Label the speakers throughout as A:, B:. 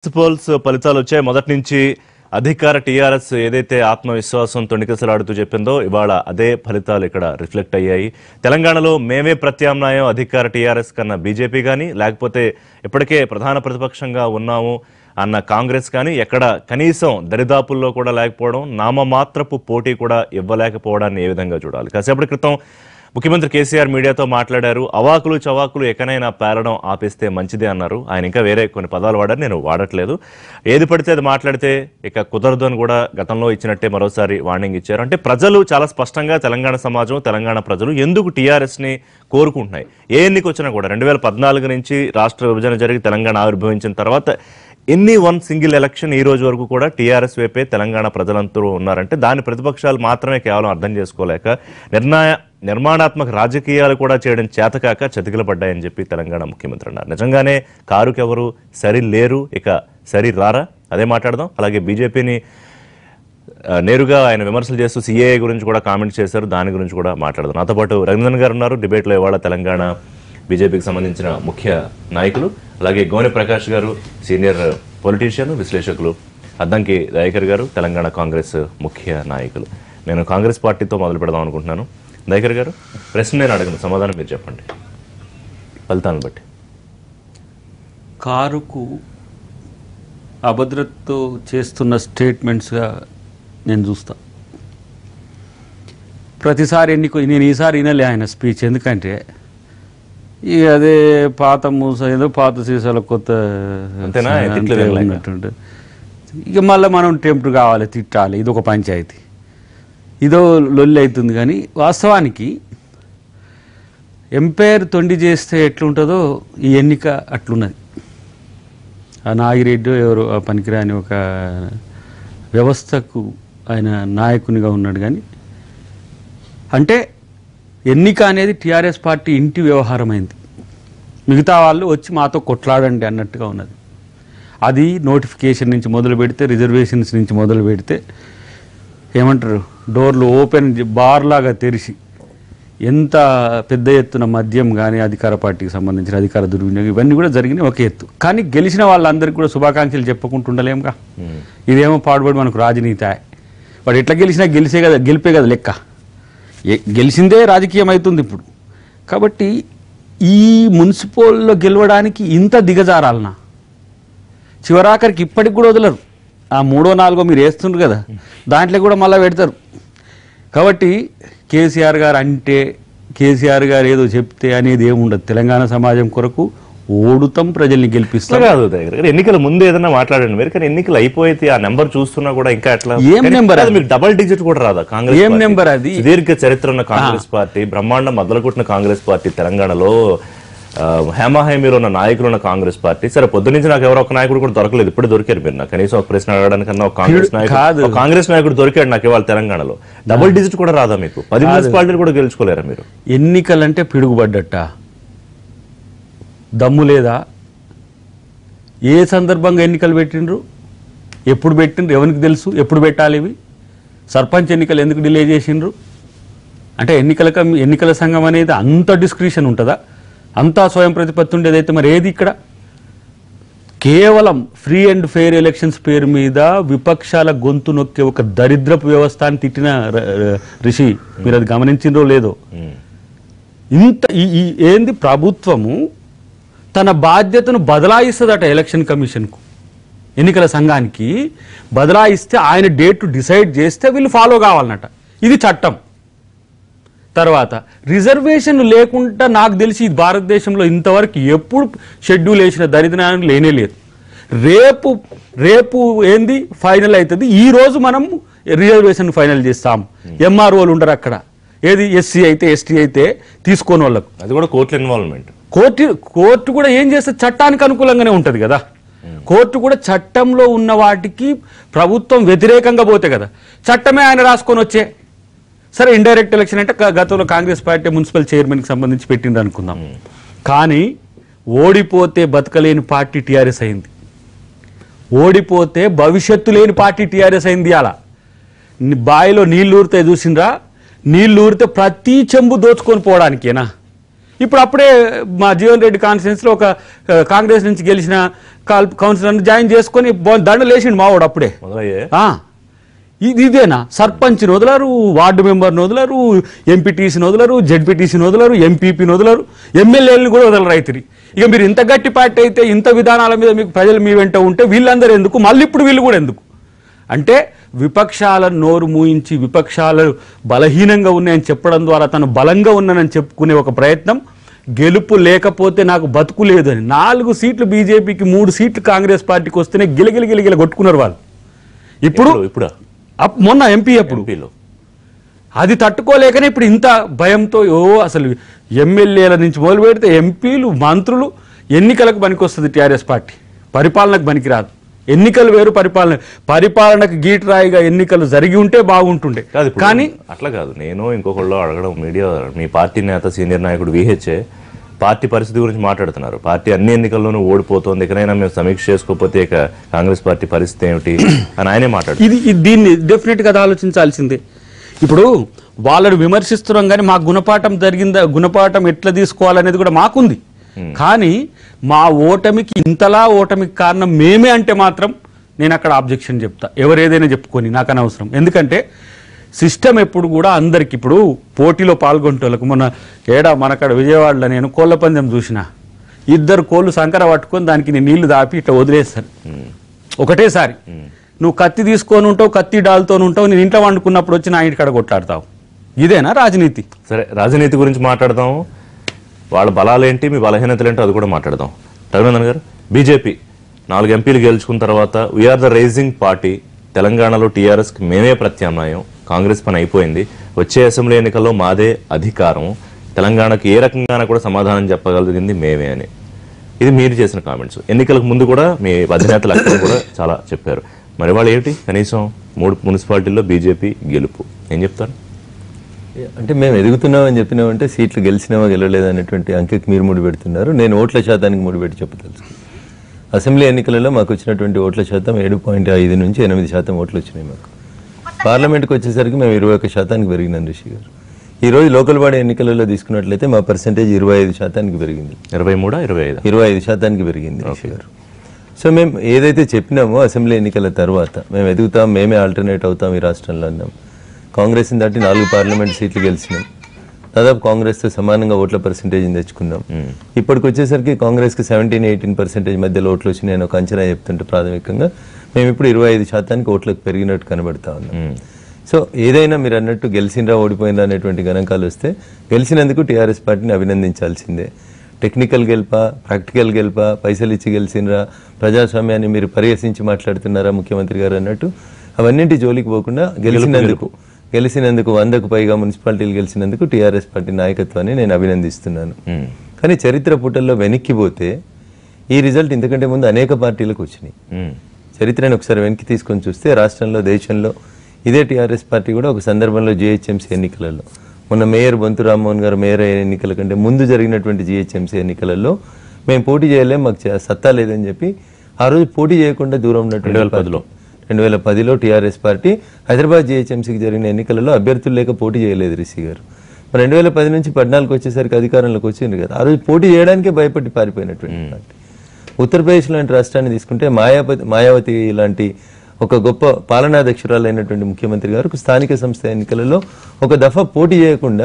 A: Municipals ఫలితాలు వచ్చాయి మొదటి నుంచి అధికార టీఆర్ఎస్ ఏదైతే ఆత్మవిశ్వాసం తొణికిసలాడుతూ చెప్పిందో ఇవాళ అదే ఫలితాలు ఇక్కడ రిఫ్లెక్ట్ అయ్యాయి తెలంగాణలో మేమే ప్రత్యామ్నాయం అధికార టీఆర్ఎస్ కన్నా బీజేపీ కానీ లేకపోతే ఇప్పటికే ప్రధాన ప్రతిపక్షంగా ఉన్నాము అన్న కాంగ్రెస్ కానీ ఎక్కడ కనీసం దరిదాపుల్లో కూడా లేకపోవడం నామమాత్రపు పోటీ కూడా ఇవ్వలేకపోవడాన్ని ఏ విధంగా చూడాలి కాసేపటి క్రితం ముఖ్యమంత్రి కేసీఆర్ మీడియాతో మాట్లాడారు అవాకులు చవాకులు ఎక్కడైనా పేరడం ఆపేస్తే మంచిదే అన్నారు ఆయన ఇంకా వేరే కొన్ని పదాలు వాడారు నేను వాడట్లేదు ఏది పడితే అది మాట్లాడితే ఇక కుదరదు అని కూడా గతంలో ఇచ్చినట్టే మరోసారి వార్నింగ్ ఇచ్చారు అంటే ప్రజలు చాలా స్పష్టంగా తెలంగాణ సమాజం తెలంగాణ ప్రజలు ఎందుకు టీఆర్ఎస్ని కోరుకుంటున్నాయి ఏ ఎన్నిక వచ్చినా కూడా రెండు వేల పద్నాలుగు నుంచి రాష్ట్ర విభజన జరిగి తెలంగాణ ఆవిర్భవించిన తర్వాత ఎన్ని వన్ సింగిల్ ఎలక్షన్ ఈ రోజు వరకు కూడా టీఆర్ఎస్ వైపే తెలంగాణ ప్రజలందరూ ఉన్నారంటే దాని ప్రతిపక్షాలు మాత్రమే కేవలం అర్థం చేసుకోలేక నిర్ణయ నిర్మాణాత్మక రాజకీయాలు కూడా చేయడం చేతకాక చతికిలపడ్డాయని చెప్పి తెలంగాణ ముఖ్యమంత్రి అన్నారు నిజంగానే కారుకెవరు సరి లేరు ఇక సరి రారా అదే మాట్లాడదాం అలాగే బీజేపీని ఆ, నేరుగా ఆయన విమర్శలు చేస్తూ సిఏఏ గురించి కూడా కామెంట్ చేశారు దాని గురించి కూడా మాట్లాడదాం నాతో పాటు రవీంద్రన్ గారు ఉన్నారు డిబేట్లో ఇవాళ తెలంగాణ బీజేపీకి సంబంధించిన ముఖ్య నాయకులు అలాగే గోనె ప్రకాష్ గారు సీనియర్ పొలిటీషియన్ విశ్లేషకులు అద్దంకి దయాకర్ గారు తెలంగాణ కాంగ్రెస్ ముఖ్య నాయకులు నేను కాంగ్రెస్ పార్టీతో మొదలు పెడదాం అనుకుంటున్నాను దయాకర్ గారు ప్రశ్న నేను అడగను సమాధానం మీరు చెప్పండి ఫలితాలను బట్టి
B: కారుకు అభద్రతతో చేస్తున్న స్టేట్మెంట్స్గా నేను చూస్తా ప్రతిసారి ఎన్నిక నేను ఈసారి వినలే ఆయన స్పీచ్ ఎందుకంటే ఇక అదే పాత మూస ఏదో పాత సీసాల కొత్త
A: అంతేనా?
B: అంతే
A: తిట్లు వినలేక?
B: ఉన్నట్టుంటే ఇక మళ్ళీ మనం టెంప్ట్ కావాలి తిట్టాలి ఇది ఒక పంచాయతీ ఇదో లొల్లి అవుతుంది కానీ వాస్తవానికి ఎంపైర్ తొండి చేస్తే ఎట్లుంటుందో ఈ ఎన్నిక అట్లున్నది ఆ నాగిరెడ్డి ఎవరు ఆ పనికిరాని ఒక వ్యవస్థకు ఆయన నాయకునిగా ఉన్నాడు కానీ అంటే ఎన్నిక అనేది టీఆర్ఎస్ పార్టీ ఇంటి వ్యవహారమైంది మిగతా వాళ్ళు వచ్చి మాతో కొట్లాడండి అన్నట్టుగా ఉన్నది అది నోటిఫికేషన్ నుంచి మొదలు పెడితే రిజర్వేషన్స్ నుంచి మొదలు పెడితే ఏమంటారు డోర్లు ఓపెన్ బార్ లాగా తెరిచి ఎంత పెద్ద ఎత్తున మద్యం కానీ అధికార పార్టీకి సంబంధించిన అధికార దుర్వినియోగం ఇవన్నీ కూడా జరిగినాయి ఒక ఎత్తు కానీ గెలిచిన వాళ్ళందరికీ కూడా శుభాకాంక్షలు చెప్పుకుంటుండలేముగా ఇదేమో పాడుబడి మనకు రాజనీతి వాడు ఎట్లా గెలిచినా గెలిచే కదా గెలిపే కదా లెక్క ఏ- గెలిచిందే రాజకీయం అవుతుంది ఇప్పుడు కాబట్టి ఈ మున్సిపల్లో గెలవడానికి ఇంత దిగజారాలనా చివరాఖరికి ఇప్పటికి కూడా వదలరు ఆ మూడో నాలుగో మీరు వేస్తుండ్రు కదా దాంట్లో కూడా మళ్ళీ పెడతారు కాబట్టి కేసీఆర్ గారు అంటే కేసీఆర్ గారు ఏదో చెప్తే అనేది ఏముండదు తెలంగాణ సమాజం కొరకు ఓడుతాం ప్రజల్ని
A: అట్లా
B: గెలిపిస్తాం
A: కాదు దగ్గర గారు. ఎన్నికల ముందు ఏదైనా మాట్లాడండి మీరు కానీ ఎన్నికలు అయిపోతే ఆ నెంబర్ చూస్తున్నా కూడా ఇంకా ఎట్లా
B: ఏం
A: కానీ
B: నెంబర్
A: కాదు,
B: అది?
A: మీకు డబల్ డిజిట్ కూడా రాదా కాంగ్రెస్
B: ఏం
A: పార్టీ?
B: నెంబర్ అది?
A: సుదీర్ఘ చరిత్ర ఉన్న కాంగ్రెస్ పార్టీ బ్రహ్మాండం మొదలుకొట్టిన కాంగ్రెస్ పార్టీ తెలంగాణలో ఆ, హేమాహేమీలో ఉన్న నాయకులు ఉన్న కాంగ్రెస్ పార్టీ సరే పొద్దు నుంచి నాకు ఎవరో ఒక నాయకుడు కూడా దొరకలేదు ఇప్పుడు దొరికారు మీరు నాకు కనీసం ఒక ప్రశ్న అడగడానికన్నా ఒక కాంగ్రెస్
B: కాదు.
A: నాయకుడు ఒక కాంగ్రెస్ నాయకుడు దొరికాడు నాకు ఇవాళ తెలంగాణలో డబుల్ డిజిట్ కూడా రాదా మీకు పది మున్సిపాలిటీలు కూడా గెలుచుకోలేరా మీరు
B: ఎన్నికలంటే పిడుగుపడ్డట్ట దమ్ము లేదా ఏ సందర్భంగా ఎన్నికలు పెట్టిండ్రు ఎప్పుడు పెట్టిండ్రు ఎవరికి తెలుసు ఎప్పుడు పెట్టాలి ఇవి సర్పంచ్ ఎన్నికలు ఎందుకు డిలే చేసిండ్రు అంటే ఎన్నికల కమి ఎన్నికల సంఘం అనేది అంత డిస్క్రిషన్ ఉంటుందా అంతా స్వయం ప్రతిపత్తి ఉండేదైతే మరి ఏది ఇక్కడ కేవలం ఫ్రీ అండ్ ఫెయిర్ ఎలక్షన్స్ పేరు మీద విపక్షాల గొంతు నొక్కే ఒక దరిద్రపు వ్యవస్థ అని తిట్టిన ర- ర- రిషి మీరు అది గమనించిండ్రో లేదో
A: ఉమ్.
B: ఇంత ఈ- ఈ ఏంది ప్రభుత్వము తన బాధ్యతను బదలాయిస్తుందట ఎలక్షన్ కమిషన్కు ఎన్నికల సంఘానికి బదలాయిస్తే ఆయన డేట్ డిసైడ్ చేస్తే వీళ్ళు ఫాలో కావాలన్నట ఇది చట్టం తర్వాత రిజర్వేషన్ లేకుండా నాకు తెలిసి ఈ భారతదేశంలో ఇంతవరకు ఎప్పుడు షెడ్యూల్ వేసిన దరిద్రాన్ని లేనే లేదు రేపు రేపు ఏంది ఫైనల్ అవుతుంది ఈ రోజు మనం రిజర్వేషన్ ఫైనల్ చేస్తాం ఎంఆర్ఓలు ఉండరు అక్కడ ఏది ఎస్సీ అయితే ఎస్టీ అయితే తీసుకోని వాళ్ళకు
A: అది కూడా కోర్టుల ఇన్వాల్వ్మెంట్
B: కోర్టు కోర్టు కూడా ఏం చేస్తే చట్టానికి అనుకూలంగానే ఉంటది కదా కోర్టు కూడా చట్టంలో ఉన్న వాటికి ప్రభుత్వం వ్యతిరేకంగా పోతే కదా చట్టమే ఆయన రాసుకొని వచ్చే సరే ఇండైరెక్ట్ ఎలక్షన్ అంటే గ- గతంలో కాంగ్రెస్ పార్టీ మున్సిపల్ చైర్మన్కి సంబంధించి పెట్టింది అనుకుందాం కానీ ఓడిపోతే బతకలేని పార్టీ టీఆర్ఎస్ అయింది ఓడిపోతే భవిష్యత్తు లేని పార్టీ టీఆర్ఎస్ అయింది అలా బావిలో నీళ్లు ఊరితే చూసిండ్రా నీళ్లు ఊరితే ప్రతి చెంబు దోచుకొని పోవడానికేనా ఇప్పుడు అప్పుడే మా జీవన్ రెడ్డి కాన్ఫరెన్స్ లో ఒక ఆ, కాంగ్రెస్ నుంచి గెలిచిన కాల్- కౌన్సిలర్ని జాయిన్ చేసుకొని బో- దండలు వేసిండు మావాడు అప్పుడే
A: మొదలయ్యే
B: ఆ, ఇది ఇదేనా సర్పంచ్ని వదలరు వార్డు మెంబర్ని వదలరు ఎంపీటీసీని వదలరు జెడ్పీటీసీని వదలరు ఎంపీపీని వదలరు ఎమ్మెల్యేలను కూడా వదలరు రైతుని ఇక మీరు ఇంత గట్టి పార్టీ అయితే ఇంత విధానాల మీద మీకు ప్రజలు మీ వెంట ఉంటే వీళ్ళందరూ ఎందుకు మళ్ళీ ఇప్పుడు వీళ్ళు కూడా ఎందుకు అంటే విపక్షాలను నోరు మూయించి విపక్షాలు బలహీనంగా ఉన్నాయని చెప్పడం ద్వారా తను బలంగా ఉన్నానని చెప్పుకునే ఒక ప్రయత్నం గెలుపు లేకపోతే నాకు బతుకు లేదని నాలుగు సీట్లు బీజేపీకి మూడు సీట్లు కాంగ్రెస్ పార్టీకి వస్తేనే గిలగిల గిలగిల కొట్టుకున్నారు వాళ్ళు ఇప్పుడు
A: ఇప్పుడు ఇప్పుడు
B: అప్- మొన్న ఎంపీ అప్పుడు
A: ఎంపీలో
B: అది తట్టుకోలేకనే ఇప్పుడు ఇంత భయంతో ఓ అసలు ఎమ్మెల్యేల నుంచి మొదలు పెడితే ఎంపీలు మంత్రులు ఎన్నికలకు పనికొస్తుంది టీఆర్ఎస్ పార్టీ పరిపాలనకు పనికిరాదు ఎన్నికలు వేరు పరిపాలన పరిపాలనకు గీటరాయిగా ఎన్నికలు జరిగి ఉంటే బాగుంటుండే
A: కాదు ఇప్పుడు
B: కానీ
A: అట్లా కాదు నేను ఇంకొకళ్ళు అడగడం మీడియా మీ పార్టీ నేత సీనియర్ నాయకుడు విహెచ్ఏ పార్టీ పరిస్థితి గురించి మాట్లాడుతున్నారు పార్టీ అన్ని ఎన్నికల్లోనూ ఓడిపోతుంది ఎక్కడైనా మేము సమీక్ష చేసుకోకపోతే ఇక కాంగ్రెస్ పార్టీ పరిస్థితి ఏమిటి అని ఆయనే మాట్లాడు
B: ఇది ఇది- దీన్ని డెఫినెట్ గా ఆలోచించాల్సిందే ఇప్పుడు వాళ్ళని విమర్శిస్తున్నాం కానీ మా గుణపాఠం జరిగిందా గుణపాఠం ఎట్లా తీసుకోవాలనేది కూడా మాకుంది కానీ మా ఓటమికి ఇంతలా ఓటమికి కారణం మేమే అంటే మాత్రం నేను అక్కడ ఆబ్జెక్షన్ చెప్తా ఎవరు ఏదైనా చెప్పుకొని నాకు అనవసరం ఎందుకంటే సిస్టమ్ ఎప్పుడు కూడా అందరికి ఇప్పుడు పోటీలో పాల్గొంటోళ్ళకు మొన్న ఏడా మనక్కడ విజయవాడలో నేను కోళ్ళ పందెం చూసిన ఇద్దరు కోళ్ళు సంకర పట్టుకొని దానికి నేను నీళ్లు దాపి ఇట్లా వదిలేస్తాను ఒకటేసారి నువ్వు కత్తి తీసుకొని ఉంటావు కత్తి డాల్తో ఉంటావు నేను ఇంట్లో వండుకున్నప్పుడు వచ్చి నా ఇంటికాడ కొట్లాడతావు ఇదేనా రాజనీతి
A: సరే రాజనీతి గురించి మాట్లాడదాం వాళ్ళ బలాలేంటి మీ బలహీనతలు ఏంటో అది కూడా మాట్లాడదాం రఘునందన్ గారు బీజేపీ నాలుగు ఎంపీలు గెలుచుకున్న తర్వాత వీఆర్ ద రైజింగ్ పార్టీ తెలంగాణలో టీఆర్ఎస్కి మేమే ప్రత్యామ్నాయం కాంగ్రెస్ పని అయిపోయింది వచ్చే అసెంబ్లీ ఎన్నికల్లో మాదే అధికారం తెలంగాణకు ఏ రకంగానూ కూడా సమాధానం చెప్పగలిగింది మేమే అని ఇది మీరు చేసిన కామెంట్స్ ఎన్నికలకు ముందు కూడా మీ అధినేతలు అక్కడ కూడా చాలా చెప్పారు మరి వాళ్ళు ఏంటి కనీసం మూడు మున్సిపాలిటీల్లో బీజేపీ గెలుపు ఏం చెప్తారు
C: అంటే మేము ఎదుగుతున్నామని చెప్పినామంటే సీట్లు గెలిచినామా గెలవలేదు అనేటువంటి అంకెకి మీరు ముడి పెడుతున్నారు నేను ఓట్ల శాతానికి ముడిపెట్టి చెప్పదలుచు అసెంబ్లీ ఎన్నికలలో మాకు వచ్చినటువంటి ఓట్ల శాతం ఏడు పాయింట్ ఐదు నుంచి ఎనిమిది శాతం ఓట్లు వచ్చినాయి మాకు పార్లమెంట్కి వచ్చేసరికి మేము ఇరవై ఒక్క శాతానికి పెరిగినాం రిషి గారు ఈ రోజు లోకల్ బాడీ ఎన్నికలలో తీసుకున్నట్లయితే మా పర్సంటేజ్ ఇరవై ఐదు శాతానికి పెరిగింది
A: ఇరవై మూడా ఇరవై ఐదా
C: ఇరవై ఐదు శాతానికి పెరిగింది రిషి గారు సో మేము ఏదైతే చెప్పినామో అసెంబ్లీ ఎన్నికల తర్వాత మేము ఎదుగుతాం మేమే ఆల్టర్నేట్ అవుతాం ఈ రాష్ట్రంలో అన్నాం కాంగ్రెస్ని దాటి నాలుగు పార్లమెంట్ సీట్లు గెలిచినాం దాదాపు కాంగ్రెస్తో సమానంగా ఓట్ల పర్సంటేజ్ని తెచ్చుకున్నాం ఇప్పటికి వచ్చేసరికి కాంగ్రెస్కి సెవెంటీన్ ఎయిటీన్ పర్సెంటేజ్ మధ్యలో ఓట్లు వచ్చినాయి అని ఒక అంచనా చెప్తుంటే ప్రాథమికంగా మేము ఇప్పుడు ఇరవై ఐదు శాతానికి ఓట్లకు పెరిగినట్టు కనబడతా ఉన్నాం సో ఏదైనా మీరు అన్నట్టు గెలిచిండ్రా ఓడిపోయిందా అనేటువంటి గణాంకాలు వస్తే గెలిచినందుకు టీఆర్ఎస్ పార్టీని అభినందించాల్సిందే టెక్నికల్ గెలుపా ప్రాక్టికల్ గెలుపా పైసలు ఇచ్చి గెలిచినరా ప్రజాస్వామ్యాన్ని మీరు పరిహసించి మాట్లాడుతున్నారా ముఖ్యమంత్రి గారు అన్నట్టు అవన్నింటి జోలికి పోకుండా గెలిచినందుకు గెలిచినందుకు వందకు పైగా మున్సిపాలిటీలు గెలిచినందుకు టీఆర్ఎస్ పార్టీ నాయకత్వాన్ని నేను అభినందిస్తున్నాను కానీ చరిత్ర పుటల్లో వెనక్కిపోతే ఈ రిజల్ట్ ఇంతకంటే ముందు అనేక పార్టీలకు వచ్చినాయి
A: మ్మ్.
C: చరిత్రను ఒకసారి వెనక్కి తీసుకొని చూస్తే రాష్ట్రంలో దేశంలో ఇదే టీఆర్ఎస్ పార్టీ కూడా ఒక సందర్భంలో జిహెచ్ఎంసీ ఎన్నికలలో మొన్న మేయర్ బొంతు రామ్మోహన్ గారు మేయర్ అయిన ఎన్నికల కంటే ముందు జరిగినటువంటి జిహెచ్ఎంసీ ఎన్నికలలో మేము పోటీ చేయలేం మాకు చే- సత్తా లేదని చెప్పి ఆ రోజు పోటీ చేయకుండా దూరం ఉన్నటువంటి పదిలో రెండు వేల పదిలో టీఆర్ఎస్ పార్టీ హైదరాబాద్ జిహెచ్ఎంసీకి జరిగిన ఎన్నికలలో అభ్యర్థులు లేక పోటీ చేయలేదు రిషి గారు మరి రెండు వేల పది నుంచి పద్నాలుగు వచ్చేసరికి అధికారంలోకి వచ్చింది కదా ఆ రోజు పోటీ చేయడానికే భయపడి పారిపోయినటువంటి పార్టీ ఉత్తరప్రదేశ్ లాంటి రాష్ట్రాన్ని తీసుకుంటే మాయావతి మాయావతి లాంటి ఒక గొప్ప పాలనాధ్యక్షురాలైనటువంటి ముఖ్యమంత్రి గారు స్థానిక సంస్థ ఎన్నికలలో ఒక దఫా పోటీ చేయకుండా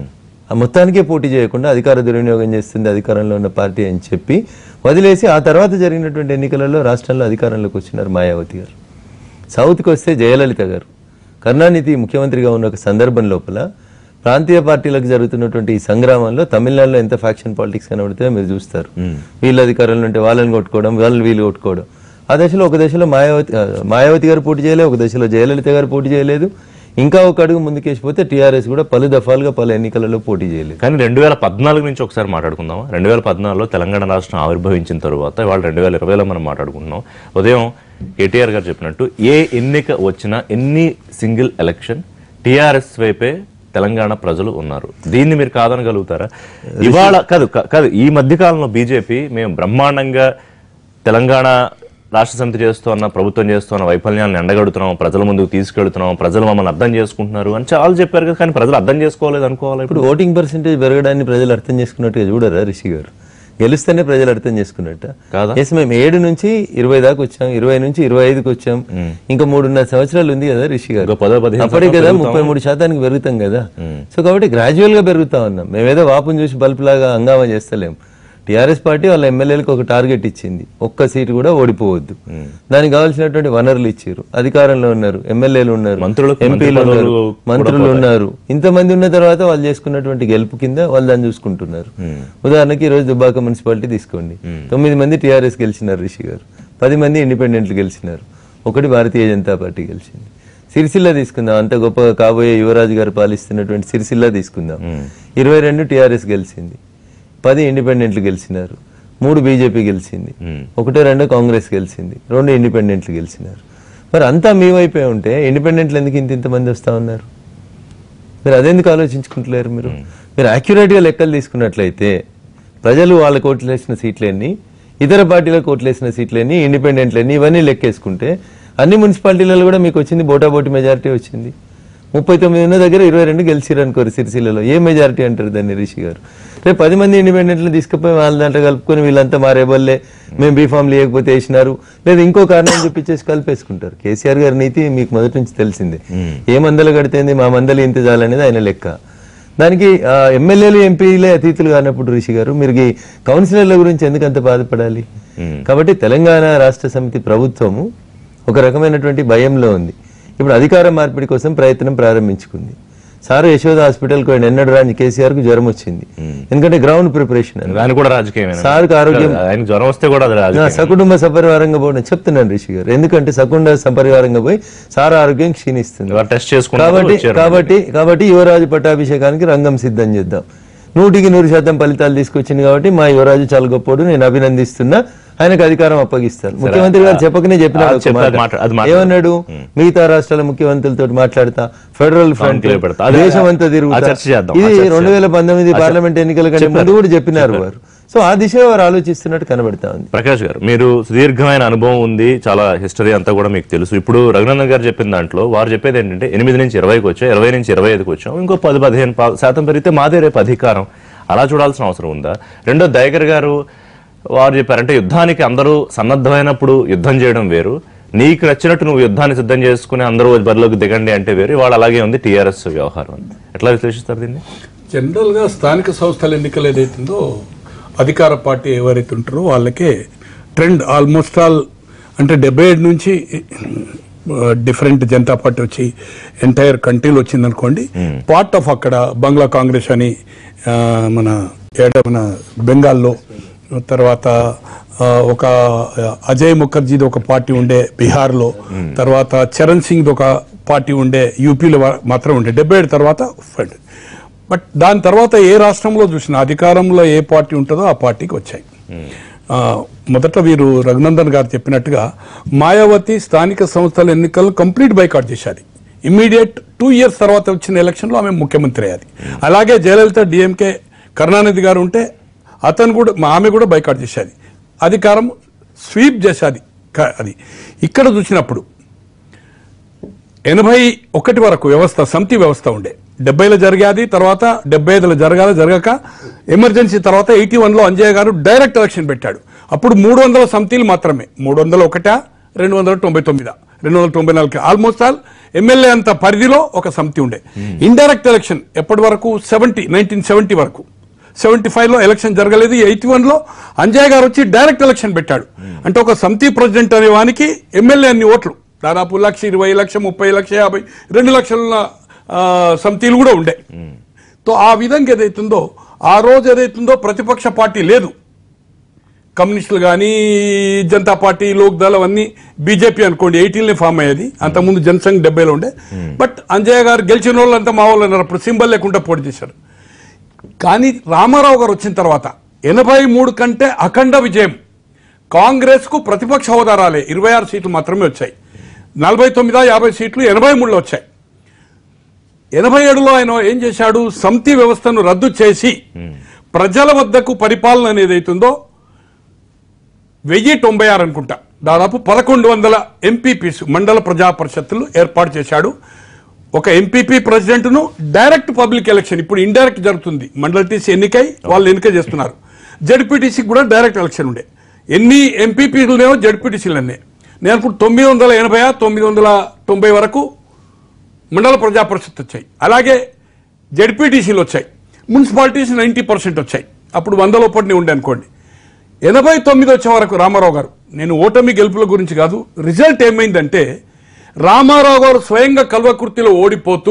C: ఆ మొత్తానికే పోటీ చేయకుండా అధికార దుర్వినియోగం చేస్తుంది అధికారంలో ఉన్న పార్టీ అని చెప్పి వదిలేసి ఆ తర్వాత జరిగినటువంటి ఎన్నికలలో రాష్ట్రంలో అధికారంలోకి వచ్చినారు మాయావతి గారు సౌత్కి వస్తే జయలలిత గారు కరుణానిధి ముఖ్యమంత్రిగా ఉన్న ఒక సందర్భం లోపల ప్రాంతీయ పార్టీలకు జరుగుతున్నటువంటి ఈ సంగ్రామంలో తమిళనాడులో ఎంత ఫ్యాక్షన్ పాలిటిక్స్ కనబడితే మీరు చూస్తారు వీళ్ళ అధికారంలో ఉంటే వాళ్ళని కొట్టుకోవడం వాళ్ళని వీళ్ళు కొట్టుకోవడం ఆ దశలో ఒక దశలో మాయావతి ఆ, మాయావతి గారు పోటీ చేయలేదు ఒక దశలో జయలలిత గారు పోటీ చేయలేదు ఇంకా ఒక అడుగు ముందుకేసిపోతే టీఆర్ఎస్ కూడా పలు దఫాలుగా పలు ఎన్నికలలో పోటీ చేయలేదు
A: కానీ రెండు వేల పద్నాలుగు నుంచి ఒకసారి మాట్లాడుకుందామా రెండు వేల పద్నాలుగులో తెలంగాణ రాష్ట్రం ఆవిర్భవించిన తర్వాత ఇవాళ రెండు వేల ఇరవైలో మనం మాట్లాడుకుంటున్నాం ఉదయం కేటీఆర్ గారు చెప్పినట్టు ఏ ఎన్నిక వచ్చినా ఎన్ని సింగిల్ ఎలక్షన్ టీఆర్ఎస్ వైపే తెలంగాణ ప్రజలు ఉన్నారు దీన్ని మీరు కాదనగలుగుతారా ఇవాళ కాదు కా- కాదు ఈ మధ్య కాలంలో బీజేపీ మేము బ్రహ్మాండంగా తెలంగాణ రాష్ట్ర సమితి చేస్తున్న ప్రభుత్వం చేస్తున్న వైఫల్యాలను ఎండగడుతున్నాం ప్రజల ముందుకు తీసుకెళ్తున్నాం ప్రజలు మమ్మల్ని అర్థం చేసుకుంటున్నారు అని చాలా చెప్పారు కదా కానీ ప్రజలు అర్థం చేసుకోలేదు అనుకోవాలి ఇప్పుడు
C: ఇప్పుడు ఓటింగ్ పర్సెంటేజ్ పెరగడాన్ని ప్రజలు అర్థం చేసుకున్నట్టుగా చూడరా రిషి గారు గెలిస్తేనే ప్రజలు అర్థం చేసుకున్నట్ట
A: కాదా?
C: ఎస్ మేము ఏడు నుంచి ఇరవై దాకా వచ్చాం ఇరవై నుంచి ఇరవై ఐదుకి వచ్చాం ఇంకా మూడున్నర సంవత్సరాలు ఉంది కదా రిషి గారు
A: ఇంకా పదో పదిహేను
C: అప్పటికి కదా ముప్పై మూడు శాతానికి పెరుగుతాం కదా సో కాబట్టి గ్రాడ్యువల్ గా పెరుగుతా ఉన్నాం మేమేదో వాపుని చూసి బల్బ్ లాగా హంగామా చేస్తలేం టీఆర్ఎస్ పార్టీ వాళ్ళ ఎమ్మెల్యేలకు ఒక టార్గెట్ ఇచ్చింది ఒక్క సీటు కూడా ఓడిపోవద్దు దానికి కావాల్సినటువంటి వనరులు ఇచ్చారు అధికారంలో ఉన్నారు ఎమ్మెల్యేలు ఉన్నారు
A: మంత్రులకు
C: ఎంపీలు
A: మంత్రి
C: ఉన్నారు
A: పదవులు కూడా
C: మంత్రులు ఉన్నారు ఇంతమంది ఉన్న తర్వాత వాళ్ళు చేసుకున్నటువంటి గెలుపు కింద వాళ్ళు దాన్ని చూసుకుంటున్నారు ఉదాహరణకి ఈ రోజు దుబ్బాక మున్సిపాలిటీ తీసుకోండి తొమ్మిది మంది టీఆర్ఎస్ గెలిచినారు రిషి గారు పది మంది ఇండిపెండెంట్లు గెలిచినారు ఒకటి భారతీయ జనతా పార్టీ గెలిచింది సిరిసిల్ల తీసుకుందాం అంత గొప్పగా కాబోయే యువరాజు గారు పాలిస్తున్నటువంటి సిరిసిల్ల తీసుకుందాం ఇరవై రెండు టీఆర్ఎస్ గెలిచింది పది ఇండిపెండెంట్లు గెలిచినారు మూడు బీజేపీ గెలిచింది ఒకటో రెండో కాంగ్రెస్ గెలిచింది రెండు ఇండిపెండెంట్లు గెలిచినారు మరి అంతా మీ వైపే ఉంటే ఇండిపెండెంట్లు ఎందుకు ఇంత ఇంతమంది వస్తా ఉన్నారు మీరు అదెందుకు ఆలోచించుకుంటలేరు మీరు మీరు యాక్యురేట్గా లెక్కలు తీసుకున్నట్లయితే ప్రజలు వాళ్ళ కోట్లేసిన సీట్లన్నీ ఇతర పార్టీల కోట్లేసిన సీట్లన్నీ ఇండిపెండెంట్లన్నీ ఇవన్నీ లెక్కేసుకుంటే అన్ని మున్సిపాలిటీలలో కూడా మీకు వచ్చింది బోటాబోటి మెజారిటీ వచ్చింది ముప్పై తొమ్మిది ఉన్న దగ్గర ఇరవై రెండు గెలిచిరు అనుకోరు సిరిసిల్లలో ఏ మెజారిటీ అంటారు దాన్ని రిషి గారు రేపు పది మంది ఇండిపెండెంట్లు తీసుకుపోయి వాళ్ళ దాంట్లో కలుపుకొని వీళ్ళంతా మారేబల్లే మేము బీఫామ్ లేకపోతే వేసినారు లేదా ఇంకో కారణం చూపించేసి కలిపేసుకుంటారు కేసీఆర్ గారి నీతి మీకు మొదటి నుంచి తెలిసిందే ఏ మందలు కడితేంది మా మందలు ఇంత చాలనేది ఆయన లెక్క దానికి ఆ, ఎమ్మెల్యేలు ఎంపీలే అతిథులు కానప్పుడు రిషి గారు మీరు ఈ కౌన్సిలర్ల గురించి ఎందుకు అంత బాధపడాలి కాబట్టి తెలంగాణ రాష్ట్ర సమితి ప్రభుత్వము ఒక రకమైనటువంటి భయంలో ఉంది ఇప్పుడు అధికార మార్పిడి కోసం ప్రయత్నం ప్రారంభించుకుంది సారు యశోద హాస్పిటల్కి పోయిన ఎన్నడు రాని కేసీఆర్ కు జ్వరం వచ్చింది ఎందుకంటే గ్రౌండ్ ప్రిపరేషన్ అని
A: ఆయన కూడా రాజకీయమే
C: సార్కి ఆరోగ్యం
A: ఆయన జ్వరం వస్తే కూడా అది
C: నా
A: రాజకీయం
C: సకుటుంబ సపరివారంగా పోవడం చెప్తున్నాను రిషి గారు ఎందుకంటే సకుటుంబ సపరివారంగా పోయి సార్ ఆరోగ్యం క్షీణిస్తుంది
A: ఎవరు టెస్ట్ చేసుకుంటారు
C: కాబట్టి
A: వచ్చారు.
C: కాబట్టి కాబట్టి యువరాజు పట్టాభిషేకానికి రంగం సిద్ధం చేద్దాం నూటికి నూరు శాతం ఫలితాలు తీసుకొచ్చింది కాబట్టి మా యువరాజు చాలా గొప్పోడు నేను అభినందిస్తున్నా ఆయనకు అధికారం అప్పగిస్తాను ముఖ్యమంత్రి గారు చెప్పకనే చెప్పినాడు
A: అది
C: ఒక
A: చెప్పాక
C: మాట.
A: మాట్లా- అది మాట్లాడు.
C: ఏమన్నాడు మిగతా రాష్ట్రాల ముఖ్యమంత్రులతో మాట్లాడతా ఫెడరల్ ఫ్రంట్
A: లో పెడతా. అదే-
C: దేశం అంతా
A: ఆ
C: తిరుగుతా
A: చర్చ చేద్దాం. ఆ
C: ఇది
A: చర్చ
C: రెండు వేల పంతొమ్మిది
A: చేద్దాం.
C: పార్లమెంట్ ఎన్నికల కంటే ముందు కూడా చెప్పినారు వారు సో ఆ దిశలో వారు ఆలోచిస్తున్నట్టు కనబడతా ఉంది
A: ప్రకాష్ గారు మీరు సుదీర్ఘమైన అనుభవం ఉంది చాలా హిస్టరీ అంతా కూడా మీకు తెలుసు ఇప్పుడు రఘునందన్ గారు చెప్పిన దాంట్లో వారు చెప్పేది ఏంటంటే ఎనిమిది నుంచి ఇరవైకి వచ్చాం ఇరవై నుంచి ఇరవై ఐదుకి వచ్చాం ఇంకో పది పదిహేను పా- శాతం పెరిగితే మాదే రేపు అధికారం అలా చూడాల్సిన అవసరం ఉందా రెండో దయగర్ గారు వారు చెప్పారంటే యుద్ధానికి అందరూ సన్నద్ధమైనప్పుడు యుద్ధం చేయడం వేరు నీకు నచ్చినట్టు నువ్వు యుద్ధాన్ని సిద్ధం చేసుకుని అందరూ బరిలోకి దిగండి అంటే వేరు ఇవాళ అలాగే ఉంది టీఆర్ఎస్ వ్యవహారం ఎట్లా విశ్లేషిస్తారు దీన్ని
D: జనరల్గా స్థానిక సంస్థల ఎన్నికలు ఏదైతుందో అధికార పార్టీ ఎవరైతే ఉంటారో వాళ్ళకే ట్రెండ్ ఆల్మోస్ట్ ఆల్ అంటే డెబ్బై ఏడు నుంచి డిఫరెంట్ జనతా పార్టీ వచ్చి ఎంటైర్ కంట్రీలో వచ్చింది అనుకోండి పార్ట్ ఆఫ్ అక్కడ బంగ్లా కాంగ్రెస్ అని ఆ, మన ఏడ మన బెంగాల్లో తర్వాత ఆ, ఒక అజయ్ ముఖర్జీది ఒక పార్టీ ఉండే బీహార్లో తర్వాత చరణ్ సింగ్ది ఒక పార్టీ ఉండే యూపీలో మాత్రం ఉండే డెబ్బై ఏడు తర్వాత ఫండ్ బట్ దాని తర్వాత ఏ రాష్ట్రంలో చూసినా అధికారంలో ఏ పార్టీ ఉంటుందో ఆ పార్టీకి వచ్చాయి ఆ, మొదట వీరు రఘునందన్ గారు చెప్పినట్టుగా మాయావతి స్థానిక సంస్థల ఎన్నికలను కంప్లీట్ బైకాట్ చేశారు ఇమ్మీడియట్ టూ ఇయర్స్ తర్వాత వచ్చిన ఎలక్షన్లో ఆమె ముఖ్యమంత్రి అయ్యాది అలాగే జయలలిత డిఎంకే కరుణానిధి గారు ఉంటే అతను కూడా మా ఆమె కూడా బైకాట్ చేసేది అధికారం స్వీప్ చేసేది క- అది ఇక్కడ చూసినప్పుడు ఎనభై ఒకటి వరకు వ్యవస్థ సమితి వ్యవస్థ ఉండే డెబ్బైలో జరిగేది తర్వాత డెబ్బై ఐదులో జరగాలి జరగక ఎమర్జెన్సీ తర్వాత ఎయిటీ వన్లో అంజయ్య గారు డైరెక్ట్ ఎలక్షన్ పెట్టాడు అప్పుడు మూడు వందల సమితిలు మాత్రమే మూడు వందల ఒకటా రెండు వందల తొంభై తొమ్మిదా రెండు వందల తొంభై నాలుగు ఆల్మోస్ట్ ఆల్ ఎమ్మెల్యే అంత పరిధిలో ఒక సమితి ఉండే ఇండైరెక్ట్ ఎలక్షన్ ఎప్పటి వరకు సెవెంటీ నైన్టీన్ సెవెంటీ వరకు సెవెంటీ ఫైవ్ లో ఎలక్షన్ జరగలేదు ఎయిటీ వన్ లో అంజయ్ గారు వచ్చి డైరెక్ట్ ఎలక్షన్ పెట్టాడు అంటే ఒక సమితి ప్రెసిడెంట్ అనే వానికి ఎమ్మెల్యే అన్ని ఓట్లు దాదాపు లక్ష ఇరవై లక్ష ముప్పై లక్ష యాభై రెండు లక్షల ఆ, సమితిలు కూడా ఉండే తో ఆ విధంగా ఏదైతుందో ఆ రోజు ఏదైతుందో ప్రతిపక్ష పార్టీ లేదు కమ్యూనిస్టులు కానీ జనతా పార్టీ లోక్ దళం అన్ని బీజేపీ అనుకోండి ఎయిటీన్లే ఫామ్ అయ్యేది అంతకుముందు జనసంఘ్ డెబ్బైలో ఉండే బట్ అంజయ్య గారు గెలిచిన వాళ్ళంతా మా వాళ్ళు అన్నారు అప్పుడు సింబల్ లేకుండా పోటీ చేశారు కానీ రామారావు గారు వచ్చిన తర్వాత ఎనభై మూడు కంటే అఖండ విజయం కాంగ్రెస్ కు ప్రతిపక్ష హోదా రాలే ఇరవై ఆరు సీట్లు మాత్రమే వచ్చాయి నలభై తొమ్మిదా యాభై సీట్లు ఎనభై మూడులో వచ్చాయి ఎనభై ఏడులో ఆయన ఏం చేశాడు సమితి వ్యవస్థను రద్దు చేసి ప్రజల వద్దకు పరిపాలన అనేది అవుతుందో వెయ్యి తొంభై ఆరు అనుకుంటా దాదాపు పదకొండు వందల ఎంపీపీస్ మండల ప్రజా పరిషత్తులు ఏర్పాటు చేశాడు ఒక ఎంపీపీ ప్రెసిడెంట్ను డైరెక్ట్ పబ్లిక్ ఎలక్షన్ ఇప్పుడు ఇండైరెక్ట్ జరుగుతుంది మండల టీసీ ఎన్నికై వాళ్ళు ఎన్నిక చేస్తున్నారు జడ్పీటీసీకి కూడా డైరెక్ట్ ఎలక్షన్ ఉండే ఎన్ని ఎంపీపీలునేమో జడ్పీటీసీలు అన్నీ నేను ఇప్పుడు తొమ్మిది వందల ఎనభై తొమ్మిది వందల తొంభై వరకు మండల ప్రజా పరిషత్ వచ్చాయి అలాగే జడ్పీటీసీలు వచ్చాయి మున్సిపాలిటీస్ నైంటీ పర్సెంట్ వచ్చాయి అప్పుడు వందలో పడిని ఉండే అనుకోండి ఎనభై తొమ్మిది వచ్చే వరకు రామారావు గారు నేను ఓటమి గెలుపుల గురించి కాదు రిజల్ట్ ఏమైందంటే రామారావు గారు స్వయంగా కల్వకుర్తిలో ఓడిపోతూ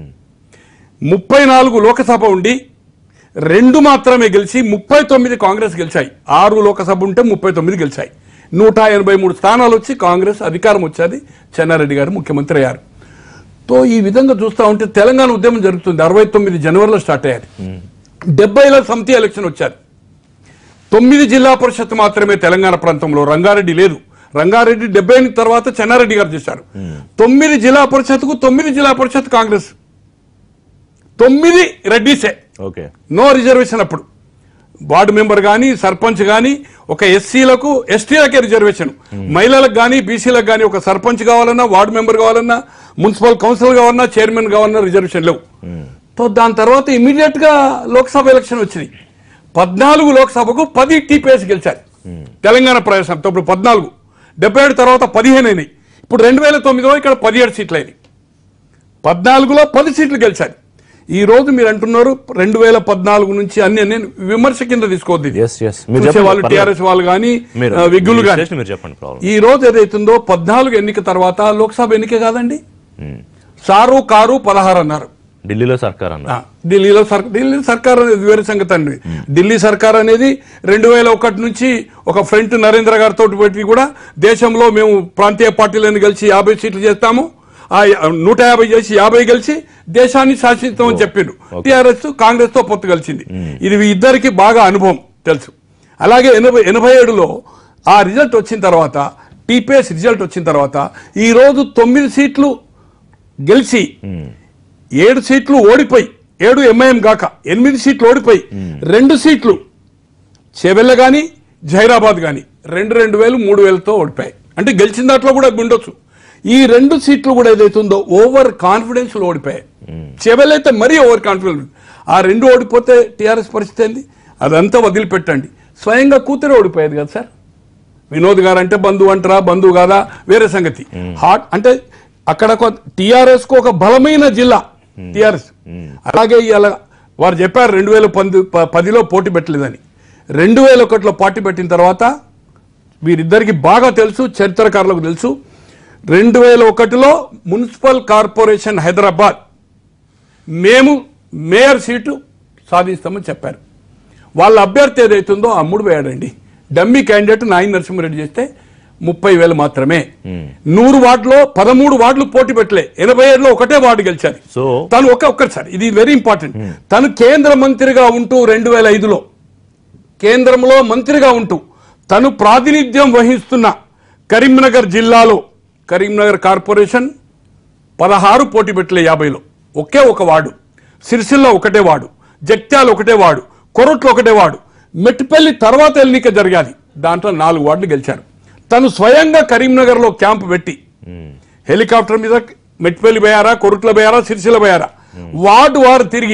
D: ముప్పై నాలుగు లోకసభ ఉండి రెండు మాత్రమే గెలిచి ముప్పై తొమ్మిది కాంగ్రెస్ గెలిచాయి ఆరు లోకసభ ఉంటే ముప్పై తొమ్మిది గెలిచాయి నూట ఎనభై మూడు స్థానాలు వచ్చి కాంగ్రెస్ అధికారం వచ్చేది చెన్నారెడ్డి గారు ముఖ్యమంత్రి అయ్యారు తో ఈ విధంగా చూస్తా ఉంటే తెలంగాణ ఉద్యమం జరుగుతుంది అరవై తొమ్మిది జనవరిలో స్టార్ట్ అయ్యారు డెబ్బైలో సమితి ఎలక్షన్ వచ్చారు తొమ్మిది జిల్లా పరిషత్ మాత్రమే తెలంగాణ ప్రాంతంలో రంగారెడ్డి లేదు రంగారెడ్డి డెబ్బై ఎనిమిది తర్వాత చెన్నారెడ్డి గారు చేశారు తొమ్మిది జిల్లా పరిషత్కు తొమ్మిది జిల్లా పరిషత్ కాంగ్రెస్ తొమ్మిది రెడ్డిసే
A: ఓకే
D: నో రిజర్వేషన్ అప్పుడు వార్డు మెంబర్ కానీ సర్పంచ్ కానీ ఒక ఎస్సీలకు ఎస్టీలకే రిజర్వేషన్ మహిళలకు కానీ బీసీలకు కానీ ఒక సర్పంచ్ కావాలన్నా వార్డు మెంబర్ కావాలన్నా మున్సిపల్ కౌన్సిల్ కావాలన్నా చైర్మన్ కావాలన్నా రిజర్వేషన్ లేవు సో దాని తర్వాత ఇమీడియట్ గా లోక్సభ ఎలక్షన్ వచ్చింది పద్నాలుగు లోక్సభకు పది టీపీఎస్ గెలిచారు తెలంగాణ ప్రవేశంతో ఇప్పుడు పద్నాలుగు డెబ్బై ఏడు తర్వాత పదిహేను అయినాయి ఇప్పుడు రెండు వేల తొమ్మిదిలో ఇక్కడ పదిహేడు సీట్లు అయినాయి పద్నాలుగులో పది సీట్లు గెలిచారు ఈ రోజు మీరు అంటున్నారు రెండు వేల పద్నాలుగు నుంచి అన్ని నేను విమర్శ కింద తీసుకోవద్దు ఇది.
A: ఎస్ ఎస్ మీరు
D: చూసే
A: చెప్పండి,
D: వాళ్ళు
A: పర్లేదు.
D: టీఆర్ఎస్ వాళ్ళు కానీ
A: మీరు
D: ఆ, విగ్గులు
A: మీ
D: కానీ
A: విశ్లేషణ మీరు చెప్పండి ప్రాబ్లం
D: ఈ రోజు ఏదైతుందో పద్నాలుగు ఎన్నిక తర్వాత లోక్సభ ఎన్నిక కాదండి సారు కారు పదహారు అన్నారు
A: ఢిల్లీలో సర్కార్ అన్న
D: ఆ, ఢిల్లీలో సర్ ఢిల్లీ సర్కార్ అనేది వేరే సంగతి అండి ఢిల్లీ సర్కార్ అనేది రెండు వేల ఒకటి నుంచి ఒక ఫ్రంట్ నరేంద్ర గారితో పెట్టి కూడా దేశంలో మేము ప్రాంతీయ పార్టీలను గెలిచి యాభై సీట్లు చేస్తాము ఆ యా- నూట యాభై చేసి యాభై గెలిచి దేశాన్ని శాసిస్తామని చెప్పిండు టిఆర్ఎస్ కాంగ్రెస్ తో పొత్తు కలిసింది ఇది ఈ ఇద్దరికి బాగా అనుభవం తెలుసు అలాగే ఎనభై ఎనభై ఏడులో ఆ రిజల్ట్ వచ్చిన తర్వాత టీపీఎస్ రిజల్ట్ వచ్చిన తర్వాత ఈ రోజు తొమ్మిది సీట్లు గెలిచి ఏడు సీట్లు ఓడిపోయి ఏడు ఎంఐఎం గాక ఎనిమిది సీట్లు ఓడిపోయి రెండు సీట్లు చెవెళ్ళ గాని జైరాబాద్ గాని రెండు రెండు వేలు మూడు వేలతో ఓడిపోయాయి అంటే గెలిచిన దాంట్లో కూడా ఉండొచ్చు ఈ రెండు సీట్లు కూడా ఏదైతుందో ఓవర్ కాన్ఫిడెన్స్ లో ఓడిపోయాయి చెవెల్ అయితే మరీ ఓవర్ కాన్ఫిడెన్స్ ఆ రెండు ఓడిపోతే టీఆర్ఎస్ పరిస్థితి ఏంది అదంతా వదిలిపెట్టండి స్వయంగా కూతురే ఓడిపోయేది కదా సార్ వినోద్ గారు అంటే బంధువు అంటారా బంధువు కాదా వేరే సంగతి హాట్ అంటే అక్కడ టిఆర్ఎస్ కు ఒక బలమైన జిల్లా టిఆర్ఎస్ అలాగే ఇవాళ వారు చెప్పారు రెండు వేల పంది ప- పదిలో పోటీ పెట్టలేదని రెండు వేల ఒకటిలో పోటీ పెట్టిన తర్వాత వీరిద్దరికి బాగా తెలుసు చరిత్రకారులకు తెలుసు రెండు వేల ఒకటిలో మున్సిపల్ కార్పొరేషన్ హైదరాబాద్ మేము మేయర్ సీటు సాధిస్తామని చెప్పారు వాళ్ళ అభ్యర్థి ఏదైతుందో అమ్ముడు పోయాడండి డమ్మీ క్యాండిడేట్ నాయన నరసింహారెడ్డి చేస్తే ముప్పై వేలు మాత్రమే నూరు వార్డులో పదమూడు వార్డులు పోటీ పెట్టలే ఎనభై ఏడులో ఒకటే వార్డు గెలిచారు
A: సో
D: తను ఒక ఒక్కసారి ఇది వెరీ ఇంపార్టెంట్ తను కేంద్ర మంత్రిగా ఉంటూ రెండు వేల ఐదులో కేంద్రంలో మంత్రిగా ఉంటూ తను ప్రాతినిధ్యం వహిస్తున్న కరీంనగర్ జిల్లాలో కరీంనగర్ కార్పొరేషన్ పదహారు పోటీ పెట్టలే యాభైలో ఒకే ఒక వార్డు సిరిసిల్ల ఒకటే వార్డు జగిత్యాల ఒకటే వార్డు కొరట్లు ఒకటే వార్డు మెట్టిపల్లి తర్వాత ఎన్నిక జరిగాది దాంట్లో నాలుగు వార్డులు గెలిచారు తను స్వయంగా కరీంనగర్లో క్యాంపు పెట్టి హెలికాప్టర్ మీద మెట్టిపల్లి పోయారా కొరుట్ల పోయారా సిరిసిల్ల పోయారా వార్డు వారు తిరిగి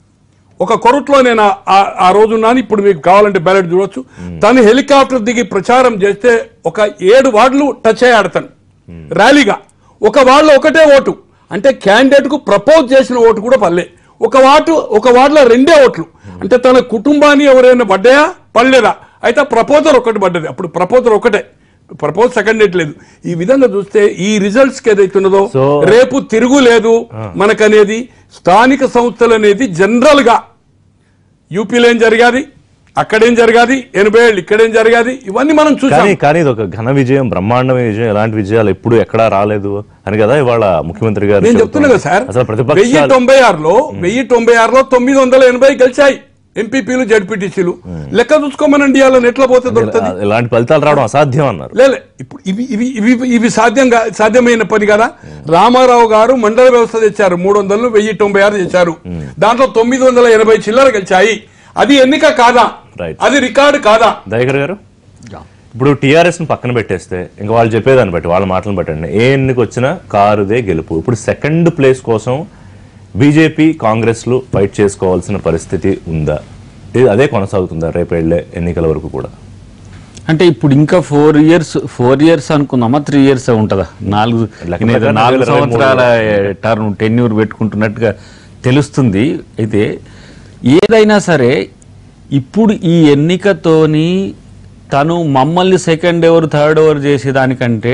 D: ఒక కొరట్లో నేను ఆ- ఆ- ఆ రోజు ఉన్నాను ఇప్పుడు మీకు కావాలంటే బ్యాలెట్ చూడొచ్చు తను హెలికాప్టర్ దిగి ప్రచారం చేస్తే ఒక ఏడు వార్డులు టచ్ అయ్యాడు తను ర్యాలీగా ఒక వార్డులో ఒకటే ఓటు అంటే క్యాండిడేట్ కు ప్రపోజ్ చేసిన ఓటు కూడా పల్లె ఒక వాటు ఒక వార్డులో రెండే ఓట్లు అంటే తన కుటుంబాన్ని ఎవరైనా పడ్డాయా పడలేదా అయితే ప్రపోజల్ ఒకటి పడ్డది అప్పుడు ప్రపోజల్ ఒకటే ప్రపోజ్ సెకండ్ డేట్ లేదు ఈ విధంగా చూస్తే ఈ రిజల్ట్స్ కి ఏదైతున్నదో
A: So-
D: రేపు తిరుగులేదు మనకనేది స్థానిక సంస్థలు అనేది జనరల్ గా యూపీలో ఏం జరిగాది అక్కడేం జరిగాది ఎనభై ఏళ్ళు ఇక్కడేం జరిగాది ఇవన్నీ మనం చూసాం
A: కానీ కానీ ఇది ఒక ఘన విజయం బ్రహ్మాండమైన విజయం ఎలాంటి విజయాలు ఎప్పుడు ఎక్కడా రాలేదు అని కదా ఇవాళ ముఖ్యమంత్రి గారు
D: నేను
A: చెబుతున్నారు.
D: చెప్తున్నా కదా సార్
A: అసలు
D: వెయ్యి
A: ప్రతిపక్షాలు
D: తొంభై ఆరులో వెయ్యి తొంభై ఆరులో తొమ్మిది వందల ఎనభై గెలిచాయి ఎంపీపీలు జడ్పీటీసీలు లెక్క చూసుకోమనండి ఇవాళ ఎట్లా పోతే దొరుకుతుంది
A: ఇలాంటి ఫలితాలు రావడం అసాధ్యం అన్నారు
D: లేలే ఇప్పుడు ఇవి ఇవి ఇవి ఇవి సాధ్యంగా సాధ్యమైన పని కదా రామారావు గారు మండల వ్యవస్థ తెచ్చారు మూడు వందలు వెయ్యి తొంభై ఆరు తెచ్చారు దాంట్లో తొమ్మిది వందల ఎనభై చిల్లర గెలిచాయి అది ఎన్నిక కాదా
A: Right.
D: అది రికార్డు కాదా
A: దయకర్ గారు ఇప్పుడు టీఆర్ఎస్ ని పక్కన పెట్టేస్తే ఇంకా వాళ్ళు చెప్పేదాన్ని బట్టి వాళ్ళ మాటలను బట్టండి ఏ ఎన్నిక వచ్చినా కారుదే గెలుపు ఇప్పుడు సెకండ్ ప్లేస్ కోసం బీజేపీ కాంగ్రెస్లు ఫైట్ చేసుకోవాల్సిన పరిస్థితి ఉందా ఇది అదే కొనసాగుతుందా రేపు వెళ్ళే ఎన్నికల వరకు కూడా
B: అంటే ఇప్పుడు ఇంకా ఫోర్ ఇయర్స్ ఫోర్ ఇయర్స్ అనుకుందామా త్రీ ఇయర్స్ ఉంటుందా నాలుగు
A: లెక్క
B: నేను ఏదో
A: ప్రకారం
B: నాలుగు
A: ఇరవై మూడు.
B: సంవత్సరాల టర్మ్ టెన్యూర్ పెట్టుకుంటున్నట్టుగా తెలుస్తుంది అయితే ఏదైనా సరే ఇప్పుడు ఈ ఎన్నికతోని తను మమ్మల్ని సెకండ్ ఎవరు థర్డ్ ఎవరు చేసేదానికంటే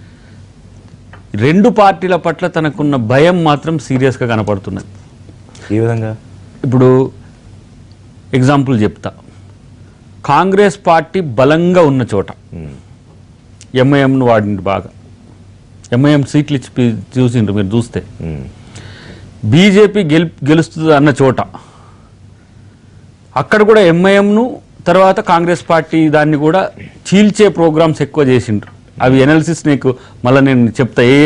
B: రెండు పార్టీల పట్ల తనకున్న భయం మాత్రం సీరియస్గా కనపడుతున్నది
A: ఈ విధంగా
B: ఇప్పుడు ఎగ్జాంపుల్ చెప్తా కాంగ్రెస్ పార్టీ బలంగా ఉన్న చోట ఎంఐఎంను వాడింది బాగా ఎంఐఎం సీట్లు ఇచ్చి పి- చూసిండ్రు మీరు చూస్తే
A: ఉమ్,
B: బీజేపీ గెలు గెలుస్తుంది అన్న చోట అక్కడ కూడా ఎంఐఎంను తర్వాత కాంగ్రెస్ పార్టీ దాన్ని కూడా చీల్చే ప్రోగ్రామ్స్ ఎక్కువ చేసిండ్రు అవి ఎనాలిసిస్ నీకు మళ్ళీ నేను చెప్తా ఏ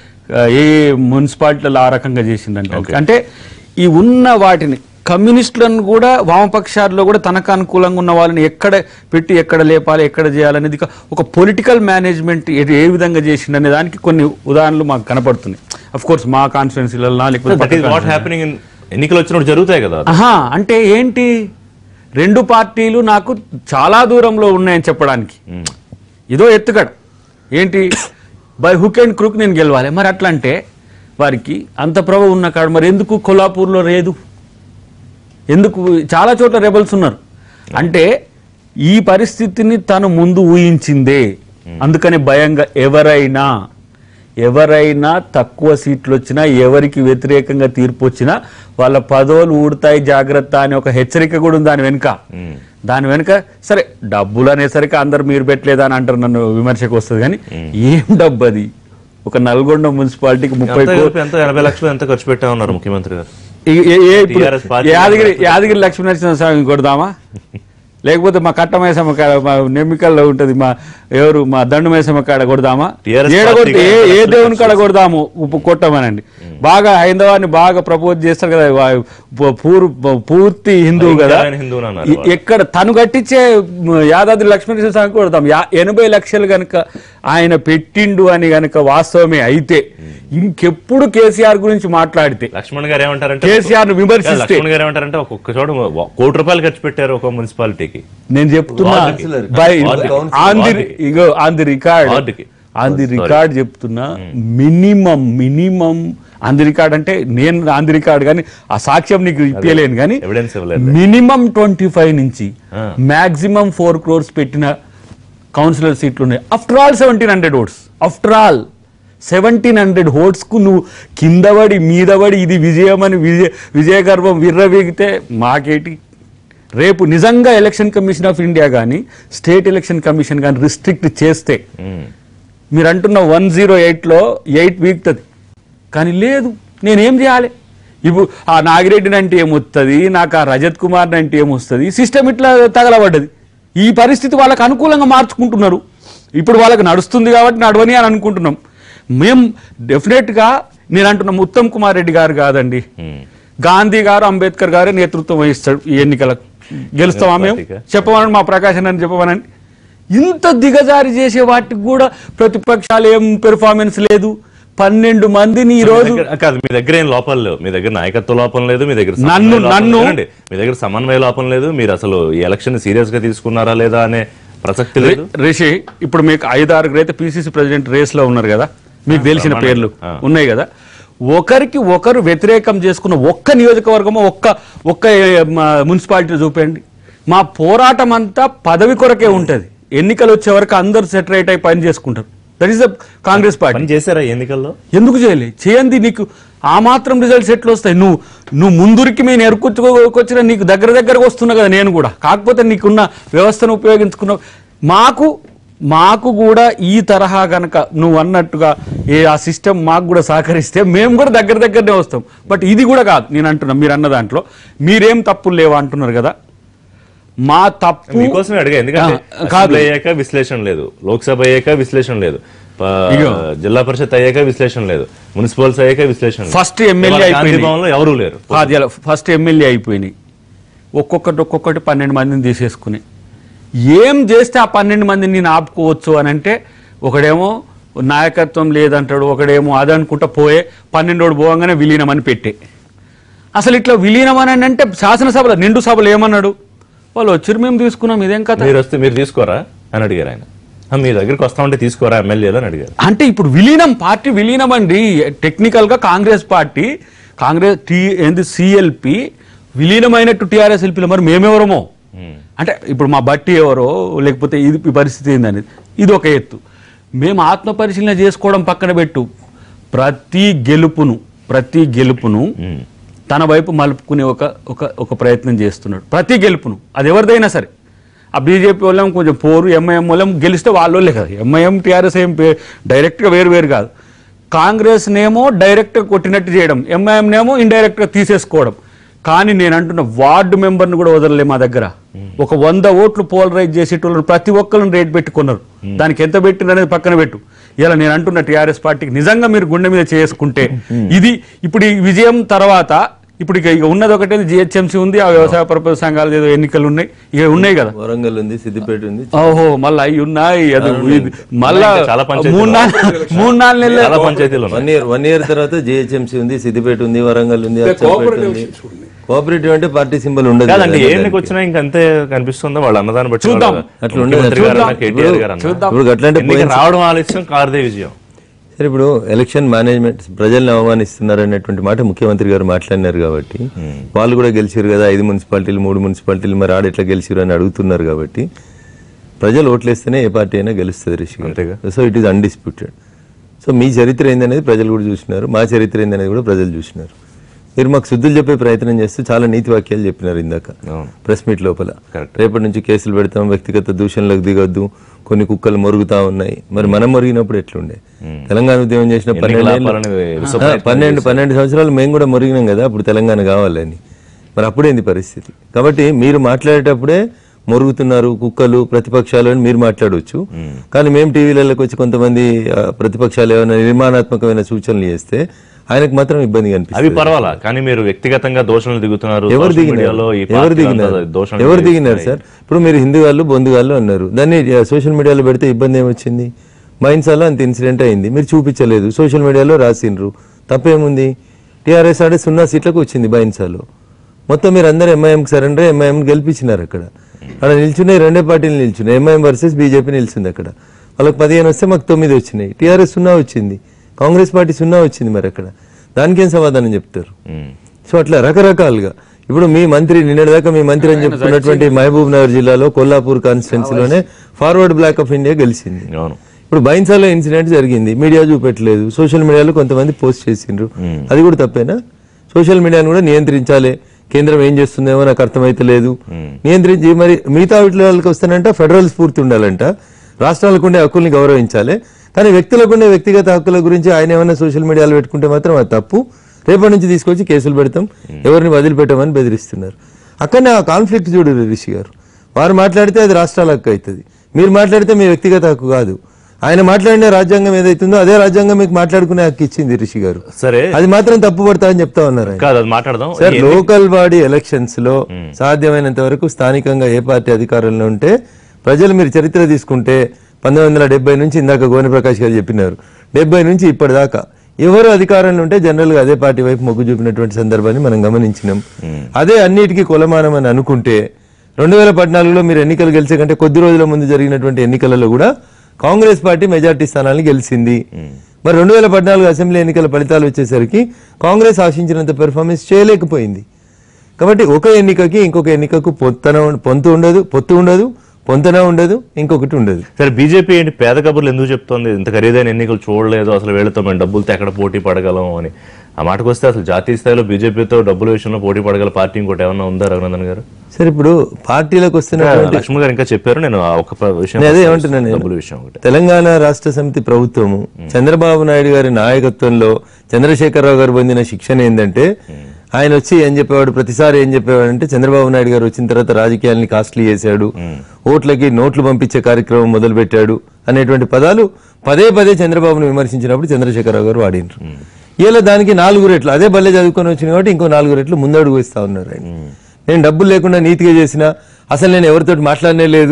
B: ఏ మున్సిపాలిటీలలో ఆ రకంగా చేసిండంటే అంటే ఈ ఉన్న వాటిని కమ్యూనిస్టులను కూడా వామపక్షాల్లో కూడా తనకు అనుకూలంగా ఉన్న వాళ్ళని ఎక్కడ పెట్టి ఎక్కడ లేపాలి ఎక్కడ చేయాలనేది ఒక- ఒక పొలిటికల్ మేనేజ్మెంట్ ఏ విధంగా చేసిండనే దానికి కొన్ని ఉదాహరణలు మాకు కనపడుతున్నాయి అఫ్ కోర్స్ మా కాన్స్టిట్యున్సీలలో లేకపోతే
A: that is what happening in ఎన్నికలు వచ్చినప్పుడు జరుగుతాయి కదా
B: ఆహా అంటే ఏంటి రెండు పార్టీలు నాకు చాలా దూరంలో ఉన్నాయని చెప్పడానికి ఇదో ఎత్తుగడ ఏంటి బై హుక్ అండ్ క్రూక్ నేను గెలవాలి మరి అట్లా అంటే వారికి అంత ప్రభ ఉన్న కాడు మరి ఎందుకు కొల్లాపూర్లో లేదు ఎందుకు చాలా చోట్ల రెబల్స్ ఉన్నారు అంటే ఈ పరిస్థితిని తను ముందు ఊహించిందే అందుకని భయంగా ఎవరైనా ఎవరైనా తక్కువ సీట్లు వచ్చినా ఎవరికి వ్యతిరేకంగా తీర్పు వచ్చినా వాళ్ళ పదవులు ఊడతాయి జాగ్రత్త అనే ఒక హెచ్చరిక కూడా ఉంది దాని వెనుక దాని వెనుక సరే డబ్బులు అనేసరికి అందరు మీరు పెట్టలేదా అని అంటారు నన్ను విమర్శకు వస్తుంది కానీ ఏం డబ్బు అది ఒక నల్గొండ మున్సిపాలిటీకి ముప్పై
A: ఎంత
B: కోట్లు
A: కలిపి ఎంత ఎనభై లక్షలు ఎంత ఖర్చు పెట్టా ఉన్నారు ముఖ్యమంత్రి గారు
B: ఈ- ఏ- ఏ ఇప్పుడు
A: TRS పార్టీ
B: యాదగిరి యాదగిరి లక్ష్మీనరసింహ స్వామి కొడదామా లేకపోతే మా కట్టమైసమ్మ కాడ మా నెమ్మికల్లో ఉంటది మా ఎవరు మా దండుమైసమ్మ కాడ కొడదామా
A: TRS
B: ఏడ కొడితే
A: పార్టీకి
B: ఏ- ఏ
A: లక్షలు
B: దేవుని కాడ కొడదాము ఉప్పు కొట్టమనండి బాగా హైందవాన్ని బాగా ప్రపోజ్ చేస్తారు కదా వా- పూ- పూర్- పూర్తి హిందూ కదా
A: భయంకరమైన హిందువుని అన్నారు
B: ఎ- ఎక్కడ తను కట్టించే మ, యాదాద్రి లక్ష్మీనరసింహ స్వామి కొడదాం యా- ఎనభై లక్షలు గనుక ఆయన పెట్టిండు అని గనుక వాస్తవమే అయితే ఇంకెప్పుడు కేసీఆర్ గురించి మాట్లాడితే
A: లక్ష్మణ్ గారు ఏమంటారంటే
B: కేసీఆర్ ను విమర్శిస్తే
A: లక్ష్మణ్ గారు ఏమంటారంటే ఒక్కొక్క చోట వ- కోటి రూపాయలు ఖర్చు పెట్టారు ఒక మున్సిపాలిటీకి
B: నేను చెప్తున్నా
A: వార్డుకి.
B: బై
A: వార్డుకి.
B: ఆన్ ది
A: వార్డుకి.
B: ఇగో ఆన్ ది రికార్డ్
A: వార్డుకి.
B: On the
A: Sorry.
B: రికార్డ్ చెప్తున్నా minimum minimum on the record అంటే నేను ఆన్ ది రికార్డ్ కానీ ఆ సాక్ష్యం నీకు ఇప్పలేను కానీ
A: ఎవిడెన్స్ ఇవ్వలేదు
B: మినిమం ట్వంటీ ఫైవ్ నుంచి
A: ఆ.
B: మాక్సిమం ఫోర్ క్రోర్స్ పెట్టిన కౌన్సిలర్ సీట్లు ఉన్నాయి after all seventeen hundred votes after all seventeen hundred కు నువ్వు కిందపడి మీదపడి ఇది విజయం అని విజయ విజయగర్భం విర్రవీగితే మాకేటి రేపు నిజంగా ఎలక్షన్ కమిషన్ ఆఫ్ ఇండియా కానీ స్టేట్ ఎలక్షన్ కమిషన్ కానీ రిస్ట్రిక్ట్ చేస్తే
A: ఉమ్.
B: మీరు అంటున్న వన్ జీరో ఎయిట్లో ఎయిట్ వీక్తుంది కానీ లేదు నేనేం చేయాలి ఇప్పుడు ఆ నాగిరెడ్డిని అంటే ఏమొస్తుంది నాకు ఆ రజత్ కుమార్ని అంటే ఏమొస్తుంది సిస్టమ్ ఇట్లా తగలబడ్డది ఈ పరిస్థితి వాళ్ళకి అనుకూలంగా మార్చుకుంటున్నారు ఇప్పుడు వాళ్ళకి నడుస్తుంది కాబట్టి నడవని అని అనుకుంటున్నాం మేము డెఫినెట్గా నేను అంటున్నాం ఉత్తమ్ కుమార్ రెడ్డి గారు కాదండి గాంధీ గారు అంబేద్కర్ గారు నేతృత్వం వహిస్తాడు ఈ ఎన్నికలకు గెలుస్తామా మేము
A: పార్టీకా?
B: చెప్పమనండి మా ప్రకాశన్ అని చెప్పమనండి ఇంత దిగజారి చేసే వాటికి కూడా ప్రతిపక్షాలు ఏం పెర్ఫార్మెన్స్ లేదు పన్నెండు మందిని ఈ
A: మీ
B: రోజు
A: దగ్గర- కాదు మీ దగ్గర ఏం లోపాలు లేవు మీ దగ్గర నాయకత్వ లోపం లేదు మీ దగ్గర సమన్వయ
B: నన్ను-
A: లోపం
B: నన్ను-
A: లేదండి. మీ దగ్గర సమన్వయ లోపం లేదు మీరు అసలు ఈ ఎలక్షన్ సీరియస్ గా తీసుకున్నారా లేదా అనే ప్రసక్తి లేదు
B: రిషి ఇప్పుడు మీకు ఐదు ఆరుగురు అయితే పిసిసి ప్రెసిడెంట్ రేస్ లో ఉన్నారు కదా మీకు తెలిసిన
A: బ్రహ్మాండం.
B: పేర్లు
A: ఆ.
B: ఉన్నాయి కదా ఒకరికి ఒకరు వ్యతిరేకం చేసుకున్న ఒక్క నియోజకవర్గమో ఒక్క ఒక్క ఏ, మా మున్సిపాలిటీ చూపండి మా పోరాటం అంతా పదవి కొరకే ఉంటది ఎన్నికలు వచ్చే వరకు అందరు సెటరేట్ అయి పని చేసుకుంటారు that is the Congress party
A: పని చేశారా ఈ ఎన్నికల్లో
B: ఎందుకు చేయలే చేయండి నీకు ఆ మాత్రం రిజల్ట్స్ ఎట్లా వస్తాయి నువ్వు నువ్వు ముందురికి మేము ఎరుకొచ్చుకొచ్చిన నీకు దగ్గర దగ్గరకు వస్తున్నా కదా నేను కూడా కాకపోతే నీకున్న వ్యవస్థను ఉపయోగించుకున్నావు మాకు మాకు కూడా ఈ తరహా గనక నువ్వు అన్నట్టుగా ఏ ఆ సిస్టమ్ మాకు కూడా సహకరిస్తే మేము కూడా దగ్గర దగ్గరనే వస్తాం బట్ ఇది కూడా కాదు నేను అంటున్నా మీరు అన్న దాంట్లో మీరేం తప్పులు లేవా అంటున్నారు కదా మా తప్పు
A: మీకోసమే అడిగా ఎందుకంటే
B: ఆ, కాదు.
A: అసెంబ్లీ అయ్యాక విశ్లేషణ లేదు లోక్సభ అయ్యాక విశ్లేషణ లేదు ప-
B: ఇగో.
A: జిల్లా పరిషత్ అయ్యాక విశ్లేషణ లేదు మున్సిపల్స్ అయ్యాక విశ్లేషణ లేదు.
B: First ఎమ్మెల్యే
A: ఇవాళ గాంధీ
B: అయిపోయింది.
A: భవన్లో ఎవరూ లేరు
B: కాదు ఫస్ట్ ఎమ్మెల్యే అయిపోయినాయి ఒక్కొక్కటి ఒక్కొక్కటి పన్నెండు మందిని తీసేసుకుని ఏం చేస్తే ఆ పన్నెండు మందిని నేను ఆపుకోవచ్చు అని అంటే ఒకడేమో నాయకత్వం లేదంటాడు ఒకడేమో అది అనుకుంటా పోయే పన్నెండోడు పోగానే విలీనమని పెట్టే అసలు ఇట్లా విలీనమని అంటే శాసనసభలో నిండు సభలు ఏమన్నాడు వాళ్ళు వచ్చి మేము తీసుకున్నాం ఇదేం కథ
A: మీరు వస్తే మీరు తీసుకోరా అని అడిగారు ఆయన "ఆ, మీ దగ్గరికి వస్తా ఉంటే తీసుకోరా ఎమ్మెల్యేలు అని అడిగారు
B: అంటే ఇప్పుడు విలీనం పార్టీ విలీనం అండి టెక్నికల్ గా కాంగ్రెస్ పార్టీ కాంగ్రెస్ టీ ఏంది సిఎల్పి విలీనమైనట్టు టీఆర్ఎస్ ఎల్పీలో మరి మేమెవరమో అంటే ఇప్పుడు మా బట్టి ఎవరో లేకపోతే ఇది ఈ పరిస్థితి ఏందనేది ఇది ఒక ఎత్తు మేము ఆత్మ పరిశీలన చేసుకోవడం పక్కన పెట్టు ప్రతి గెలుపును ప్రతి గెలుపును తన వైపు మలుపుకునే ఒక ఒక ఒక ప్రయత్నం చేస్తున్నాడు ప్రతి గెలుపును అది ఎవరిదైనా సరే ఆ బీజేపీ వాళ్ళం కొంచెం పోరు ఎంఐఎం వాళ్ళం గెలిస్తే వాళ్ళోళ్ళే కదా ఎంఐఎం టీఆర్ఎస్ ఏం పే- డైరెక్ట్గా వేరు వేరు కాదు కాంగ్రెస్ నేమో డైరెక్ట్గా కొట్టినట్టు చేయడం ఎంఐఎం నేమో ఇండైరెక్ట్గా తీసేసుకోవడం కానీ నేను అంటున్న వార్డు మెంబర్ని కూడా వదలలే మా దగ్గర ఒక వంద ఓట్లు పోలరైజ్ చేసేటోళ్ళు ప్రతి ఒక్కరిని రేట్ పెట్టుకున్నారు దానికి ఎంత పెట్టింది అనేది పక్కన పెట్టు ఇలా నేను అంటున్న టీఆర్ఎస్ పార్టీకి నిజంగా మీరు గుండె మీద చేసుకుంటే ఇది ఇప్పుడు ఈ విజయం తర్వాత ఇప్పుడు ఇక ఇక ఉన్నది ఒకటే జిహెచ్ఎంసీ ఉంది ఆ వ్యవసాయ పరపతి సంఘాలు ఏదో ఎన్నికలు ఉన్నాయి ఇక ఉన్నాయి కదా
C: వరంగల్ ఉంది సిద్దిపేట ఉంది
B: ఓహో మళ్ళీ అవి ఉన్నాయి అది ఇది మళ్ళా
A: ఇంకా చాలా పంచాయతీలు
B: మూడు నాలుగు మూడు నాలుగు నెలలు
A: చాలా పంచాయతీలు ఉన్నాయి
C: వన్ ఇయర్ వన్ ఇయర్ తర్వాత జిహెచ్ఎంసీ ఉంది సిద్దిపేట ఉంది వరంగల్ ఉంది అచ్చంపేట ఉంది కోఆపరేటివ్ అంటే పార్టీ సింబల్ ఉండదు
A: కాదండి
C: కదా.
A: ఎన్నికి వచ్చినా ఇంక అంతే కనిపిస్తుందా వాళ్ళ అన్నదాన్ని బట్టి
B: చూద్దాం.
A: వాళ్ళ
C: అట్లా ఉండదు.
A: ముఖ్యమంత్రి గారు అన్న,
C: చూద్దాం.
A: కేటీఆర్ గారు అన్న.
B: చూద్దాం.
C: ఇప్పుడు అట్లాంటి
A: ఎన్నిక రావడం ఆలస్యం కారదే విజయం
C: సరే ఇప్పుడు ఎలక్షన్ మేనేజ్మెంట్ ప్రజల్ని అవమానిస్తున్నారు అనేటువంటి మాట ముఖ్యమంత్రి గారు మాట్లాడినారు కాబట్టి వాళ్ళు కూడా గెలిచారు కదా ఐదు మున్సిపాలిటీలు మూడు మున్సిపాలిటీలు మరి ఆడ ఎట్లా గెలిచారు అని అడుగుతున్నారు కాబట్టి ప్రజలు ఓట్లేస్తేనే ఏ పార్టీ అయినా గెలుస్తుంది రిషి
A: అంతేగా.
C: So it is undisputed so మీ చరిత్ర ఏందనేది ప్రజలు కూడా చూసినారు మా చరిత్ర ఏందనేది కూడా ప్రజలు చూసినారు మీరు మాకు శుద్ధులు చెప్పే ప్రయత్నం చేస్తూ చాలా నీతి వాక్యాలు చెప్పినారు ఇందాక
A: అవును.
C: ప్రెస్ మీట్ లోపల
A: Correct.
C: రేపటి నుంచి కేసులు పెడతాం వ్యక్తిగత దూషణలకు దిగొద్దు కొన్ని కుక్కలు మొరుగుతా ఉన్నాయి మరి మనం మొరిగినప్పుడు ఎట్లుండే తెలంగాణ ఉద్యమం చేసిన
A: ఎన్నికలు
C: పన్నెండేళ్ళు-
A: ఆపాలని విశ్వ
C: ఆ, పన్నెండు పన్నెండు సంవత్సరాలు మేము కూడా మొరిగినాం కదా అప్పుడు తెలంగాణ కావాలని మరి అప్పుడేంది పరిస్థితి కాబట్టి మీరు మాట్లాడేటప్పుడే మొరుగుతున్నారు కుక్కలు ప్రతిపక్షాలు అని మీరు మాట్లాడవచ్చు కానీ మేము టీవీలకు వచ్చి కొంతమంది ఆ, ప్రతిపక్షాలు ఏమైనా నిర్మాణాత్మకమైన సూచనలు చేస్తే ఆయనకు మాత్రం ఇబ్బంది
A: అవి
C: కనిపిస్తుంది
A: పర్వాలా కానీ మీరు వ్యక్తిగతంగా దోషణలు దిగుతున్నారు
C: ఎవరు
A: సోషల్
C: దిగినారు
A: మీడియాలో ఈ
C: ఎవరు
A: పార్టీలు
C: దిగినారు
A: అంతా దోషణలు
C: ఎవరు దిగినారు
A: చేస్తున్నాయి.
C: సార్ ఇప్పుడు మీరు హిందూ వాళ్ళు బొందు వాళ్ళు అన్నారు దాన్ని ఆ, సోషల్ మీడియాలో పెడితే ఇబ్బంది ఏమొచ్చింది మైన్సాలో అంత ఇన్సిడెంట్ అయింది మీరు చూపించలేదు సోషల్ మీడియాలో రాసిండ్రు తప్పేముంది టీఆర్ఎస్ ఆడే సున్నా సీట్లకు వచ్చింది బైన్సాలో మొత్తం మీరు అందరూ ఎంఐఎంకి సరెండర్ ఎంఐఎం గెలిపించినారు అక్కడ అక్కడ నిల్చున్నాయి రెండే పార్టీలు నిల్చున్నాయి ఎంఐఎం వర్సెస్ బీజేపీ నిలిచింది అక్కడ వాళ్ళకి పదిహేను వస్తే మాకు తొమ్మిది వచ్చినాయి టీఆర్ఎస్ సున్నా వచ్చింది కాంగ్రెస్ పార్టీ సున్నా వచ్చింది మరి అక్కడ దానికేం సమాధానం చెప్తారు
A: ఉమ్.
C: సో అట్లా రకరకాలుగా ఇప్పుడు మీ మంత్రి నిన్నటిదాకా మీ మంత్రి అని చెప్పుకున్నటువంటి మహబూబ్ నగర్ జిల్లాలో కొల్లాపూర్ కాన్స్టిట్యున్సీలోనే ఫార్వర్డ్ బ్లాక్ ఆఫ్ ఇండియా గెలిచింది
A: అవును
C: ఇప్పుడు బైన్సాలో ఇన్సిడెంట్ జరిగింది మీడియా చూపెట్టలేదు సోషల్ మీడియాలో కొంతమంది పోస్ట్ చేసిండ్రు అది కూడా తప్పేనా సోషల్ మీడియాను కూడా నియంత్రించాలి కేంద్రం ఏం చేస్తుందేమో నాకు అర్థమైతలేదు నియంత్రించి మరి మిగతా వీటికి వస్తానంట ఫెడరల్ స్ఫూర్తి ఉండాలంట రాష్ట్రాలకు ఉండే హక్కుల్ని గౌరవించాలి కానీ వ్యక్తులకు ఉండే వ్యక్తిగత హక్కుల గురించి ఆయన ఏమైనా సోషల్ మీడియాలో పెట్టుకుంటే మాత్రం అది తప్పు రేపటి నుంచి తీసుకొచ్చి కేసులు పెడతాం ఎవరిని వదిలిపెట్టమని బెదిరిస్తున్నారు అక్కడనే ఆ కాన్ఫ్లిక్ట్ చూడు రిషి గారు వారు మాట్లాడితే అది రాష్ట్రాల హక్కు అవుతుంది మీరు మాట్లాడితే మీ వ్యక్తిగత హక్కు కాదు ఆయన మాట్లాడిన రాజ్యాంగం ఏదైతుందో అదే రాజ్యాంగం మీకు మాట్లాడుకునే హక్కు ఇచ్చింది రిషి గారు
A: సరే
C: అది మాత్రం తప్పు పడతా అని చెప్తా ఉన్నారు ఆయన.
A: కాదు అది మాట్లాడదాం
C: సార్ లోకల్ బాడీ ఎలక్షన్స్ లో సాధ్యమైనంత వరకు స్థానికంగా ఏ పార్టీ అధికారంలో ఉంటే ప్రజలు మీరు చరిత్ర తీసుకుంటే పంతొమ్మిది వందల డెబ్బై నుంచి ఇందాక గోని ప్రకాష్ గారు చెప్పినారు డెబ్బై నుంచి ఇప్పటిదాకా ఎవరు అధికారంలో ఉంటే జనరల్ గా అదే పార్టీ వైపు మొగ్గు చూపినటువంటి సందర్భాన్ని మనం గమనించినాం అదే అన్నిటికీ కులమానం అని అనుకుంటే రెండు వేల పద్నాలుగులో మీరు ఎన్నికలు గెలిచే కంటే కొద్ది రోజుల ముందు జరిగినటువంటి ఎన్నికలలో కూడా కాంగ్రెస్ పార్టీ మెజార్టీ స్థానాలను గెలిచింది మరి రెండు వేల పద్నాలుగు అసెంబ్లీ ఎన్నికల ఫలితాలు వచ్చేసరికి కాంగ్రెస్ ఆశించినంత పెర్ఫార్మెన్స్ చేయలేకపోయింది కాబట్టి ఒక ఎన్నికకి ఇంకొక ఎన్నికకు పొత్తన పొంతు ఉండదు పొత్తు ఉండదు పొంతన ఉండదు ఇంకొకటి ఉండదు
A: సరే బీజేపీ ఏంటి పేద కబుర్లు ఎందుకు చెప్తోంది ఇంత ఖరీదైన ఎన్నికలు చూడలేదు అసలు వీళ్ళతో మేము డబ్బులతో ఎక్కడ పోటీ పడగలం అని ఆ మాటకు వస్తే అసలు జాతీయ స్థాయిలో బీజేపీతో డబ్బుల విషయంలో పోటీ పడగల పార్టీ ఇంకోటి ఏమన్నా ఉందా రఘునందన్ గారు
C: సరే ఇప్పుడు పార్టీలకు వస్తున్నటువంటి
A: లక్ష్మణ్ గారు ఇంకా చెప్పారు నేను ఆ ఒక ప- విషయం
C: నేను అదే ఏమంటున్నాను నేను.
A: డబ్బుల విషయం ఒకటి
C: తెలంగాణ రాష్ట్ర సమితి ప్రభుత్వము చంద్రబాబు నాయుడు గారి నాయకత్వంలో చంద్రశేఖరరావు గారు పొందిన శిక్షణ ఏంటంటే ఆయన వచ్చి ఏం చెప్పేవాడు ప్రతిసారి ఏం చెప్పేవాడు అంటే చంద్రబాబు నాయుడు గారు వచ్చిన తర్వాత రాజకీయాల్ని కాస్ట్లీ చేశాడు ఓట్లకి నోట్లు పంపించే కార్యక్రమం మొదలు పెట్టాడు అనేటువంటి పదాలు పదే పదే చంద్రబాబును విమర్శించినప్పుడు చంద్రశేఖరరావు గారు వాడినారు ఇలా దానికి నాలుగు రెట్లు అదే బల్లె చదువుకొని వచ్చిన కాబట్టి ఇంకో నాలుగు రెట్లు ముందడుగు వేస్తా ఉన్నారు ఆయన నేను డబ్బులు లేకుండా నీతిగా చేసిన అసలు నేను ఎవరితో మాట్లాడనే లేదు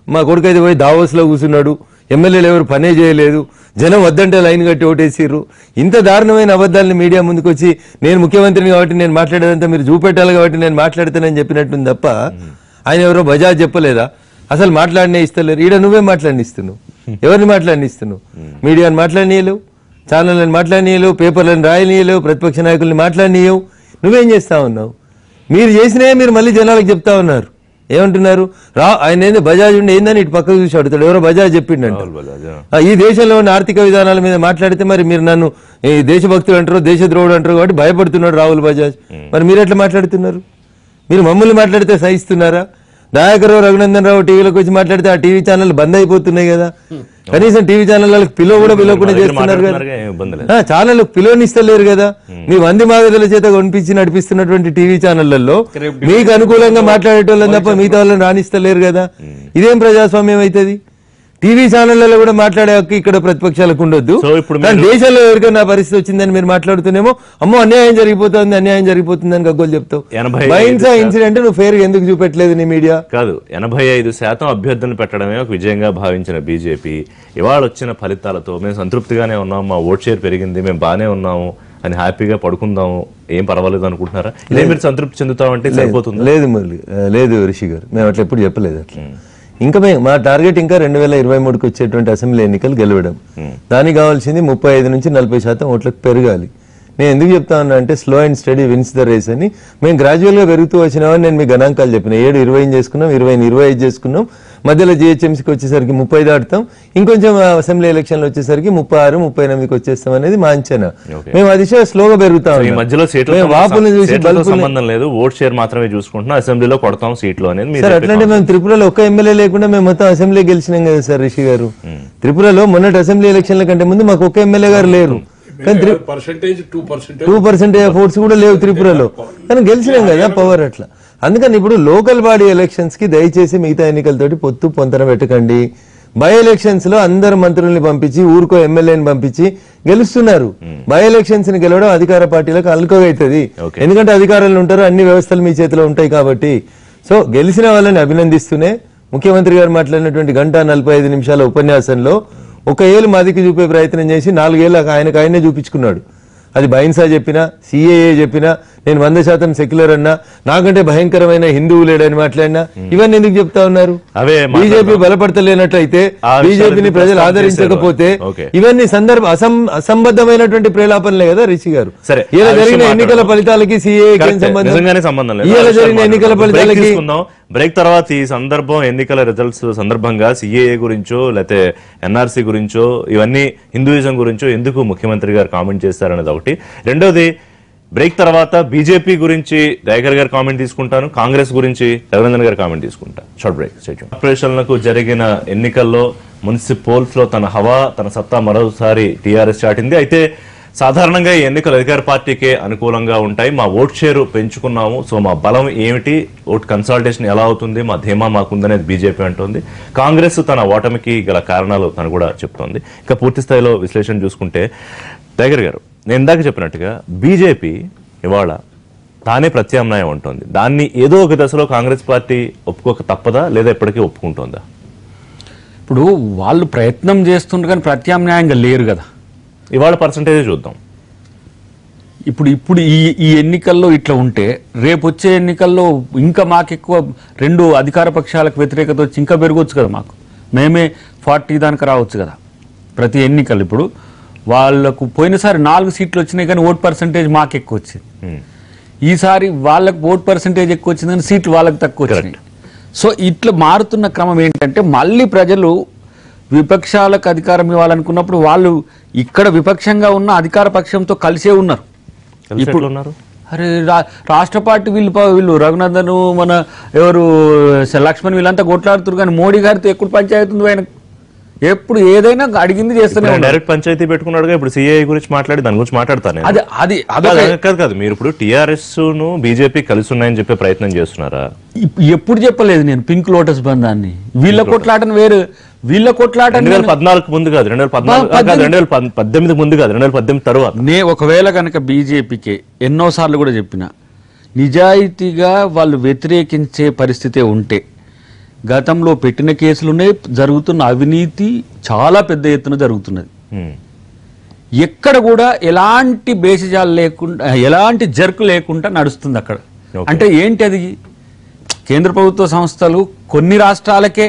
C: మా కొడుకు అయితే పోయి దావోస్లో కూర్చున్నాడు ఎమ్మెల్యేలు ఎవరు పనే చేయలేదు జనం వద్దంటే లైన్ కట్టి ఓటేసిర్రు ఇంత దారుణమైన అబద్ధాలని మీడియా ముందుకు వచ్చి నేను ముఖ్యమంత్రిని కాబట్టి నేను మాట్లాడేదంతా మీరు చూపెట్టాలి కాబట్టి నేను మాట్లాడతానని చెప్పినట్టుంది తప్ప ఆయన ఎవరో బజాజ్ చెప్పలేదా అసలు మాట్లాడినే ఇస్తలేరు ఈడ నువ్వే మాట్లాడినిస్తున్నావు ఎవరిని మాట్లాడినిస్తున్నావు మీడియాని మాట్లాడినీయలేవు ఛానళ్ళని మాట్లాడినీయలేవు పేపర్లను రాయనీయలేవు ప్రతిపక్ష నాయకుల్ని మాట్లాడినీయవు నువ్వేం చేస్తా ఉన్నావు మీరు చేసినవే మీరు మళ్ళీ జనాలకు చెప్తా ఉన్నారు ఏమంటున్నారు రా ఆయన ఏంది బజాజ్ ఉండి ఏందని ఇటు పక్కకు చూసి అడుగుతాడు ఎవరో బజాజ్ చెప్పిండంట
A: బజాజ్, ఆ.
C: ఆ, ఈ దేశంలో ఉన్న ఆర్థిక విధానాల మీద మాట్లాడితే మరి మీరు నన్ను ఈ దేశభక్తులు అంటారు దేశద్రోహుడు అంటారు కాబట్టి భయపడుతున్నాడు రాహుల్ బజాజ్ మరి మీరు ఎట్లా మాట్లాడుతున్నారు మీరు మమ్మల్ని మాట్లాడితే సహిస్తున్నారా దయాకరావు రఘునందన్ రావు టీవీలోకి వచ్చి మాట్లాడితే ఆ టీవీ ఛానల్ బంద్ అయిపోతున్నాయి కదా కనీసం టీవీ ఛానల్ వాళ్ళకి పిలువ కూడా పిలవకుండా
A: మా దగ్గర
C: చేస్తున్నారు కదా
A: మాట్లాడుతున్నారుగా, ఏం ఇబ్బంది లేదు.
C: ఆ, ఛానల్ పిలువనిస్తలేరు కదా మీ వంది మాగదుల చేత కొనిపించి నడిపిస్తున్నటువంటి టీవీ ఛానళ్లలో మీకు అనుకూలంగా మాట్లాడేటోళ్ళని తప్ప మిగతా వాళ్ళని రాణిస్తలేరు కదా ఇదేం ప్రజాస్వామ్యం అవుతుంది టీవీ ఛానళ్లలో కూడా మాట్లాడే హక్కు ఇక్కడ ప్రతిపక్షాలకు ఉండొద్దు
A: సో ఇప్పుడు
C: కానీ దేశంలో ఎవరికైనా పరిస్థితి వచ్చిందని మీరు మాట్లాడుతూనేమో అమ్మో అన్యాయం జరిగిపోతుంది అన్యాయం జరిగిపోతుంది అని గగ్గోలు చెప్తావు
A: ఎనభై
C: బైన్సా ఇన్సిడెంట్ నువ్వు ఫేర్ ఎందుకు చూపెట్టలేదు నీ మీడియా
A: కాదు ఎనభై ఐదు శాతం అభ్యర్థులను పెట్టడమే ఒక విజయంగా భావించిన బీజేపీ ఇవాళ వచ్చిన ఫలితాలతో మేము సంతృప్తిగానే ఉన్నాం మా ఓట్ షేర్ పెరిగింది మేము బాగానే ఉన్నాము అని హ్యాపీగా పడుకుందాము ఏం పర్వాలేదు అనుకుంటున్నారా ఇదే మీరు సంతృప్తి చెందుతామంటే సరిపోతుంది
C: లేదు మురళి ఆ, లేదు రిషి గారు మేము అట్లా ఎప్పుడు చెప్పలేదు అట్లా ఇంకా మేము మా టార్గెట్ ఇంకా రెండు వేల ఇరవై మూడుకి వచ్చేటువంటి అసెంబ్లీ ఎన్నికలు గెలవడం దానికి కావాల్సింది ముప్పై ఐదు నుంచి నలభై శాతం ఓట్లకు పెరగాలి నేను ఎందుకు చెప్తా ఉన్నా అంటే slow and steady wins the race అని మేము గ్రాడ్యువల్ గా పెరుగుతూ వచ్చినామని నేను మీ గణాంకాలు చెప్పిన ఏడు ఇరవై చేసుకున్నాం ఇరవై ఇరవై ఐదు చేసుకున్నాం మధ్యలో జిహెచ్ఎంసీకి వచ్చేసరికి ముప్పై దాటుతాం ఇంకొంచెం ఆ అసెంబ్లీ ఎలక్షన్లు వచ్చేసరికి ముప్పై ఆరు ముప్పై ఎనిమిదికి వచ్చేస్తాం అనేది మా అంచనా మేము అది స్లోగా పెరుగుతా
A: ఈ
C: ఉన్నాం.
A: మధ్యలో సీట్లతో
C: మేము వాపులను చూసి
A: సీట్లతో
C: బల్బుల్ని-
A: సంబంధం లేదు ఓట్ షేర్ మాత్రమే చూసుకుంటున్నాం అసెంబ్లీలో కొడతాం సీట్లు అనేది మీరు
C: సార్
A: చెప్పే
C: అట్లాంటి మేము త్రిపురలో ఒక్క ఎమ్మెల్యే లేకుండా మేము మొత్తం అసెంబ్లీ గెలిచినాం కదా సార్ రిషి గారు త్రిపురలో మొన్నటి అసెంబ్లీ ఎలక్షన్ల కంటే ముందు మాకు ఒక్క ఎమ్మెల్యే గారు లేరు కానీ
D: percentage two percentage
C: two percentage of votes కూడా లేవు త్రిపురలో కానీ గెలిచినాం కదా పవర్ అట్లా అందుకని ఇప్పుడు లోకల్ బాడీ ఎలక్షన్స్ కి దయచేసి మిగతా ఎన్నికలతోటి పొత్తు పొంతన పెట్టకండి బై ఎలక్షన్స్ లో అందరు మంత్రుల్ని పంపించి ఊరుకో ఎమ్మెల్యేని పంపించి గెలుస్తున్నారు బై ఎలక్షన్స్ ని గెలవడం అధికార పార్టీలకు అల్కగైతుంది
A: Okay.
C: ఎందుకంటే అధికారులు ఉంటారు అన్ని వ్యవస్థలు మీ చేతిలో ఉంటాయి కాబట్టి సో గెలిచిన వాళ్ళని అభినందిస్తూనే ముఖ్యమంత్రి గారు మాట్లాడినటువంటి గంట నలభై ఐదు నిమిషాల ఉపన్యాసంలో ఒక ఏళ్ళు మాదికి చూపే ప్రయత్నం చేసి నాలుగేళ్ళు ఆయనకు ఆయనే చూపించుకున్నాడు అది బైన్సా చెప్పినా సిఏఏ చెప్పినా నేను వంద శాతం సెక్యులర్ అన్నా నాకంటే భయంకరమైన హిందువు లేడని మాట్లాడినా ఇవన్నీ ఎందుకు చెప్తా ఉన్నారు
A: అవే
C: బీజేపీ బలపడతలేనట్లయితే
A: ఆ విషయాలు
C: బీజేపీని
A: ఎందుకు
C: ప్రజలు
A: ప్రస్తావన
C: ఆదరించకపోతే
A: చేశారు? ఓకే.
C: ఇవన్నీ సందర్భ అసం అసంబద్ధమైనటువంటి ప్రేలాపనలే కదా రిషి గారు
A: సరే,
C: ఇలా
A: ఆ విషయం
C: జరిగిన ఎన్నికల
A: మాట్లాడదాం.
C: ఫలితాలకి సిఏ
A: కరెక్టే. నిజంగానే సంబంధం లేదు
C: ఇవాళ
A: ఆ విషయాలు
C: జరిగిన ఎన్నికల
A: మాట్లాడదాం. బ్రేక్
C: ఫలితాలకి
A: తీసుకుందాం బ్రేక్ తర్వాత ఈ సందర్భం ఎన్నికల రిజల్ట్స్ సందర్భంగా సిఏఏ గురించో లేకపోతే ఎన్ఆర్సీ గురించో ఇవన్నీ హిందూయిజం గురించో ఎందుకు ముఖ్యమంత్రి గారు కామెంట్ చేస్తారనేది ఒకటి రెండోది బ్రేక్ తర్వాత బీజేపీ గురించి దయాకర్ గారు కామెంట్ తీసుకుంటాను కాంగ్రెస్ గురించి రఘునందన్ గారు కామెంట్ తీసుకుంటా షార్ట్ బ్రేక్ కార్పొరేషన్లకు జరిగిన ఎన్నికల్లో మున్సిపల్స్ లో తన హవా తన సత్తా మరోసారి టీఆర్ఎస్ చాటింది అయితే సాధారణంగా ఈ ఎన్నికలు అధికార పార్టీకే అనుకూలంగా ఉంటాయి మా ఓట్ షేరు పెంచుకున్నాము సో మా బలం ఏమిటి ఓట్ కన్సల్టేషన్ ఎలా అవుతుంది మా ధీమా మాకుందనేది బీజేపీ అంటోంది కాంగ్రెస్ తన ఓటమికి గల కారణాలు తను కూడా చెప్తోంది ఇంకా పూర్తి స్థాయిలో విశ్లేషణ చూసుకుంటే టైగర్ గారు నేను ఇందాక చెప్పినట్టుగా బీజేపీ ఇవాళ తానే ప్రత్యామ్నాయం అంటోంది దాన్ని ఏదో ఒక దశలో కాంగ్రెస్ పార్టీ ఒప్పుకోక తప్పదా లేదా ఇప్పటికీ ఒప్పుకుంటోందా
B: ఇప్పుడు వాళ్ళు ప్రయత్నం చేస్తుండ్రు కానీ ప్రత్యామ్నాయంగా లేరు కదా
A: ఇవాళ పర్సంటేజ్ చూద్దాం
B: ఇప్పుడు ఇప్పుడు ఈ ఈ ఎన్నికల్లో ఇట్లా ఉంటే రేపు వచ్చే ఎన్నికల్లో ఇంకా మాకు ఎక్కువ రెండు అధికార పక్షాలకు వ్యతిరేకత వచ్చి ఇంకా పెరగవచ్చు కదా మాకు మేమే ఫార్టీ దానికి రావచ్చు కదా ప్రతి ఎన్నికలు ఇప్పుడు వాళ్ళకు పోయినసారి నాలుగు సీట్లు వచ్చినాయి కానీ ఓట్ పర్సంటేజ్ మాకు ఎక్కువ వచ్చింది
A: Hmm.
B: ఈసారి వాళ్ళకు ఓట్ పర్సంటేజ్ ఎక్కువ వచ్చింది కానీ సీట్లు వాళ్ళకి తక్కువ వచ్చినాయి సో ఇట్లా మారుతున్న క్రమం ఏంటంటే మళ్ళీ ప్రజలు విపక్షాలకు అధికారం ఇవ్వాలనుకున్నప్పుడు వాళ్ళు ఇక్కడ విపక్షంగా ఉన్న అధికార పక్షంతో కలిసే ఉన్నారు
A: కలిసి
B: ఇప్పుడు
A: ఎట్లా ఉన్నారు
B: అరే రా- రాష్ట్ర పార్టీ వీళ్ళు ప- వీళ్ళు రఘునందన్ మన ఎవరు స- లక్ష్మణ్ వీళ్ళంతా కొట్లాడుతున్నారు కానీ మోడీ గారితో ఎప్పుడు పంచాయతీ ఉంది ఆయన ఎప్పుడు ఏదైనా అడిగింది చేస్తూనే ఉన్నారు
A: డైరెక్ట్ పంచాయతీ పెట్టుకున్నాడుగా ఇప్పుడు సిఐ గురించి మాట్లాడి దాని గురించి మాట్లాడతాను నేను.
B: అది అది అదొక
A: కాదు కాదు కాదు మీరు ఇప్పుడు టిఆర్ఎస్ ను బీజేపీ కలిసి ఉన్నాయని చెప్పే ప్రయత్నం చేస్తున్నారా
B: ఇప్- ఎప్పుడు చెప్పలేదు నేను పింక్ లోటస్ బంధాన్ని వీళ్ళ కొట్లాటను వేరు వీళ్ళ కొట్లాట
A: రెండు వేల పద్నాలుగు ముందు కాదు రెండు వేల పద్నాలుగు
B: బా-
A: కాదు రెండు వేల పద్- పద్దెనిమిది ముందు కాదు రెండు వేల పద్దెనిమిది తర్వాత
B: నే ఒకవేళ కనుక బీజేపీకి ఎన్నోసార్లు కూడా చెప్పిన నిజాయితీగా వాళ్ళు వ్యతిరేకించే పరిస్థితే ఉంటే గతంలో పెట్టిన కేసులునే జరుగుతున్న అవినీతి చాలా పెద్ద ఎత్తున జరుగుతున్నది
A: ఉమ్.
B: ఎక్కడ కూడా ఎలాంటి బేసిజాలు లేకుండా ఎలాంటి జర్క్ లేకుండా నడుస్తుంది అక్కడ
A: Okay.
B: అంటే ఏంటి అది కేంద్ర ప్రభుత్వ సంస్థలు కొన్ని రాష్ట్రాలకే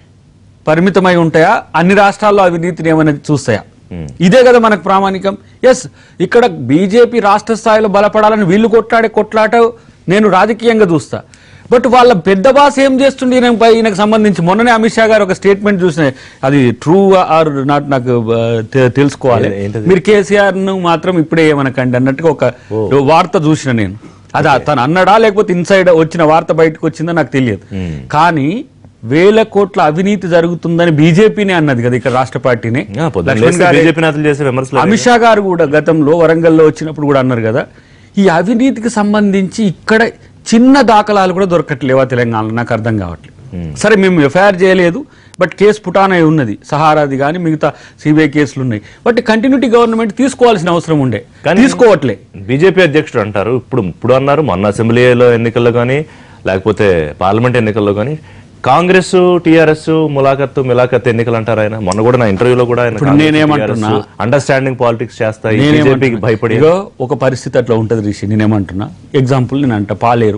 B: పరిమితమై ఉంటాయా అన్ని రాష్ట్రాల్లో అవినీతిని ఏమైనా చూస్తాయా ఇదే కదా మనకు ప్రామాణికం ఎస్ ఇక్కడ బీజేపీ రాష్ట్ర స్థాయిలో బలపడాలని వీళ్ళు కొట్లాడే కొట్లాట నేను రాజకీయంగా చూస్తా బట్ వాళ్ళ పెద్ద బాస్ ఏం చేస్తుండే ఈయన పై- ఈయనకు సంబంధించి మొన్ననే అమిత్ షా గారు ఒక స్టేట్మెంట్ చూసిన అది ట్రూ ఆర్ నాట్ నాకు ఆ, తె- తెలుసుకోవాలి
A: ఏ- ఏంటది?
B: మీరు కేసీఆర్ ను మాత్రం ఇప్పుడే ఏమనకండి అన్నట్టుగా ఒక వార్త చూసిన నేను అది తను అన్నాడా లేకపోతే ఇన్సైడ్ వచ్చిన వార్త బయటకు వచ్చిందో నాకు తెలియదు కానీ వేల కోట్ల అవినీతి జరుగుతుందని బీజేపీనే అన్నది కదా ఇక్కడ రాష్ట్ర పార్టీనే
A: ఆ, పొద్దున్న
B: లక్ష్మణ్
A: లేస్తే
B: గారే-
A: బీజేపీ నేతలు చేసే విమర్శలు అవే.
B: అమిత్ షా గారు కూడా గతంలో వరంగల్లో వచ్చినప్పుడు కూడా అన్నారు కదా ఈ అవినీతికి సంబంధించి ఇక్కడ చిన్న దాఖలాలు కూడా దొరకట్లేవా తెలంగాణలో నాకు అర్థం కావట్లేదు సరే మేము ఎఫ్ఐఆర్ చేయలేదు బట్ కేసు పుటానే ఉన్నది సహారాది కానీ మిగతా సిబిఐ కేసులు ఉన్నాయి బట్ కంటిన్యూటీ గవర్నమెంట్ తీసుకోవాల్సిన అవసరం ఉండే
A: కానీ-
B: తీసుకోవట్లే
A: బీజేపీ అధ్యక్షుడు అంటారు ఇప్పుడు ఇప్పుడు అన్నారు మొన్న అసెంబ్లీలో ఎన్నికల్లో కానీ లేకపోతే పార్లమెంట్ ఎన్నికల్లో కానీ కాంగ్రెస్ టిఆర్ఎస్ ములాఖత్ మిలాఖత్ ఎన్నికలు అంటారు ఆయన మొన్న కూడా నా ఇంటర్వ్యూలో కూడా ఆయన
B: ఇప్పుడు నేనేమంటున్నా?
A: అండర్స్టాండింగ్ పాలిటిక్స్ చేస్తాయి
B: నేనేమంటున్నా?
A: బీజేపీకి భయపడి
B: ఇగో ఒక పరిస్థితి అట్లా ఉంటుంది రిషి నేనేమంటున్నా ఎగ్జాంపుల్ నేను అంట పాలేరు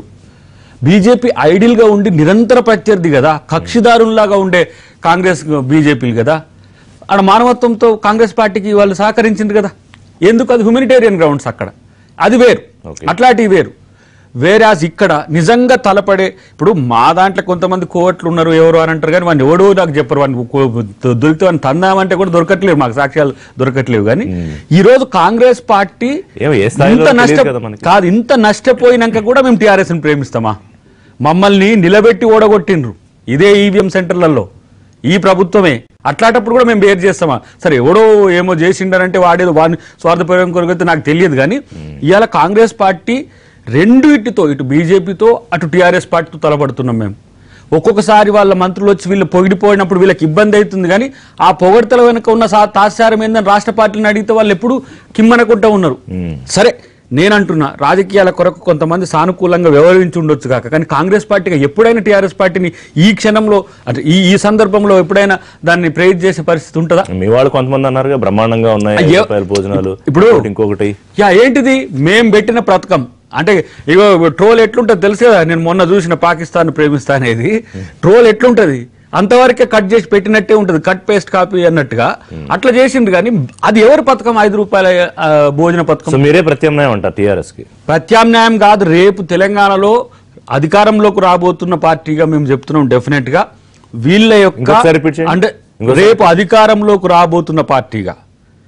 B: బీజేపీ ఐడియల్ గా ఉండి నిరంతర ప్రత్యర్థి కదా కక్షిదారుల్లాగా ఉండే కాంగ్రెస్ బీజేపీలు కదా ఆడ మానవత్వంతో కాంగ్రెస్ పార్టీకి వాళ్ళు సహకరించింది కదా ఎందుకు అది హ్యూమనిటేరియన్ గ్రౌండ్స్ అక్కడ అది వేరు
A: Okay.
B: అట్లాంటివి వేరు వేరాజ్ ఇక్కడ నిజంగా తలపడే ఇప్పుడు మా దాంట్లో కొంతమంది కోవట్లు ఉన్నారు ఎవరు అని అంటారు కానీ వాడిని ఎవడో నాకు చెప్పరు వాడిని కో- దొరికితే వాడిని తందామంటే కూడా దొరకట్లేవు మాకు సాక్ష్యాలు దొరకట్లేవు కానీ ఈ రోజు కాంగ్రెస్ పార్టీ
A: ఏమో ఏ స్థాయిలో
B: ఇంత
A: తెలియదు
B: నష్ట
A: కదా మనకి.
B: కాదు ఇంత నష్టపోయినాక కూడా మేము టీఆర్ఎస్ ని ప్రేమిస్తామా మమ్మల్ని నిలబెట్టి ఓడగొట్టిండ్రు ఇదే ఈవీఎం సెంటర్లలో ఈ ప్రభుత్వమే అట్లాంటప్పుడు కూడా మేము బేర్ చేస్తామా సరే ఎవడో ఏమో చేసిండరంటే వాడేదో వాడిని స్వార్థపరం కొరకైతే నాకు తెలియదు కానీ ఇవాళ కాంగ్రెస్ పార్టీ రెండు ఇటుతో ఇటు బీజేపీతో అటు టీఆర్ఎస్ పార్టీతో తలపడుతున్నాం మేము ఒక్కొక్కసారి వాళ్ళ మంత్రులు వచ్చి వీళ్ళు పొగిడిపోయినప్పుడు వీళ్ళకి ఇబ్బంది అవుతుంది కానీ ఆ పొగడతల వెనుక ఉన్న సా- తాత్సారం ఏందని రాష్ట్ర పార్టీని అడిగితే వాళ్ళు ఎప్పుడు కిమ్మనకుంటా ఉన్నారు సరే నేనంటున్నా రాజకీయాల కొరకు కొంతమంది సానుకూలంగా వ్యవహరించి ఉండొచ్చు కాక కానీ కాంగ్రెస్ పార్టీగా ఎప్పుడైనా టీఆర్ఎస్ పార్టీని ఈ క్షణంలో అంటే ఈ ఈ సందర్భంలో ఎప్పుడైనా దాన్ని ప్రేజ్ చేసే పరిస్థితి ఉంటుందా
A: మీ వాళ్ళు కొంతమంది అన్నారుగా బ్రహ్మాండంగా ఉన్నాయి ఐదు
B: అయ్యో.
A: రూపాయల భోజనాలు
B: ఇప్పుడు-
A: ఇంకోటి ఇంకొకటి
B: యా ఏంటిది మేం పెట్టిన పథకం అంటే ఇగో ట్రోల్ ఎట్లుంటుంది తెలుసు కదా నేను మొన్న చూసిన పాకిస్తాన్ ప్రేమిస్తా అనేది ట్రోల్ ఎట్లుంటది అంతవరకే కట్ చేసి పెట్టినట్టే ఉంటుంది కట్ పేస్ట్ కాపీ అన్నట్టుగా అట్లా చేసిండు కానీ అది ఎవరి పథకం ఐదు రూపాయల ఆ, భోజన పథకం
A: సో మీరే ప్రత్యామ్నాయం అంటారు టీఆర్ఎస్ కి
B: ప్రత్యామ్నాయం కాదు రేపు తెలంగాణలో అధికారంలోకి రాబోతున్న పార్టీగా మేము చెప్తున్నాం డెఫినెట్ గా వీళ్ళ యొక్క
A: ఇంకొకసారి repeat చేయండి.
B: అంటే
A: ఇంకొకసారి.
B: రేపు అధికారంలోకి రాబోతున్న పార్టీగా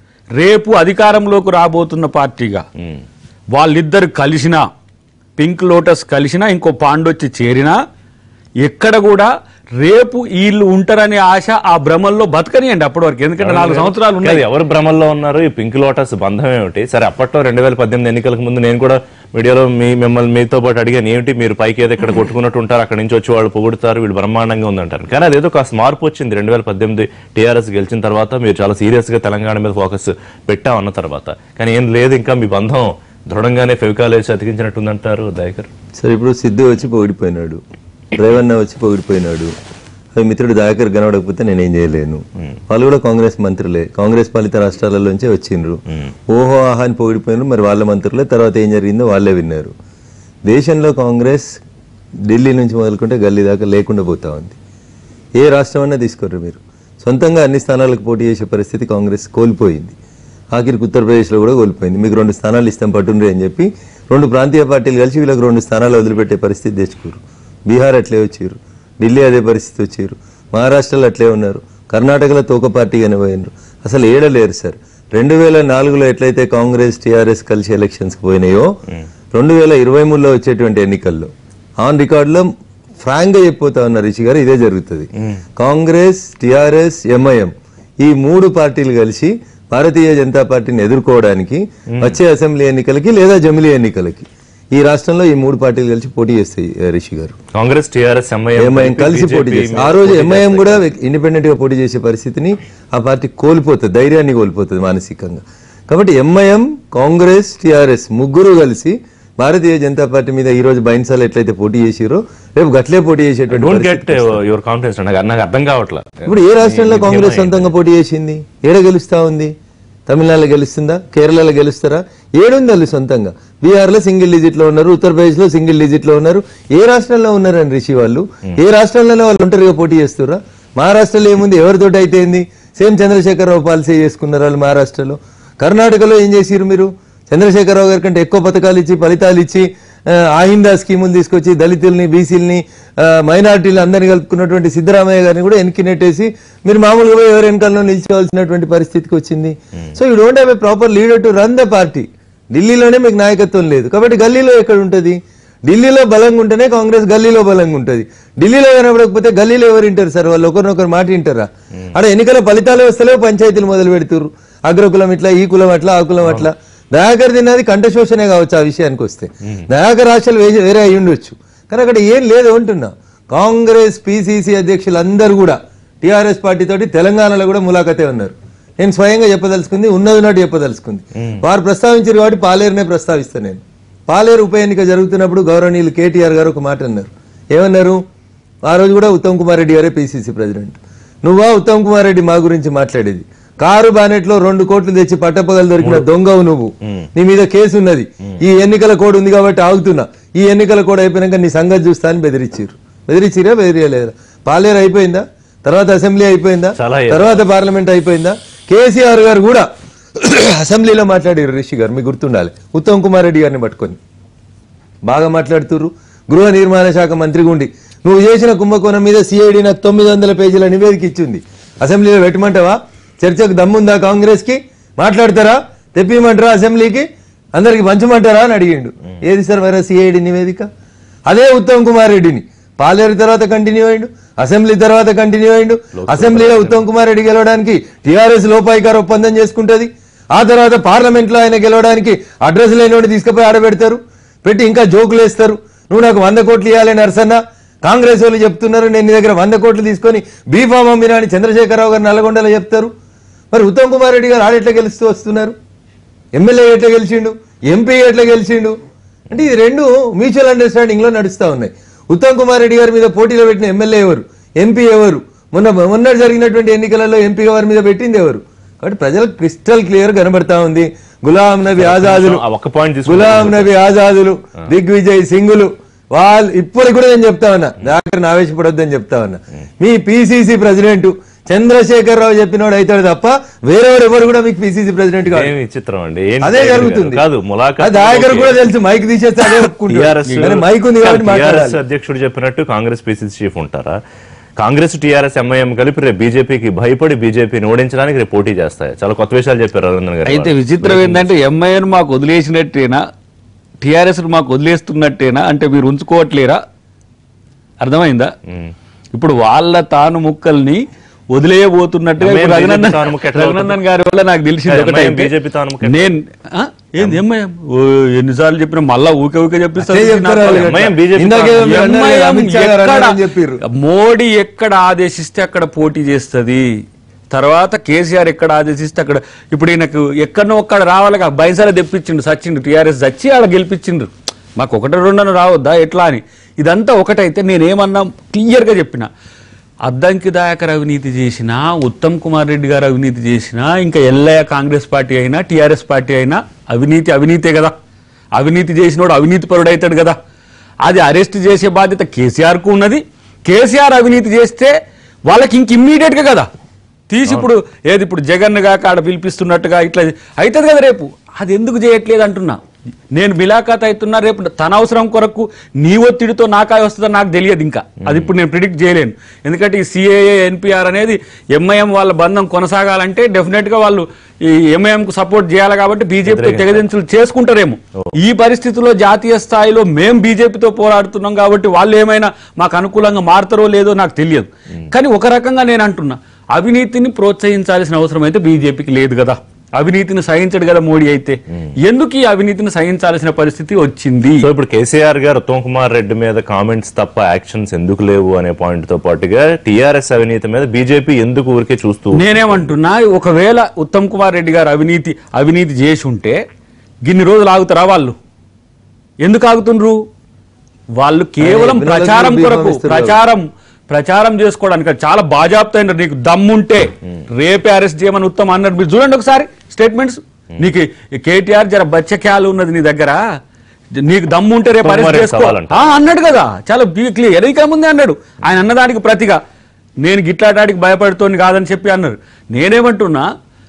B: రేపు అధికారంలోకి రాబోతున్న పార్టీగా
A: ఉమ్.
B: వాళ్ళిద్దరు కలిసినా పింక్ లోటస్ కలిసినా ఇంకో పాండొచ్చి చేరినా ఎక్కడ కూడా రేపు వీళ్ళు ఉంటారనే ఆశ ఆ భ్రమల్లో బతకనియండి అప్పటి వరకు ఎందుకంటే నాలుగు సంవత్సరాలు ఉన్నాయి
A: కాదు, ఎవరు భ్రమల్లో ఉన్నారు ఈ పింక్ లోటస్ బంధం ఏమిటి సరే అప్పట్లో రెండు వేల పద్దెనిమిది ఎన్నికలకు ముందు నేను కూడా మీడియాలో మీ మిమ్మల్ని మీతో పాటు అడిగాను ఏమిటి మీరు పైకి ఏదో ఇక్కడ కొట్టుకున్నట్టు ఉంటారు అక్కడ నుంచి వచ్చి వాళ్ళు పొగుడుతారు వీళ్ళు బ్రహ్మాండంగా ఉందంటారు కానీ అదేదో కాస్త మార్పు వచ్చింది రెండు వేల పద్దెనిమిది టీఆర్ఎస్ గెలిచిన తర్వాత మీరు చాలా సీరియస్ గా తెలంగాణ మీద ఫోకస్ పెట్టాం అన్న తర్వాత కానీ ఏం లేదు ఇంకా మీ బంధం దృఢంగానే ఫెవికాల్ వేసి అతికించినట్టుందంటారు దయాకర్
C: సరే ఇప్పుడు సిద్ధు వచ్చి పొగిడిపోయినాడు రేవన్న వచ్చి పొగిడిపోయినాడు అవి మిత్రుడు దయాకర్ కనబడకపోతే నేనేం చేయలేను వాళ్ళు కూడా కాంగ్రెస్ మంత్రులే కాంగ్రెస్ పాలిత రాష్ట్రాలలోంచే వచ్చిండ్రు ఓహో ఆహా అని పొగిడిపోయినారు మరి వాళ్ళ మంత్రులే తర్వాత ఏం జరిగిందో వాళ్ళే విన్నారు దేశంలో కాంగ్రెస్ ఢిల్లీ నుంచి మొదలుకుంటే గల్లీ దాకా లేకుండా పోతా ఉంది ఏ రాష్ట్రం అన్నా తీసుకోరు మీరు సొంతంగా అన్ని స్థానాలకు పోటీ చేసే పరిస్థితి కాంగ్రెస్ కోల్పోయింది ఆఖరికి ఉత్తరప్రదేశ్లో కూడా కోల్పోయింది మీకు రెండు స్థానాలు ఇస్తాం పట్టుండ్రి అని చెప్పి రెండు ప్రాంతీయ పార్టీలు కలిసి వీళ్ళకి రెండు స్థానాలు వదిలిపెట్టే పరిస్థితి తెచ్చుకోరు బీహార్ అట్లే వచ్చారు ఢిల్లీ అదే పరిస్థితి వచ్చారు మహారాష్ట్రలో అట్లే ఉన్నారు కర్ణాటకలో తోక పార్టీగానే పోయినారు అసలు ఏడలేరు సార్ రెండు వేల నాలుగులో ఎట్లయితే కాంగ్రెస్ టీఆర్ఎస్ కలిసి ఎలక్షన్స్కి పోయినాయో రెండు వేల ఇరవై మూడులో వచ్చేటువంటి ఎన్నికల్లో ఆన్ రికార్డులో ఫ్రాంక్ గా చెప్పిపోతా ఉన్నారు రిషి గారు ఇదే జరుగుతుంది కాంగ్రెస్ టిఆర్ఎస్ ఎంఐఎం ఈ మూడు పార్టీలు కలిసి భారతీయ జనతా పార్టీని ఎదుర్కోవడానికి వచ్చే అసెంబ్లీ ఎన్నికలకి లేదా జమిలీ ఎన్నికలకి ఈ రాష్ట్రంలో ఈ మూడు పార్టీలు కలిసి పోటీ చేస్తాయి ఆ, రిషి గారు
A: కాంగ్రెస్ టీఆర్ఎస్
C: ఎంఐఎం కలిసి పోటీ చేస్తాయి ఆ రోజు ఎంఐఎం కూడా ఇండిపెండెంట్ గా పోటీ చేసే పరిస్థితిని ఆ పార్టీ కోల్పోతుంది ధైర్యాన్ని కోల్పోతుంది మానసికంగా కాబట్టి ఎంఐఎం కాంగ్రెస్ టిఆర్ఎస్ ముగ్గురు కలిసి భారతీయ జనతా పార్టీ మీద ఈ రోజు బైన్సాలు ఎట్లయితే పోటీ చేసిరో రేపు గట్లే పోటీ చేసేటువంటి
A: డోంట్
C: పరిస్థితి.
A: గెట్ యువర్ కాన్ఫిడెన్స్ నాకు నాకు అర్థం కావట్లా
C: ఇప్పుడు ఏ రాష్ట్రంలో కాంగ్రెస్ సొంతంగా పోటీ చేసింది ఏడ గెలుస్తా ఉంది తమిళనాడులో గెలుస్తుందా కేరళలో గెలుస్తారా ఏడుంది వాళ్ళు సొంతంగా బీహార్లో సింగిల్ డిజిట్ లో ఉన్నారు ఉత్తరప్రదేశ్ లో సింగిల్ డిజిట్ లో ఉన్నారు ఏ రాష్ట్రంలో ఉన్నారని రిషి వాళ్ళు ఏ రాష్ట్రంలోనే వాళ్ళు ఒంటరిగా పోటీ చేస్తురా మహారాష్ట్రలో ఏముంది ఎవరితోటి అయితే ఏంది సేమ్ చంద్రశేఖరరావు పాలసీ చేసుకున్నారు వాళ్ళు మహారాష్ట్రలో కర్ణాటకలో ఏం చేసిరు మీరు చంద్రశేఖరరావు గారి కంటే ఎక్కువ పథకాలు ఇచ్చి ఫలితాలు ఇచ్చి ఆ, ఆహిందా స్కీములు తీసుకొచ్చి దళితుల్ని బీసీలని మైనారిటీలు అందరిని కలుపుకున్నటువంటి సిద్ధరామయ్య గారిని కూడా వెనక్కి నెట్టేసి మీరు మామూలుగా పోయి ఎవరి వెనకాలలో నిలిచిపోవాల్సినటువంటి పరిస్థితికి వచ్చింది so you don't have a proper leader to run the party ఢిల్లీలోనే మీకు నాయకత్వం లేదు కాబట్టి గల్లీలో ఎక్కడ ఉంటుంది ఢిల్లీలో బలంగా ఉంటేనే కాంగ్రెస్ గల్లీలో బలంగా ఉంటుంది ఢిల్లీలో కనబడకపోతే గల్లీలో ఎవరు వింటారు సార్ వాళ్ళు ఒకరినొకరు మాట వింటారా ఆడ ఎన్నికల ఫలితాలు వస్తలేవు పంచాయతీలు మొదలు పెడుతురు అగ్రకులం ఇట్లా ఈ కులం అట్లా ఆ కులం అట్లా దయాకర్ తిన్నది కంఠశోషణే కావచ్చు ఆ విషయానికి వస్తే దయాకర్ ఆశలు వేరే వేరే అయి ఉండొచ్చు కానీ అక్కడ ఏం లేదు అంటున్నా కాంగ్రెస్ పిసిసి అధ్యక్షులు అందరూ కూడా టిఆర్ఎస్ పార్టీ తోటి తెలంగాణలో కూడా ములాఖతే ఉన్నారు నేను స్వయంగా చెప్పదలుచుకుంది ఉన్నది నాటి చెప్పదలుచుకుంది వారు ప్రస్తావించారు కాబట్టి పాలేరునే ప్రస్తావిస్తాను నేను పాలేరు ఉప ఎన్నిక జరుగుతున్నప్పుడు గౌరవనీయులు కేటీఆర్ గారు ఒక మాట అన్నారు ఏమన్నారు ఆ రోజు కూడా ఉత్తమ్ కుమార్ రెడ్డి గారే పిసిసి ప్రెసిడెంట్ నువ్వా ఉత్తమ్ కుమార్ రెడ్డి మా గురించి మాట్లాడేది కారు బానెట్ లో రెండు కోట్లు తెచ్చి పట్టపగలు దొరికిన దొంగవు నువ్వు నీ మీద కేసు ఉన్నది ఈ ఎన్నికల కోడ్ ఉంది కాబట్టి ఆగుతున్నా ఈ ఎన్నికల కోడ్ అయిపోయినాక నీ సంగతి చూస్తా అని బెదిరించారు బెదిరించిరా బెదిరియలేదా పాలేరు అయిపోయిందా తర్వాత అసెంబ్లీ అయిపోయిందా
A: చాలా అయ్యాయి.
C: తర్వాత పార్లమెంట్ అయిపోయిందా కేసీఆర్ గారు కూడా అసెంబ్లీలో మాట్లాడారు రిషి గారు మీకు గుర్తుండాలి ఉత్తమ్ కుమార్ రెడ్డి గారిని పట్టుకొని బాగా మాట్లాడుతుర్రు గృహ నిర్మాణ శాఖ మంత్రిగా ఉండి నువ్వు చేసిన కుంభకోణం మీద సిఐడి నాకు తొమ్మిది వందల పేజీల నివేదిక ఇచ్చింది అసెంబ్లీలో పెట్టమంటావా చర్చకు దమ్ముందా కాంగ్రెస్ కి మాట్లాడతారా తెప్పిమంటారా అసెంబ్లీకి అందరికి పంచమంటారా అని అడిగిండు ఏది సార్ మరి సిఐడి నివేదిక అదే ఉత్తమ్ కుమార్ రెడ్డిని పాలేరు తర్వాత కంటిన్యూ అయ్యిండు అసెంబ్లీ తర్వాత కంటిన్యూ అయ్యిండు అసెంబ్లీలో ఉత్తమ్ కుమార్ రెడ్డి గెలవడానికి టీఆర్ఎస్ లోపాయికార ఒప్పందం చేసుకుంటది ఆ తర్వాత పార్లమెంట్ లో ఆయన గెలవడానికి అడ్రస్ లేనివాడిని తీసుకుపోయి ఆడబెడతారు పెట్టి ఇంకా జోకులు వేస్తారు నువ్వు నాకు వంద కోట్లు ఇవ్వాలి నరసన్న కాంగ్రెస్ వాళ్ళు చెప్తున్నారు నేను నీ దగ్గర వంద కోట్లు తీసుకొని బీఫామ్ అమ్మినా అని చంద్రశేఖరరావు గారు నల్గొండలో చెప్తారు మరి ఉత్తమ్ కుమార్ రెడ్డి గారు ఆడెట్లా గెలుస్తూ వస్తున్నారు ఎమ్మెల్యే ఎట్లా గెలిచిండు ఎంపీ ఎట్లా గెలిచిండు అంటే ఇది రెండు మ్యూచువల్ అండర్స్టాండింగ్ లో నడుస్తా ఉన్నాయి ఉత్తమ్ కుమార్ రెడ్డి గారి మీద పోటీలో పెట్టిన ఎమ్మెల్యే ఎవరు ఎంపీ ఎవరు మొన్న మొన్న జరిగినటువంటి ఎన్నికలలో ఎంపీ గారి మీద పెట్టింది ఎవరు కాబట్టి ప్రజలకు క్రిస్టల్ క్లియర్ కనబడతా ఉంది గులాం నబీ ఆజాదులు
A: ఆ ఒక్క పాయింట్ తీసుకుంటే
C: గులాం నబీ ఆజాదులు దిగ్విజయ్ సింగులు వాళ్ళు ఇప్పుడు కూడా నేను చెప్తా ఉన్నా డాక్టర్ ఆవేశపడొద్దని చెప్తా ఉన్నా మీ పిసిసి ప్రెసిడెంట్ చంద్రశేఖర్ రావు చెప్పినోడు అవుతాడు తప్ప వేరేవారు ఎవరు కూడా మీకు పిసిసి ప్రెసిడెంట్ కాదు
A: ఏమి విచిత్రం అండి ఏంటి
C: అదే
A: టైగర్ గారు?
C: జరుగుతుంది
A: కాదు ములాఖాత్
C: అది నాయకుడు కూడా తెలుసు మైక్ తీసేస్తే అదే
A: టిఆర్ఎస్
C: ఒప్పుకుంటారు కానీ మైక్ ఉంది కాబట్టి మాట్లాడాలి
A: అధ్యక్షుడు చెప్పినట్టు కాంగ్రెస్ పిసిసి చీఫ్ ఉంటారా కాంగ్రెస్ టిఆర్ఎస్ ఎంఐఎం కలిపి రేపు బీజేపీకి భయపడి బీజేపీని ఓడించడానికి రేపు పోటీ చేస్తాయి చాలా కొత్త విషయాలు చెప్పారు రవీంద్రన్ గారు
B: అయితే విచిత్రం ఏంటంటే ఎంఐఎన్ మాకు వదిలేసినట్టేనా టిఆర్ఎస్ మాకు వదిలేస్తున్నట్టేనా అంటే మీరు ఉంచుకోవట్లేరా అర్థమైందా
A: ఉమ్.
B: ఇప్పుడు వాళ్ళ తాను ముక్కల్ని వదిలేయబోతున్నట్టుగా ఇప్పుడు
A: ఎంఐఎం
B: రఘునందన్
A: తాను ముక్క ఎట్లా
B: రఘునందన్ గారి వల్ల నాకు తెలిసింది
A: ఎంఐఎం
B: ఒకటే
A: బీజేపీ తాను ముక్క ఎట్లా?
B: నేను ఆ? ఏంది ఎంఐఎం ఓ, ఎన్నిసార్లు చెప్పినా మళ్ళా ఊకే ఊకే చెప్పిస్తారు
C: అదే చెప్తారు వాళ్ళు.
A: ఎంఐఎం బీజేపీ
C: ఇందాకే
A: తాను-
C: మీరు అన్నారు కదా,
B: ఎంఐఎం
C: అమిత్ షా గారు
B: ఎక్కడ-
C: అన్నారని చెప్పిర్రు
B: మోడీ ఎక్కడ ఆదేశిస్తే అక్కడ పోటీ చేస్తుంది తర్వాత కేసీఆర్ ఎక్కడ ఆదేశిస్తే అక్కడ ఇప్పుడు ఈయనకు ఎక్కడనో ఒక్కడ రావాలి బైసాల తెప్పించిండు సచ్చిండు టీఆర్ఎస్ చచ్చి ఆడ గెలిపించిండ్రు మాకు ఒకటి రెండను రావద్దా ఎట్లా అని ఇదంతా ఒకటైతే నేనేమన్నా క్లియర్గా చెప్పిన అద్దంకి దయాకర్ అవినీతి చేసినా ఉత్తమ్ కుమార్ రెడ్డి గారు అవినీతి చేసినా ఇంకా ఎల్లయ్య కాంగ్రెస్ పార్టీ అయినా టీఆర్ఎస్ పార్టీ అయినా అవినీతి అవినీతే కదా అవినీతి చేసినోడు అవినీతి పరుడు అవుతాడు కదా అది అరెస్ట్ చేసే బాధ్యత కేసీఆర్కు ఉన్నది కేసీఆర్ అవినీతి చేస్తే వాళ్ళకి ఇంక ఇమ్మీడియట్గా కదా తీసి ఇప్పుడు ఏది ఇప్పుడు జగన్ గాక ఆడ పిలిపిస్తున్నట్టుగా ఇట్లా అవుతుంది కదా రేపు అది ఎందుకు చేయట్లేదు అంటున్నా నేను బిలాఖాత్ అవుతున్నా రేపు తన అవసరం కొరకు నీ ఒత్తిడితో నాకాయ వస్తుందో నాకు తెలియదు ఇంకా అది ఇప్పుడు నేను ప్రిడిక్ట్ చేయలేను ఎందుకంటే ఈ సిఏఏ ఎన్పిఆర్ అనేది ఎంఐఎం వాళ్ళ బంధం కొనసాగాలంటే డెఫినెట్ గా వాళ్ళు ఈ ఎంఐఎం కు సపోర్ట్ చేయాలి కాబట్టి బీజేపీతో తెగదించులు చేసుకుంటారేమో ఈ పరిస్థితిలో జాతీయ స్థాయిలో మేం బీజేపీతో పోరాడుతున్నాం కాబట్టి వాళ్ళు ఏమైనా మాకు అనుకూలంగా మారుతారో లేదో నాకు తెలియదు కానీ ఒక రకంగా నేను అంటున్నా అవినీతిని ప్రోత్సహించాల్సిన అవసరం అయితే బీజేపీకి లేదు కదా అవినీతిని సహించడు కదా మోడీ అయితే ఎందుకు ఈ అవినీతిని సహించాల్సిన పరిస్థితి వచ్చింది
A: సో ఇప్పుడు కేసీఆర్ గారు ఉత్తమ్ కుమార్ రెడ్డి మీద కామెంట్స్ తప్ప యాక్షన్స్ ఎందుకు లేవు అనే పాయింట్ తో పాటుగా టీఆర్ఎస్ అవినీతి మీద బీజేపీ ఎందుకు ఊరికే చూస్తూ
B: నేనేమంటున్నా ఒకవేళ ఉత్తమ్ కుమార్ రెడ్డి గారు అవినీతి అవినీతి చేసి ఉంటే గిన్ని రోజులు ఆగుతారా వాళ్ళు ఎందుకు ఆగుతుండ్రు వాళ్ళు కేవలం
C: ఎమ్మెల్యేలకు
B: ప్రచారం
C: బీఫామ్
B: కొరకు
C: ఇస్తారు
B: ప్రచారం ప్రచారం చేసుకోవడానికి చాలా బాజాప్తా అయినారు నీకు దమ్ముంటే రేపే అరెస్ట్ చేయమని ఉత్తమ అన్నారు మీరు చూడండి ఒకసారి స్టేట్మెంట్స్ నీకు ఈ కేటీఆర్ జర బచ్చక్యాలు ఉన్నది నీ దగ్గర నీకు దమ్ముంటే రేపు అరెస్ట్
A: సోమవారం
B: చేసుకో
A: సవాలంట.
B: ఆ, అన్నాడు కదా చాలా క్లియర్ ఎన్నిక ముందే అన్నాడు ఆయన అన్నదానికి ప్రతిగా నేను గిట్లాటానికి భయపడుతోని కాదని చెప్పి అన్నారు నేనేమంటున్నా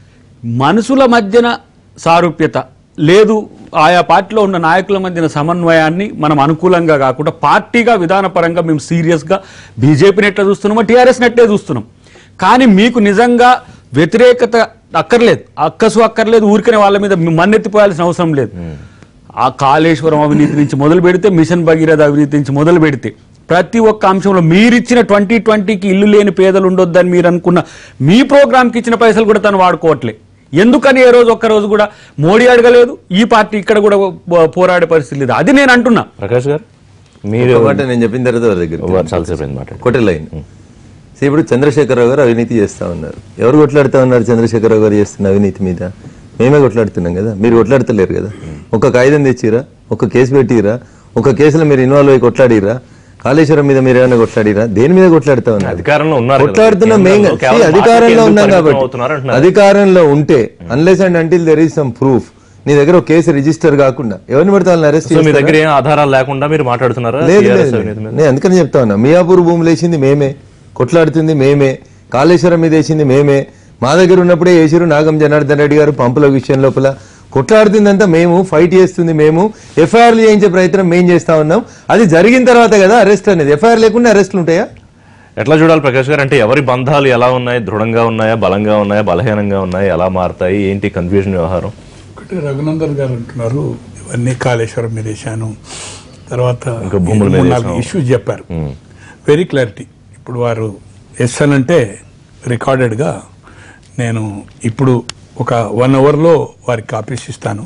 B: మనుషుల మధ్యన సారూప్యత లేదు ఆయా పార్టీలో ఉన్న నాయకుల మధ్యన సమన్వయాన్ని మనం అనుకూలంగా కాకుండా పార్టీగా విధానపరంగా మేము సీరియస్గా బీజేపీని ఎట్లా చూస్తున్నామో టీఆర్ఎస్ని ఎట్లే చూస్తున్నాం కానీ మీకు నిజంగా వ్యతిరేకత అక్కర్లేదు అక్కసు అక్కర్లేదు ఊరికనే వాళ్ళ మీద మన్నెత్తిపోయాల్సిన అవసరం లేదు ఆ కాళేశ్వరం అవినీతి నుంచి మొదలు పెడితే మిషన్ భగీరథ అవినీతి నుంచి మొదలు పెడితే ప్రతి ఒక్క అంశంలో మీరిచ్చిన ట్వంటీ ట్వంటీకి ఇల్లు లేని పేదలు ఉండొద్దని మీరు అనుకున్న మీ ప్రోగ్రామ్కి ఇచ్చిన పైసలు కూడా తను వాడుకోవట్లే ఎందుకని ఏ రోజు ఒక్క రోజు కూడా మోడీ అడగలేదు ఈ పార్టీ ఇక్కడ కూడా పో- పోరాడే పరిస్థితి లేదు అది నేను అంటున్నా
A: ప్రకాష్ గారు మీరు
C: ఒక మాట నేను చెప్పిన తర్వాత వారి దగ్గర
A: చాలాసేపు అయింది మాట
C: ఒకటే లైన్ సో ఇప్పుడు చంద్రశేఖరరావు గారు అవినీతి చేస్తా ఉన్నారు ఎవరు కొట్లాడుతా ఉన్నారు చంద్రశేఖరరావు గారు చేస్తున్న అవినీతి మీద మేమే కొట్లాడుతున్నాం కదా మీరు కొట్లాడతలేరు కదా ఒక కాగితం తెచ్చిరా ఒక కేసు పెట్టిరా ఒక కేసులో మీరు ఇన్వాల్వ్ అయ్యి కొట్లాడిరా కాళేశ్వరం మీద మీరు ఏమైనా కొట్లాడిరా దేని మీద కొట్లాడుతా ఉన్నారు
A: అధికారంలో ఉన్నారు కదా.
C: కొట్లాడుతున్నాం మేం
A: కేంద్రంలో
C: కదా.
A: కేవలం
C: See, అధికారంలో
A: పార్టీకి
C: ఉన్నాం
A: ఎందుకు
C: కాబట్టి
A: అవుతున్నారు అంటున్నారు.
C: అధికారంలో ఉంటే unless and until there is some proof నీ దగ్గర ఒక కేసు రిజిస్టర్ కాకుండా ఎవరిని పడితే వాళ్ళని అరెస్ట్
A: సో మీ దగ్గర ఏం ఆధారాలు లేకుండా మీరు మాట్లాడుతున్నారా
C: లేదు
A: TRS
C: లేదు
A: అవినీతి మీద?
C: నేను అందుకని చెప్తా ఉన్నా మియాపూర్ భూములు వేసింది మేమే కొట్లాడుతుంది మేమే కాళేశ్వరం మీద వేసింది మేమే మా దగ్గర ఉన్నప్పుడే వేసిరు నాగం జనార్దన్ రెడ్డి గారు పంపుల విషయం లోపల కొట్లాడుతుందంతా మేము ఫైట్ చేస్తుంది మేము ఎఫ్ఐఆర్లు చేయించే ప్రయత్నం మేము చేస్తా ఉన్నాం అది జరిగిన తర్వాత కదా అరెస్ట్ అనేది ఎఫ్ఐఆర్ లేకుండా అరెస్ట్లు ఉంటాయా
A: ఎట్లా చూడాలి ప్రకాష్ గారు అంటే ఎవరి బంధాలు ఎలా ఉన్నాయి దృఢంగా ఉన్నాయా బలంగా ఉన్నాయా బలహీనంగా ఉన్నాయా ఎలా మారుతాయి ఏంటి కన్ఫ్యూజన్ వ్యవహారం
D: ఒకటి రఘునందన్ గారు అంటున్నారు ఇవన్నీ కాళేశ్వరం మీద వేశాను తర్వాత
A: ఇంకా భూముల మీద వేశాం.
D: ఇష్యూస్ చెప్పారు వెరీ క్లారిటీ ఇప్పుడు వారు ఎస్ అని అంటే రికార్డెడ్గా నేను ఇప్పుడు ఒక వన్ అవర్లో వారికి కాపీస్ ఇస్తాను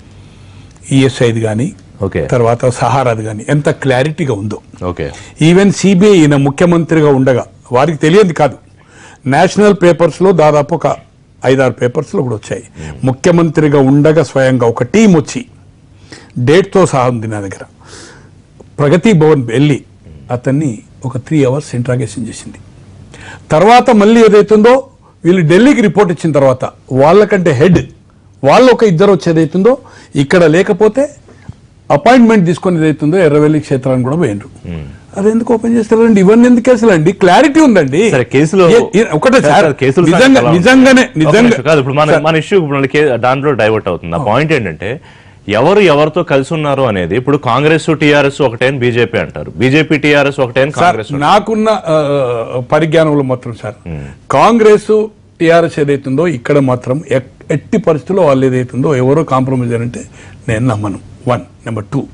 D: ఈఎస్ఐది కానీ
A: ఓకే
D: తర్వాత సహారాది కానీ ఎంత క్లారిటీగా ఉందో
A: ఓకే
D: ఈవెన్ సిబిఐ ఈయన ముఖ్యమంత్రిగా ఉండగా వారికి తెలియదు కాదు నేషనల్ పేపర్స్లో దాదాపు ఒక ఐదారు పేపర్స్లో కూడా వచ్చాయి ముఖ్యమంత్రిగా ఉండగా స్వయంగా ఒక టీం వచ్చి డేట్తో సహా ఉంది నా దగ్గర ప్రగతి భవన్ వెళ్ళి అతన్ని ఒక త్రీ అవర్స్ ఇంట్రాగేషన్ చేసింది తర్వాత మళ్ళీ ఏదైతుందో వీళ్ళు ఢిల్లీకి రిపోర్ట్ ఇచ్చిన తర్వాత వాళ్ళకంటే హెడ్ వాళ్ళు ఒక ఇద్దరు వచ్చేదైతుందో ఇక్కడ లేకపోతే అపాయింట్మెంట్ తీసుకొని ఏదైతుందో ఎర్రవెల్లి క్షేత్రాన్ని కూడా పోయినరు అది ఎందుకు ఓపెన్ చేస్తారండి ఇవన్నీ ఎందుకు కేసులు అండి క్లారిటీ ఉందండి
A: సరే కేసులో
D: ఏ- ఏ- ఒకటే సార్
A: సార్, కేసులు
D: నిజంగా
A: చాలా ఉన్నాయి.
D: నిజంగానే
A: ఒక
D: నిజంగా
A: నిమిషం కాదు ఇప్పుడు మన మన ఇష్యూ ఇప్పుడు మనకి దాంట్లో డైవర్ట్ అవుతుంది ఆ పాయింట్ ఏంటంటే ఎవరు ఎవరితో కలిసి ఉన్నారు అనేది ఇప్పుడు కాంగ్రెస్ టీఆర్ఎస్ ఒకటే అని బీజేపీ అంటారు బీజేపీ టీఆర్ఎస్ ఒకటే అని
D: సార్
A: కాంగ్రెస్ అంటారు.
D: నాకున్న ఆ, పరిజ్ఞానంలో మాత్రం సార్ కాంగ్రెస్ టీఆర్ఎస్ ఏదైతుందో ఇక్కడ మాత్రం ఎక్- ఎట్టి పరిస్థితుల్లో వాళ్ళు ఏదైతుందో ఎవరో కాంప్రమైజ్ అంటే నేను నమ్మను వన్ నెంబర్ టూ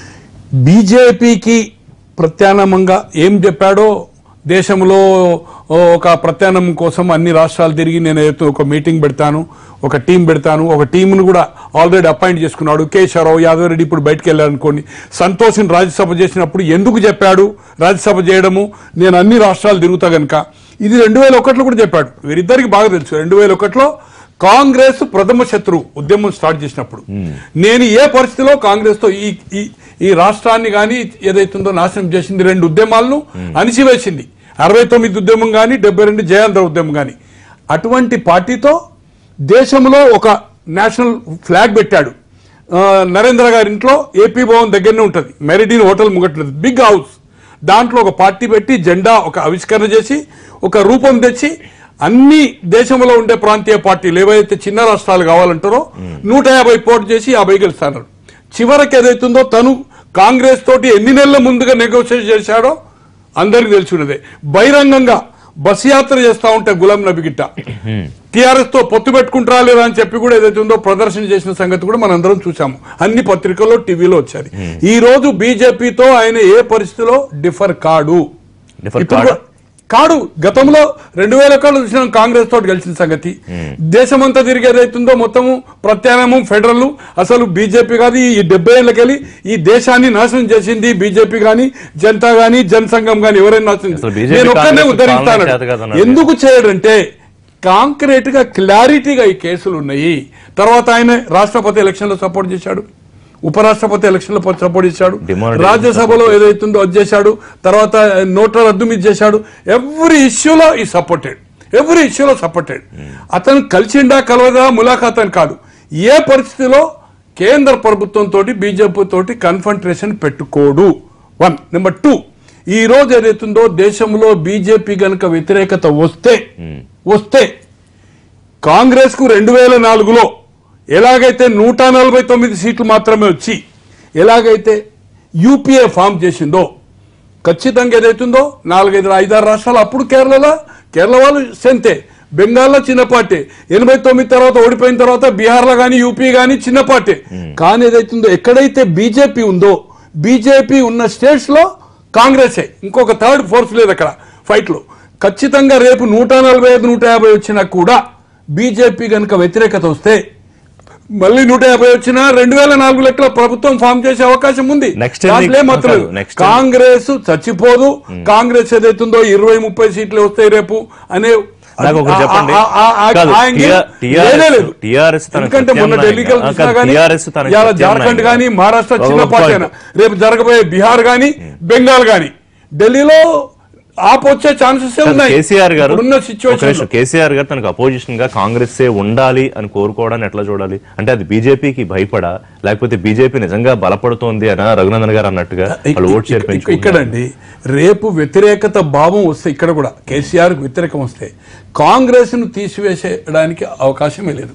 D: బీజేపీకి ప్రత్యామ్నాయంగా ఏం చెప్పాడో దేశంలో ఓ, ఒక ప్రత్యామ్నాయం కోసం అన్ని రాష్ట్రాలు తిరిగి నేను ఏదైతే ఒక మీటింగ్ పెడతాను ఒక టీం పెడతాను ఒక టీంను కూడా ఆల్రెడీ అపాయింట్ చేసుకున్నాడు కేశవరావు యాదవ్ రెడ్డి ఇప్పుడు బయటకు వెళ్ళారనుకోండి సంతోష్ని రాజ్యసభ చేసినప్పుడు ఎందుకు చెప్పాడు రాజ్యసభ చేయడము నేను అన్ని రాష్ట్రాలు తిరుగుతా గనుక ఇది రెండు వేల ఒకటిలో కూడా చెప్పాడు వీరిద్దరికి బాగా తెలుసు రెండు వేల ఒకటిలో కాంగ్రెస్ ప్రథమ శత్రువు ఉద్యమం స్టార్ట్ చేసినప్పుడు నేను ఏ పరిస్థితిలో కాంగ్రెస్ తో ఈ ఈ- ఈ రాష్ట్రాన్ని కానీ ఏదైతుందో నాశనం చేసింది రెండు ఉద్యమాలను అణిచివేసింది అరవై తొమ్మిది ఉద్యమం కానీ డెబ్బై రెండు జయాంధ్ర ఉద్యమం కానీ అటువంటి పార్టీతో దేశంలో ఒక నేషనల్ ఫ్లాగ్ పెట్టాడు ఆ, నరేంద్ర గారి ఇంట్లో ఏపీ భవన్ దగ్గరనే ఉంటుంది మెరిడిన్ హోటల్ ముంగట్లేదు బిగ్ హౌస్ దాంట్లో ఒక పార్టీ పెట్టి జెండా ఒక ఆవిష్కరణ చేసి ఒక రూపం తెచ్చి అన్ని దేశంలో ఉండే ప్రాంతీయ పార్టీలు ఏవైతే చిన్న రాష్ట్రాలు కావాలంటారో నూట యాభై పోటీ చేసి యాభై గెలుస్తున్నారు చివరికి ఏదైతుందో తను కాంగ్రెస్ తోటి ఎన్ని నెలల ముందుగా నెగోషియేట్ చేశాడో అందరికి తెలిసి ఉన్నదే బహిరంగంగా బస్ యాత్ర చేస్తా ఉంటే గులాం నబీ గిట్ట టీఆర్ఎస్ తో పొత్తు పెట్టుకుంటారా లేదా అని చెప్పి కూడా ఏదైతే ఉందో ప్రదర్శన చేసిన సంగతి కూడా మనందరం చూసాము అన్ని పత్రికల్లో టీవీలో వచ్చాయి ఈ రోజు బీజేపీతో ఆయన ఏ పరిస్థితిలో డిఫర్ కాడు
A: Differ
D: ఇప్పుడు
A: కాడా?
D: కాడు గతంలో రెండు వేల కాళ్ళు చూసిన కాంగ్రెస్ తోటి గెలిచిన సంగతి దేశమంతా తిరిగి ఏదైతుందో మొత్తము ప్రత్యామ్నాయం ఫెడరల్ అసలు బీజేపీ కాదు ఈ డెబ్బై ఏళ్ళకెళ్ళి ఈ దేశాన్ని నాశనం చేసింది బీజేపీ గాని జనతా గాని జనసంఘం గాని ఎవరైనా నాశనం
A: అసలు
D: చేసింది.
A: BJP
D: నేను ఒక్కనే
A: కాంగ్రెస్
D: ఉద్ధరిస్తాను
A: పాలన చేత కాదన్నారు.
D: ఎందుకు చేయడంటే కాంక్రీట్ గా క్లారిటీగా ఈ కేసులు ఉన్నాయి తర్వాత ఆయన రాష్ట్రపతి ఎలక్షన్ లో సపోర్ట్ చేశాడు ఉపరాష్ట్రపతి ఎలక్షన్ లో సపోర్ట్ చేశాడు
A: Demonetization
D: రాజ్యసభలో ఏదైతుందో అది చేశాడు తర్వాత నోట్ల రద్దు మీద చేశాడు ఎవ్రీ ఇష్యూలో ఈ సపోర్టెడ్ ఎవ్రీ ఇష్యూలో సపోర్టెడ్ అతను కలిసిండా కలవదా ములాఖాత్ అని కాదు ఏ పరిస్థితిలో కేంద్ర ప్రభుత్వం తోటి బీజేపీ తోటి కన్ఫంట్రేషన్ పెట్టుకోడు వన్ నెంబర్ టూ ఈ రోజు ఏదైతుందో దేశంలో బీజేపీ గనుక వ్యతిరేకత వస్తే వస్తే కాంగ్రెస్ కు రెండు వేల నాలుగులో ఎలాగైతే నూట నలభై తొమ్మిది సీట్లు మాత్రమే వచ్చి ఎలాగైతే యూపీఏ ఫామ్ చేసిందో ఖచ్చితంగా ఏదైతుందో నాలుగైదు ఐదారు రాష్ట్రాలు అప్పుడు కేరళలో కేరళ వాళ్ళు సెంతే బెంగాల్లో చిన్న పార్టీ ఎనభై తొమ్మిది తర్వాత ఓడిపోయిన తర్వాత బీహార్లో కానీ యూపీ కానీ చిన్న పార్టీ కానీ ఏదైతుందో ఎక్కడైతే బీజేపీ ఉందో బీజేపీ ఉన్న స్టేట్స్ లో కాంగ్రెసే ఇంకొక థర్డ్ ఫోర్స్ లేదు అక్కడ ఫైట్ లో ఖచ్చితంగా రేపు నూట నలభై ఐదు నూట యాభై వచ్చినా కూడా బీజేపీ గనుక వ్యతిరేకత వస్తే మళ్ళీ నూట యాభై వచ్చినా రెండు వేల నాలుగు లెక్కల ప్రభుత్వం ఫామ్ చేసే అవకాశం ఉంది
A: Next
D: దాంట్లో
A: ఎన్ని-
D: ఏం మాత్రం లేదు.
A: కాదు, next
D: కాంగ్రెస్ చచ్చిపోదు కాంగ్రెస్ ఏదైతుందో ఇరవై ముప్పై సీట్లు వస్తాయి రేపు అనే
A: నాకు ఒకటి
D: ఆ-
A: చెప్పండి.
D: ఆ- ఆ- ఆ-
A: కాదు,
D: ఆ యాంగిల్
A: TR- TRS
D: లేనే లేదు.
A: TRS తనకు
D: ఎందుకంటే మొన్న
A: ప్రత్యామ్నాయంగా-
D: ఢిల్లీకి
A: ఆ,
D: చూసినా
A: కాదు,
D: కానీ
A: TRS తనకు
D: ఇవాళ
A: ప్రత్యామ్నాయంగా.
D: జార్ఖండ్ కానీ మహారాష్ట్ర
A: ఒక
D: చిన్న పార్టీ
A: point.
D: అయినా రేపు జరగబోయే బీహార్ కానీ బెంగాల్ కానీ ఢిల్లీలో ఆప్ వచ్చే ఛాన్సెస్ ఉన్నాయి
A: కేసీఆర్ గారు
D: ఇప్పుడున్న
A: ఒక
D: సిచ్యువేషన్
A: నిమిషం, కేసీఆర్ గారు తనకు అపోజిషన్ గా కాంగ్రెస్ ఉండాలి అని కోరుకోవడాన్ని ఎట్లా చూడాలి అంటే అది బీజేపీకి భయపడా లేకపోతే బీజేపీ నిజంగా బలపడుతోంది అని రఘునందన్ గారు అన్నట్టుగా వాళ్ళు ఓట్ షేర్ పెంచుకుంటున్నారు.
D: ఇక్కడండి రేపు వ్యతిరేకత భావం వస్తే ఇక్కడ కూడా కేసీఆర్ కు వ్యతిరేకం వస్తే కాంగ్రెస్ ను తీసివేసేయడానికి అవకాశమే లేదు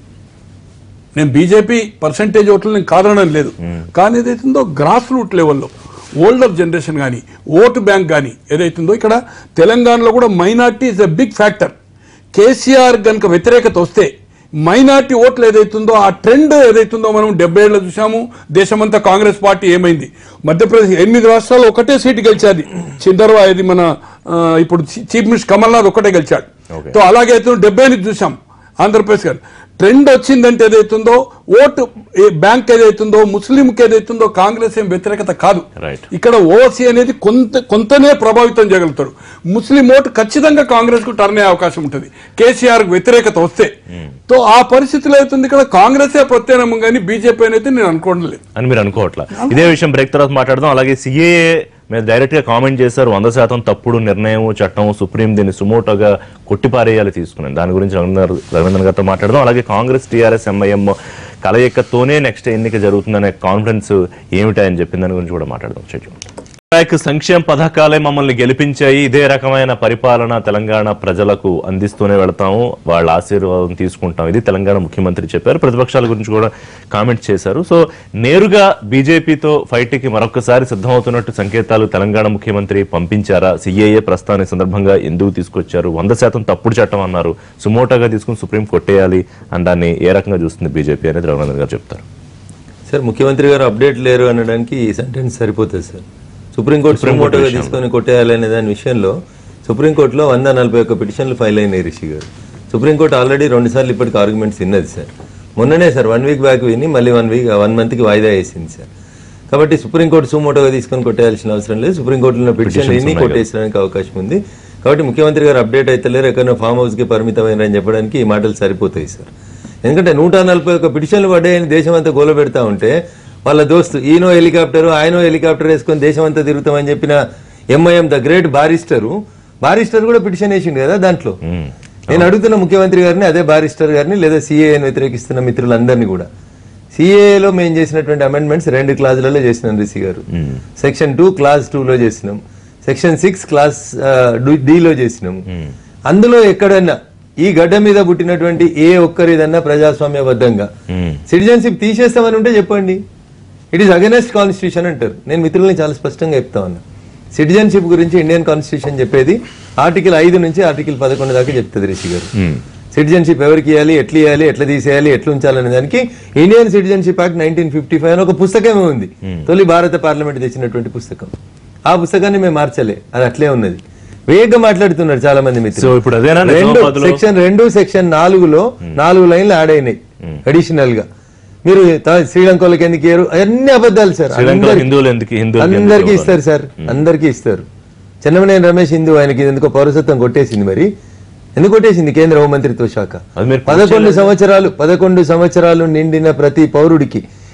D: నేను బీజేపీ పర్సంటేజ్ ఓట్లు నేను కాదనడం లేదు కానీ ఏదైతుందో గ్రాస్ రూట్ లెవెల్లో ఓల్డర్ జనరేషన్ కానీ ఓటు బ్యాంక్ కానీ ఏదైతుందో ఇక్కడ తెలంగాణలో కూడా minority is a big factor KCR గనుక వ్యతిరేకత వస్తే మైనార్టీ ఓట్లు ఏదైతుందో ఆ ట్రెండ్ ఏదైతుందో మనం డెబ్బై ఏళ్ళు చూసాము దేశమంతా కాంగ్రెస్ పార్టీ ఏమైంది మధ్యప్రదేశ్ ఎనిమిది రాష్ట్రాలు ఒకటే సీటు గెలిచాది చిందర్వా ఇది మన ఆ, ఇప్పుడు చీ- చీఫ్ మినిస్టర్ కమల్నాథ్ ఒకటే గెలిచాడు
A: Okay.
D: సో అలాగే అయితే డెబ్బై ఎనిమిది చూసాం ఆంధ్రప్రదేశ్ గారు ట్రెండ్ వచ్చిందంటే ఏదైతుందో ఓటు ఏ బ్యాంక్ ఏదైతుందో ముస్లింకి ఏదైతుందో కాంగ్రెస్ ఏం వ్యతిరేకత కాదు
A: Right.
D: ఇక్కడ ఓవసీ అనేది కొంత కొంతనే ప్రభావితం చేయగలుగుతాడు ముస్లిం ఓటు ఖచ్చితంగా కాంగ్రెస్ కు టర్న్ అయ్యే అవకాశం ఉంటుంది కేసీఆర్ కు వ్యతిరేకత వస్తే తో ఆ పరిస్థితిలో అవుతుంది ఇక్కడ కాంగ్రెసే ప్రత్యామ్నాయం కానీ బీజేపీ అనేది నేను అనుకోవడం లేదు
A: అని మీరు అనుకోవట్లా ఇదే విషయం బ్రేక్ తర్వాత మాట్లాడదాం అలాగే సిఏఏ మీరు డైరెక్ట్ గా కామెంట్ చేశారు వంద శాతం తప్పుడు నిర్ణయం చట్టం సుప్రీం దీన్ని సుమోటోగా కొట్టిపారేయాలి తీసుకున్నాను దాని గురించి రఘునందన్ రఘునందన్ గారితో మాట్లాడదాం అలాగే కాంగ్రెస్ టీఆర్ఎస్ ఎంఐఎం కలయికతోనే నెక్స్ట్ ఎన్నిక జరుగుతుందనే కాన్ఫిడెన్స్ ఏమిటని చెప్పిన దాని గురించి కూడా మాట్లాడదాం చెట్టు వినాయక్ సంక్షేమ పథకాలే మమ్మల్ని గెలిపించాయి ఇదే రకమైన పరిపాలన తెలంగాణ ప్రజలకు అందిస్తూనే వెళతాము వాళ్ళ ఆశీర్వాదం తీసుకుంటాం ఇది తెలంగాణ ముఖ్యమంత్రి చెప్పారు ప్రతిపక్షాల గురించి కూడా కామెంట్ చేశారు సో నేరుగా బీజేపీతో ఫైట్ కి మరొకసారి సిద్ధమవుతున్నట్టు సంకేతాలు తెలంగాణ ముఖ్యమంత్రి పంపించారా సిఏఏ ప్రస్థాన సందర్భంగా ఎందుకు తీసుకొచ్చారు వంద శాతం తప్పుడు చట్టం అన్నారు సుమోటోగా తీసుకుని సుప్రీం కొట్టేయాలి అని దాన్ని ఏ రకంగా చూస్తుంది బీజేపీ అనేది రఘునందన్ గారు చెప్తారు
C: సార్ ముఖ్యమంత్రి గారు అప్డేట్ లేరు అనడానికి ఈ సెంటెన్స్ సరిపోతుంది సార్ సుప్రీంకోర్టు సుమోటోగా తీసుకొని కొట్టేయాలనే దాని విషయంలో సుప్రీంకోర్టులో వంద నలభై ఒక్క పిటిషన్లు ఫైల్ అయినాయి రిషి గారు సుప్రీంకోర్టు ఆల్రెడీ రెండు సార్లు ఇప్పటికి ఆర్గ్యుమెంట్స్ విన్నది సార్ మొన్ననే సార్ వన్ వీక్ బ్యాక్ విని మళ్ళీ వన్ వీక్ వన్ మంత్కి వాయిదా వేసింది సార్ కాబట్టి సుప్రీంకోర్టు సుమోటోగా తీసుకొని కొట్టేయాల్సిన అవసరం లేదు సుప్రీంకోర్టులో పిటిషన్లు ఎన్ని కొట్టేసడానికి అవకాశం ఉంది కాబట్టి ముఖ్యమంత్రి గారు అప్డేట్ అయితే లేరు ఎక్కడైనా ఫామ్ హౌస్కి పరిమితమైనని చెప్పడానికి ఈ మాటలు సరిపోతాయి సార్ ఎందుకంటే నూట నలభై ఒక్క పిటిషన్లు పడ్డాయని దేశం అంతా గోల పెడతా ఉంటే వాళ్ళ దోస్తు ఈయనో హెలికాప్టర్ ఆయనో హెలికాప్టర్ వేసుకొని దేశం అంతా తిరుగుతామని చెప్పిన MIM the great barrister barrister కూడా పిటిషన్ వేసిండు కదా దాంట్లో నేను అడుగుతున్న ముఖ్యమంత్రి గారిని అదే బారిస్టర్ గారిని లేదా సిఏని వ్యతిరేకిస్తున్న మిత్రులందరినీ కూడా సిఏలో మేము చేసినటువంటి అమెండ్మెంట్స్ రెండు క్లాజులలో చేసినాం రిషి గారు సెక్షన్ టూ క్లాస్ లో చేసినాం సెక్షన్ సిక్స్ క్లాస్ డిలో చేసినాం అందులో ఎక్కడన్నా ఈ గడ్డ మీద పుట్టినటువంటి ఏ ఒక్కరిదన్నా ప్రజాస్వామ్యబద్ధంగా సిటిజన్షిప్ తీసేస్తామని ఉంటే చెప్పండి ఇట్ ఈస్ అగెనెస్ట్ కాన్స్టిట్యూషన్ అంటారు నేను మిత్రుల్ని చాలా స్పష్టంగా చెప్తా ఉన్నా సిటిజన్షిప్ గురించి ఇండియన్ కాన్స్టిట్యూషన్ చెప్పేది ఆర్టికల్ ఐదు నుంచి ఆర్టికల్ పదకొండు దాకా చెప్తుంది రిషి గారు సిటిజన్షిప్ ఎవరికి ఇవ్వాలి ఎట్లా ఇవ్వాలి ఎట్లా తీసేయాలి ఎట్లా ఉంచాలనే దానికి Indian citizenship act nineteen fifty five అని ఒక పుస్తకమే ఉంది తొలి భారత పార్లమెంట్ తెచ్చినటువంటి పుస్తకం ఆ పుస్తకాన్ని మేము మార్చలే అది అట్లే ఉన్నది వేగంగా మాట్లాడుతున్నారు చాలా మంది
A: సో
C: మిత్రులు
A: ఇప్పుడు అదేనా
C: రెండు
A: నిజామాబాద్లో
C: సెక్షన్ రెండు సెక్షన్ నాలుగులో నాలుగు లైన్లు యాడ్ అయినాయి అడిషనల్ గా మీరు త- శ్రీలంకలోకి ఎందుకు ఇయ్యరు అన్ని అబద్ధాలు సార్
A: శ్రీలంకలో
C: అందరికీ-
A: హిందువులు ఎందుకు హిందువులు ఎందుకు
C: అందరికీ
A: ఇవ్వాలి?
C: ఇస్తారు సార్ అందరికీ ఇస్తారు చెన్నమనేని రమేష్ హిందూ ఆయనకి ఎందుకో పౌరసత్వం కొట్టేసింది మరి ఎందుకు కొట్టేసింది కేంద్ర హోంమంత్రిత్వ శాఖ
A: అది మీరు
C: పదకొండు సంవత్సరాలు పదకొండు సంవత్సరాలు నిండిన ప్రతి పౌరుడికి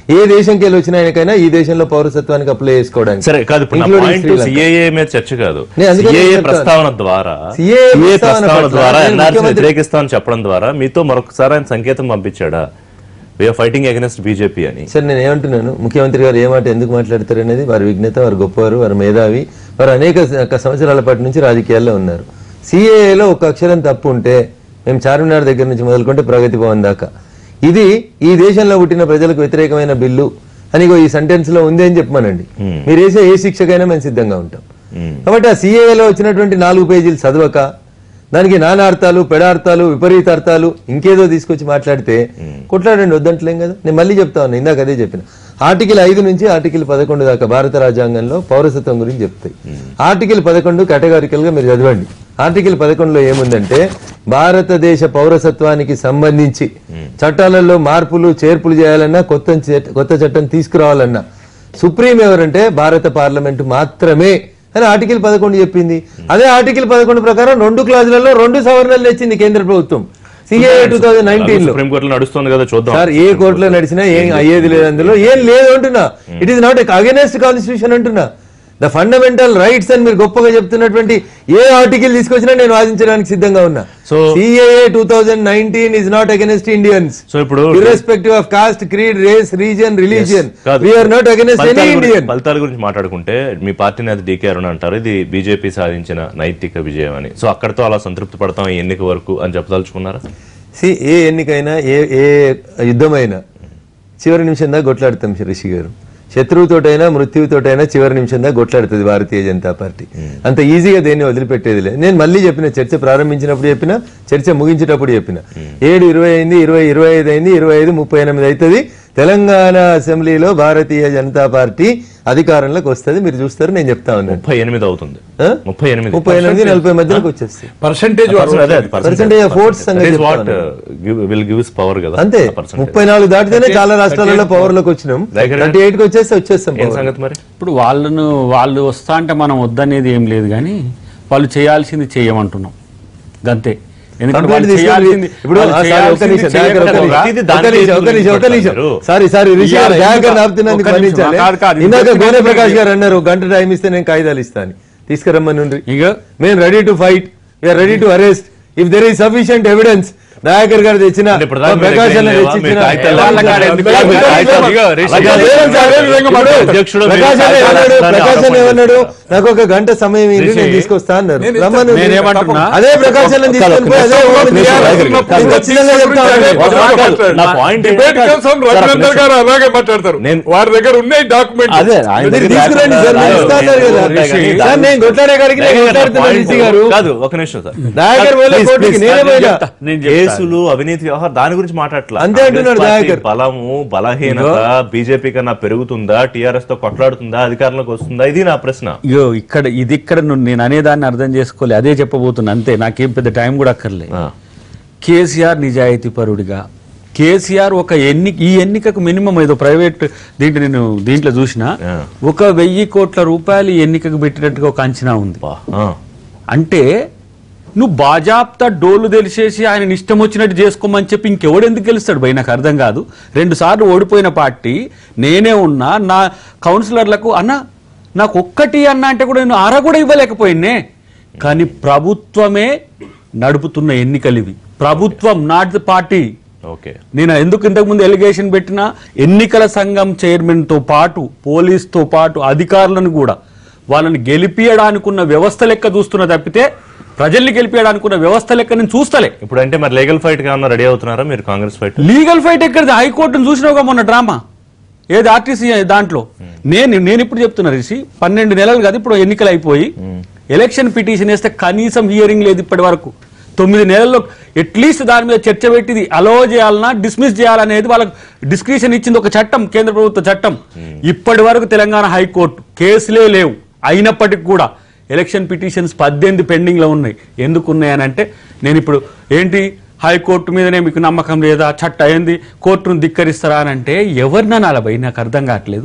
C: ఏ దేశంకి వెళ్ళి వచ్చిన ఆయనకైనా ఈ దేశంలో పౌరసత్వానికి అప్లై చేసుకోవడానికి
A: సరే కాదు ఇప్పుడు నా
C: Including
A: point
C: Sri Lanka.
A: CAA మీద చర్చ కాదు
C: నేను అందుకనే
A: సిఏఏ
C: చెప్తాను.
A: ప్రస్తావన ద్వారా
C: CAA
A: CAA
C: ప్రస్తావన
A: ప్రస్తావన
C: పట్ల
A: ద్వారా
C: నేను
A: ఎన్ఆర్సీ
C: ముఖ్యమంత్రి-
A: వ్యతిరేకిస్తామని చెప్పడం ద్వారా మీతో మరొకసారి ఆయన సంకేతం పంపించాడా వీఆర్ ఫైటింగ్ అగెన్స్ట్ బీజేపీ అని
C: సార్ నేను ఏమంటున్నాను ముఖ్యమంత్రి గారు ఏ మాట ఎందుకు మాట్లాడతారు అనేది వారి విజ్ఞత వారు గొప్పవారు వారు మేధావి వారు అనేక స- సంవత్సరాల పాటు నుంచి రాజకీయాల్లో ఉన్నారు సిఏఏలో ఒక అక్షరం తప్పు ఉంటే మేము చార్మినార్ దగ్గర నుంచి మొదలుకుంటే ప్రగతి భవన్ దాకా ఇది ఈ దేశంలో పుట్టిన ప్రజలకు వ్యతిరేకమైన బిల్లు అని ఇగో ఈ సెంటెన్స్ లో ఉంది అని చెప్పమనండి మీరు వేసే ఏ శిక్షకైనా మేము సిద్ధంగా ఉంటాం కాబట్టి ఆ సిఏఏలో వచ్చినటువంటి నాలుగు పేజీలు చదవక దానికి నానార్థాలు పెడార్థాలు విపరీతార్థాలు ఇంకేదో తీసుకొచ్చి మాట్లాడితే కొట్లాడండి వద్దంటలేం కదా నేను మళ్ళీ చెప్తా ఉన్నా ఇందాక అదే చెప్పిన ఆర్టికల్ ఐదు నుంచి ఆర్టికల్ పదకొండు దాకా భారత రాజ్యాంగంలో పౌరసత్వం గురించి చెప్తాయి ఆర్టికల్ పదకొండు కేటగారికల్ గా మీరు చదవండి ఆర్టికల్ పదకొండులో ఏముందంటే భారతదేశ పౌరసత్వానికి సంబంధించి చట్టాలలో మార్పులు చేర్పులు చేయాలన్నా కొత్త చట్ట- కొత్త చట్టం తీసుకురావాలన్నా సుప్రీం ఎవరంటే భారత పార్లమెంటు మాత్రమే అని ఆర్టికల్ పదకొండు చెప్పింది అదే ఆర్టికల్ పదకొండు ప్రకారం రెండు క్లాజులలో రెండు సవరణలు తెచ్చింది కేంద్ర ప్రభుత్వం సిఏ టూ థౌజండ్ నైన్టీన్ లో
A: సుప్రీం కోర్టులో నడుస్తుంది కదా చూద్దాం
C: సార్ ఏ కోర్టులో నడిచినా ఏం అయ్యేది లేదు అందులో ఏం లేదు అంటున్నా it is not against constitution అంటున్నా ద ఫండమెంటల్ రైట్స్ అని మీరు గొప్పగా చెప్తున్నటువంటి ఏ ఆర్టికల్ తీసుకొచ్చినా నేను వాదించడానికి సిద్ధంగా ఉన్నా
A: So-
C: CAA two thousand nineteen is not against Indians
A: so ఇప్పుడు
C: irrespective of caste creed race region religion
A: కాదు.
C: వీఆర్ నాట్ అగెనెస్ట్ ఎనీ
A: ఫలితాల గురించి-
C: ఇండియన్
A: ఫలితాల గురించి మాట్లాడుకుంటే మీ పార్టీ నేత డీకే అరుణ అంటారు ఇది బీజేపీ సాధించిన నైతిక విజయం అని సో అక్కడతో అలా సంతృప్తి పడతాం ఈ ఎన్నిక వరకు అని చెప్పదలుచుకున్నారా
C: సి ఏ ఎన్నికైనా ఏ ఏ యుద్ధమైనా చివరి నిమిషం దాకా కొట్లాడతాం రిషి గారు శత్రువుతోటైనా మృత్యువుతోటైనా చివరి నిమిషం దాకా కొట్లాడుతుంది భారతీయ జనతా పార్టీ అంత ఈజీగా దేన్ని వదిలిపెట్టేది లేదు నేను మళ్ళీ చెప్పిన చర్చ ప్రారంభించినప్పుడు చెప్పిన చర్చ ముగించేటప్పుడు చెప్పిన ఏడు ఇరవై అయింది ఇరవై ఇరవై ఐదు అయింది ఇరవై ఐదు ముప్పై ఎనిమిది అవుతుంది తెలంగాణ అసెంబ్లీలో భారతీయ జనతా పార్టీ అధికారంలోకి వస్తుంది మీరు చూస్తారు నేను చెప్తా ఉన్నాను
A: ముప్పై ఎనిమిది అవుతుంది
C: ఆ?
A: ముప్పై ఎనిమిది
C: ముప్పై ఎనిమిది నలభై మధ్యలోకి వచ్చేస్తాయి
D: పర్సెంటేజ్
A: అదే అది
C: Percentage of votes సంగతి
A: వాట్ విల్ గివ్స్ పవర్ కదా
C: అంతే
A: ఆ percentage.
C: ముప్పై నాలుగు దాటితేనే చాలా రాష్ట్రాలలో పవర్ లోకి వచ్చినాం
A: దగ్గర-
C: థర్టీ ఎయిట్ కి వచ్చేస్తే వచ్చేస్తాం
A: ఏం
C: power.
A: సంగతి మరి
B: ఇప్పుడు వాళ్ళను వాళ్ళు వస్తా అంటే మనం వద్దనేది ఏం లేదు కానీ వాళ్ళు చేయాల్సింది చేయమంటున్నాం గంతే ఎందుకంటే
C: కంప్లైంట్
B: వాళ్ళు
C: తీసుకొని
B: చేయాల్సింది
C: ఇప్పుడు
B: వాళ్ళు
C: ఆ సార్, ఒక్క
B: చేయాల్సింది
C: నిమిషం, దయాకర్, ఒక్క
B: చేయకపోగా-
C: నిమిషం.
A: ఇది
C: ఒక్క
A: దానికి
C: నిమిషం, ఒక్క నిమిషం, ఒక్క నిమిషం.
A: పెడతారు.
C: సారీ సారీ రిషి గారు
B: ఇయ్యాల,
C: దయాకర్
B: ఎందుకు?
C: ఆపుతున్నందుకు
B: ఒక్క నిమిషం,
C: మన్నించాలి
B: కాదు, కాదు,
C: ఇందాక
B: ఇది
C: గోనె
B: చెప్పినట్టు
C: ప్రకాష్ గారు అన్నారు గంట టైం ఇస్తే నేను కాగితాలు ఇస్తాను తీసుకురమ్మని
B: ఇక
C: మేము ready to fight we're ready to arrest if there is sufficient evidence Dayakar garu తెచ్చిన
A: అంటే ఇప్పుడు దాకా
C: ప్రకాష్
A: మీరు
C: అన్న
A: లేవా?
C: తెచ్చి
A: మీరు
C: ఇచ్చిన-
A: కాగితాలు
C: వాళ్ళ కాడ
A: లేవా?
C: ఎందుకు?
A: మీరు
C: లేదు,
A: కాగితాలు
C: లేదు,
A: ఇగో,
C: లేదు,
A: రిషి
C: లేదు,
A: గారు
C: లేదు, సార్, లేదు, లేదు,
A: ఇప్పుడు
C: లేదు.
A: అధ్యక్షుడు మీరు
C: ప్రకాష్ అన్న
A: కాగితాలు
C: ఏమన్నాడు?
A: రాస్తారని
C: ప్రకాష్ అన్న
A: ఆరోపణ
C: ఏమన్నాడు
A: చేశారు.
C: నాకు ఒక గంట సమయం ఇవ్వండి, నేను
A: రిషి,
C: తీసుకొస్తా అన్నారు
D: నేను
C: రమ్మను
B: నేనేమంటున్నా?
C: అదే ప్రకాశ్ అన్న తీసుకొని పోయి అదే ఓపెన్
A: నిమిషం,
C: చేయాలి.
A: దగ్గరికి రా.
C: నేను ఖచ్చితంగా చెప్తా ఉన్నాను.
A: నా పాయింట్
D: డిబేట్ కోసం రఘునందన్ గారు అలాగే మాట్లాడతారు
A: నేను-
D: వారి దగ్గర ఉన్నాయి డాక్యుమెంట్
A: అదే ఆయన
C: మీరు
A: దగ్గర
C: తీసుకురండి సార్,
A: రాయకుండా
C: మీరు ఇస్తా అన్నారు కదా.
A: ఉంటాయి కానీ
C: సార్,
A: దాని-
C: నేను కొట్లాడే కాడికి నేను
A: దయచేసి నా
C: కొట్లాడుతున్నా
A: point-
C: రిషి గారు.
A: కాదు ఒక నిమిషం సార్
C: దయాకర్ పోలే
A: Please,
C: కోర్టుకి
A: please,
C: నేనే
A: నేను
C: పోయినా.
A: చెప్తా.
B: నేను చెప్తా.
A: కేసులు అవినీతి వ్యవహారం దాని గురించి మాట్లాడట్లా
C: అంతే అంటున్నాడు
A: కాంగ్రెస్ పార్టీ
C: దయాకర్.
A: బలము బలహీనత బీజేపీ కన్నా పెరుగుతుందా టిఆర్ఎస్ తో కొట్లాడుతుందా అధికారంలోకి వస్తుందా ఇది నా ప్రశ్న
B: ఇగో ఇక్కడ ఇది ఇక్కడ నువ్వు నేను అనేదాన్ని అర్థం చేసుకోలే అదే చెప్పబోతున్నా అంతే నాకేం పెద్ద టైం కూడా అక్కర్లే
A: ఆ.
B: కేసీఆర్ నిజాయితీ పరుడిగా కేసీఆర్ ఒక ఎన్ని ఈ ఎన్నికకు మినిమం ఏదో ప్రైవేట్ దీంట్లో నేను దీంట్లో చూసిన
A: ఆ.
B: ఒక వెయ్యి కోట్ల రూపాయలు ఈ ఎన్నికకు పెట్టినట్టుగా ఒక అంచనా ఉంది
A: బా, ఆ.
B: అంటే నువ్వు బాజాప్తా డోలు తెలిసేసి ఆయన ఇష్టం వచ్చినట్టు చేసుకోమని చెప్పి ఇంకెవడు ఎందుకు గెలుస్తాడు భయ్ నాకు అర్థం కాదు రెండు సార్లు ఓడిపోయిన పార్టీ నేనే ఉన్నా నా కౌన్సిలర్లకు అన్న నాకు ఒక్కటి అన్న అంటే కూడా నేను అర కూడా ఇవ్వలేకపోయినే కానీ ప్రభుత్వమే నడుపుతున్న ఎన్నికలు ఇవి ప్రభుత్వం నాట్ ది పార్టీ
A: ఓకే
B: నేను ఎందుకు ఇంతకుముందు ఎలిగేషన్ పెట్టినా ఎన్నికల సంఘం చైర్మన్ తో పాటు పోలీస్ తో పాటు అధికారులను కూడా వాళ్ళని గెలిపియడానికి ఉన్న వ్యవస్థ లెక్క చూస్తున్న తప్పితే ప్రజల్ని గెలిపియడానికి ఉన్న వ్యవస్థ లెక్క నేను చూస్తలే
A: ఇప్పుడు అంటే మరి లీగల్ ఫైట్ గా రెడీ అవుతున్నారా మీరు కాంగ్రెస్ ఫైట్
B: లీగల్ ఫైట్ ఎక్కడిది హైకోర్టును చూసినావుగా మొన్న డ్రామా ఏది ఆర్టీసీ దాంట్లో నేను నేను ఇప్పుడు చెప్తున్నా రిషి పన్నెండు నెలలు కాదు ఇప్పుడు ఎన్నికలు అయిపోయి ఎలక్షన్ పిటిషన్ వేస్తే కనీసం హియరింగ్ లేదు ఇప్పటి వరకు తొమ్మిది నెలల్లో అట్లీస్ట్ దాని మీద చర్చ పెట్టింది అలో చేయాలన్నా డిస్మిస్ చేయాలనేది వాళ్ళకు డిస్క్రిప్షన్ ఇచ్చింది ఒక చట్టం కేంద్ర ప్రభుత్వ చట్టం ఇప్పటి వరకు తెలంగాణ హైకోర్టు కేసులే లేవు అయినప్పటికీ కూడా ఎలక్షన్ పిటిషన్స్ పద్దెనిమిది పెండింగ్ లో ఉన్నాయి ఎందుకు ఉన్నాయనంటే నేను ఇప్పుడు ఏంటి హైకోర్టు మీదనే మీకు నమ్మకం లేదా చట్ట ఏంది కోర్టును ధిక్కరిస్తారా అని అంటే ఎవరినని అలా భయ్ నాకు అర్థం కావట్లేదు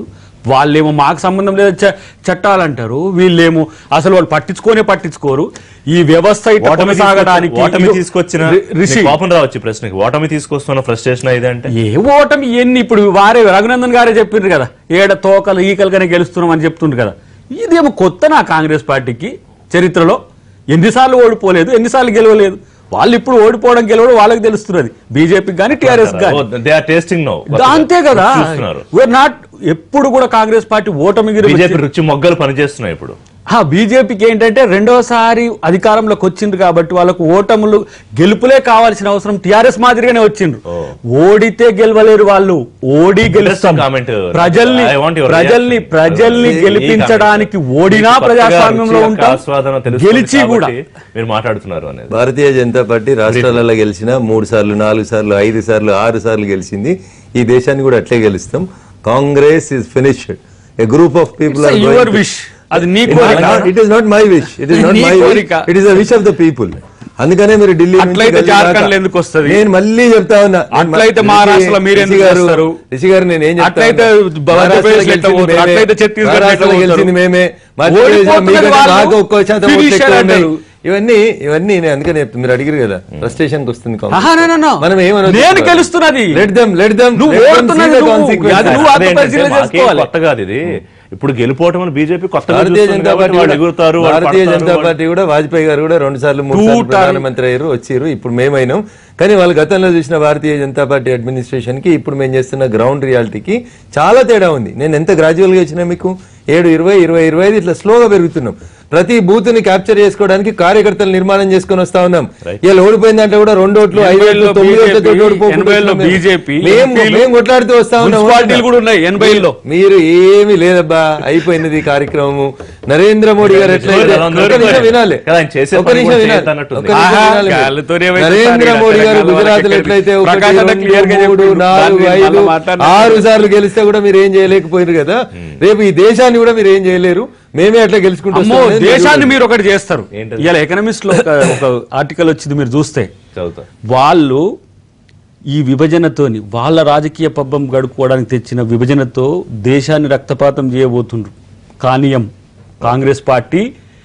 B: వాళ్ళేమో మాకు సంబంధం లేదు చ- చట్టాలు అంటారు వీళ్ళేమో అసలు వాళ్ళు పట్టించుకోనే పట్టించుకోరు ఈ వ్యవస్థ ఇట్లా
A: ఓటమి
B: కొనసాగడానికి
A: తీసుకొచ్చిన- ఓటమి
B: ఇది-
A: తీసుకొచ్చిన
B: రి- రిషి
A: నీకు కోపం రావచ్చు ఈ ప్రశ్నకి ఓటమి తీసుకొస్తున్న ఫ్రస్ట్రేషన్ ఇది అంటే
B: ఏ ఓటమి ఎన్ని ఇప్పుడు వారే రఘునందన్ గారే చెప్పిండ్రు కదా ఏడ తోకలు ఈకలుగానే గెలుస్తున్నాం అని చెప్తుండ్రు కదా ఇదేమో కొత్త నా కాంగ్రెస్ పార్టీకి చరిత్రలో ఎన్నిసార్లు ఓడిపోలేదు ఎన్నిసార్లు గెలవలేదు వాళ్ళు ఇప్పుడు ఓడిపోవడం గెలవడం వాళ్ళకి తెలుస్తున్నది బీజేపీకి కానీ టీఆర్ఎస్ కానీ
A: దే ఆర్ టేస్టింగ్ నో
B: అంతే కదా
A: చూస్తున్నారు
B: వీఆర్ నాట్ ఎప్పుడు కూడా కాంగ్రెస్ పార్టీ ఓటమి గిరి
A: బీజేపీ రుచి మొగ్గలు పనిచేస్తున్నాయి ఇప్పుడు
B: ఆ బీజేపీకి ఏంటంటే రెండోసారి అధికారంలోకి వచ్చిండ్రు కాబట్టి వాళ్ళకు ఓటములు గెలుపులే కావాల్సిన అవసరం టిఆర్ఎస్ మాదిరిగానే వచ్చిండ్రు ఓడితే గెలవలేరు వాళ్ళు ఓడి గెలుస్తాం
A: comment.
B: ప్రజల్ని
A: I want your
B: ప్రజల్ని
A: reaction.
B: ప్రజల్ని
A: ఈ- ఈ
B: గెలిపించడానికి
A: comment.
B: ఓడినా
A: మీకు కొత్తగా
B: ప్రజాస్వామ్యంలో
A: రుచి యొక్క
B: ఉంటాం
A: ఆస్వాదన తెలుస్తుంది
B: గెలిచి కూడా
A: కాబట్టి మీరు మాట్లాడుతున్నారు అనేది
C: భారతీయ జనతా పార్టీ రాష్ట్రాలలో గెలిచిన మూడు సార్లు నాలుగు సార్లు ఐదు సార్లు ఆరు సార్లు గెలిచింది ఈ దేశాన్ని కూడా అట్లే గెలుస్తాం Congress is finished a group of people
B: your wish అది నీ కోరిక
C: it is not my wish it is not
B: నీ
C: మై విష్
B: కోరిక.
C: It is the wish of the people అందుకనే మీరు ఢిల్లీ నుంచి
B: అట్లయితే
C: గల్లీ
B: జార్ఖండ్
C: దాకా-
B: ఎందుకు వస్తది?
C: నేను మళ్ళీ చెప్తా ఉన్నా
B: అట్లయితే
C: రిషి-
B: మహారాష్ట్రలో మీరు ఎందుకు
C: రిషి గారు
B: చేస్తారు?
C: రిషి గారు నేను ఏం చెప్తా
B: అట్లయితే
C: ఉన్నా?
B: మధ్యప్రదేశ్లో
C: మహారాష్ట్రలో
B: ఎట్లా
C: గెలిచింది
B: పోతారు?
C: మేమే.
B: అట్లయితే ఛత్తీస్గఢ్ ఎట్లా
C: మహారాష్ట్రలో
B: పోతారు?
C: గెలిచింది మేమే మధ్యప్రదేశ్లో
B: ఓడిపోతున్నది
C: మీకంటే
B: వాళ్ళు.
C: మాకు ఒక్క శాతం ఓట్లు
B: ఫినిషర్
C: ఎక్కువ ఉన్నాయి.
B: అంటారు.
C: ఇవన్నీ ఇవన్నీ నేను అందుకనే చెప్తున్నా మీరు అడిగారు కదా ఫ్రస్ట్రేషన్ కి వస్తుంది కాంగ్రెస్.
B: ఆహా, no, no, no.
C: మనం ఏమనొద్దు
B: నేను
C: ఇప్పుడు.
B: గెలుస్తున్నది.
C: Let them, let them,
B: నువ్వు
C: let them
B: ఓడుతున్నది
C: see the
B: నువ్వు.
C: consequences.
B: అది నువ్వు
A: అదేంటంటే
B: ఆత్మపరిశీలన
A: మాకేం
B: చేసుకోవాలి.
A: కొత్త కాదు ఇది ఇప్పుడు గెలిపోవటం అని బీజేపీ కొత్తగా
C: భారతీయ
A: చూస్తుంది
C: జనతా
A: కాబట్టి
C: పార్టీ
A: వాళ్ళు
C: కూడా-
A: ఎగురుతారు వాళ్ళు
C: భారతీయ
A: పడతారు,
C: జనతా
A: వాళ్ళు-
C: పార్టీ కూడా వాజ్పేయి గారు కూడా రెండు సార్లు మూడు
B: Two
C: సార్లు
B: term-
C: ప్రధానమంత్రి అయ్యారు వచ్చారు ఇప్పుడు మేమైనాం కానీ వాళ్ళు గతంలో చూసిన భారతీయ జనతా పార్టీ అడ్మినిస్ట్రేషన్ కి ఇప్పుడు మేము చేస్తున్న గ్రౌండ్ రియాలిటీకి చాలా తేడా ఉంది నేను ఎంత గ్రాడ్యువల్ గా వచ్చినా మీకు ఏడు ఇరవై ఇరవై ఇరవై ఐదు ఇట్లా స్లోగా పెరుగుతున్నాం ప్రతి బూత్ ని క్యాప్చర్ చేసుకోవడానికి కార్యకర్తలు నిర్మాణం చేసుకొని వస్తా ఉన్నాం ఇలా ఓడిపోయిందంటే కూడా రెండు ఓట్లు ఐదు ఓట్లు
B: ఎనభైలో
C: తొమ్మిది ఓట్లతో
B: BJP,
C: ఓడిపోకుండా
B: ఎనభైలో
C: వచ్చినాం మేము.
B: BJP,
C: మేము
B: ఎంపీలు,
C: మేము కొట్లాడుతూ వస్తా ఉన్నాం
B: మున్సిపాలిటీలు కూడా ఉన్నాయి ఎనభైలో
C: మీరు ఏమీ లేదబ్బా అయిపోయినది ఈ కార్యక్రమము నరేంద్ర మోడీ గారు ఎట్లయితే
A: అలా ఉంది.
C: ఒక్క నిమిషం వినాలి
A: కదా, ఆయన చేసే
C: ఒక్క
A: పని
C: నిమిషం
A: కూడా
C: వినాలి
A: చేయొద్దన్నట్టుంది.
C: ఒక్క నిమిషం
B: ఆహా,
C: వినాలి మీరు.
B: గాలితోనే వేస్తారు
C: నరేంద్ర
B: ఈడ
C: మోడీ గారు
B: తెలంగాణ
C: గుజరాత్
B: వాళ్ళకి
C: ఎట్లయితే ఒకటి,
B: ప్రకాష్ అన్న
C: రెండు,
B: clear గా
C: మూడు
B: చెప్పిండు.
C: నాలుగు
B: దాన్ని
C: ఐదు
B: మళ్ళా మాట్లాడినా
C: ఆరు సార్లు గెలిస్తే కూడా మీరు ఏం చేయలేకపోయారు కదా రేపు ఈ దేశాన్ని కూడా మీరు ఏం చేయలేరు మేమే అట్లా గెలుచుకుంటూ
B: అమ్మో
C: వస్తామనేది మీరు
B: దేశాన్ని
C: చూడండి.
B: మీరు ఒకటి చేస్తారు
A: ఏంటది?
B: ఇలా ఎకనమిస్ట్ లో ఒక- ఒక ఆర్టికల్ వచ్చింది మీరు చూస్తే
A: చదువుతా
B: వాళ్ళు ఈ విభజనతోని వాళ్ళ రాజకీయ పబ్బం గడుపుకోవడానికి తెచ్చిన విభజనతో దేశాన్ని రక్తపాతం చేయబోతుండ్రు కానీయం కాంగ్రెస్ పార్టీ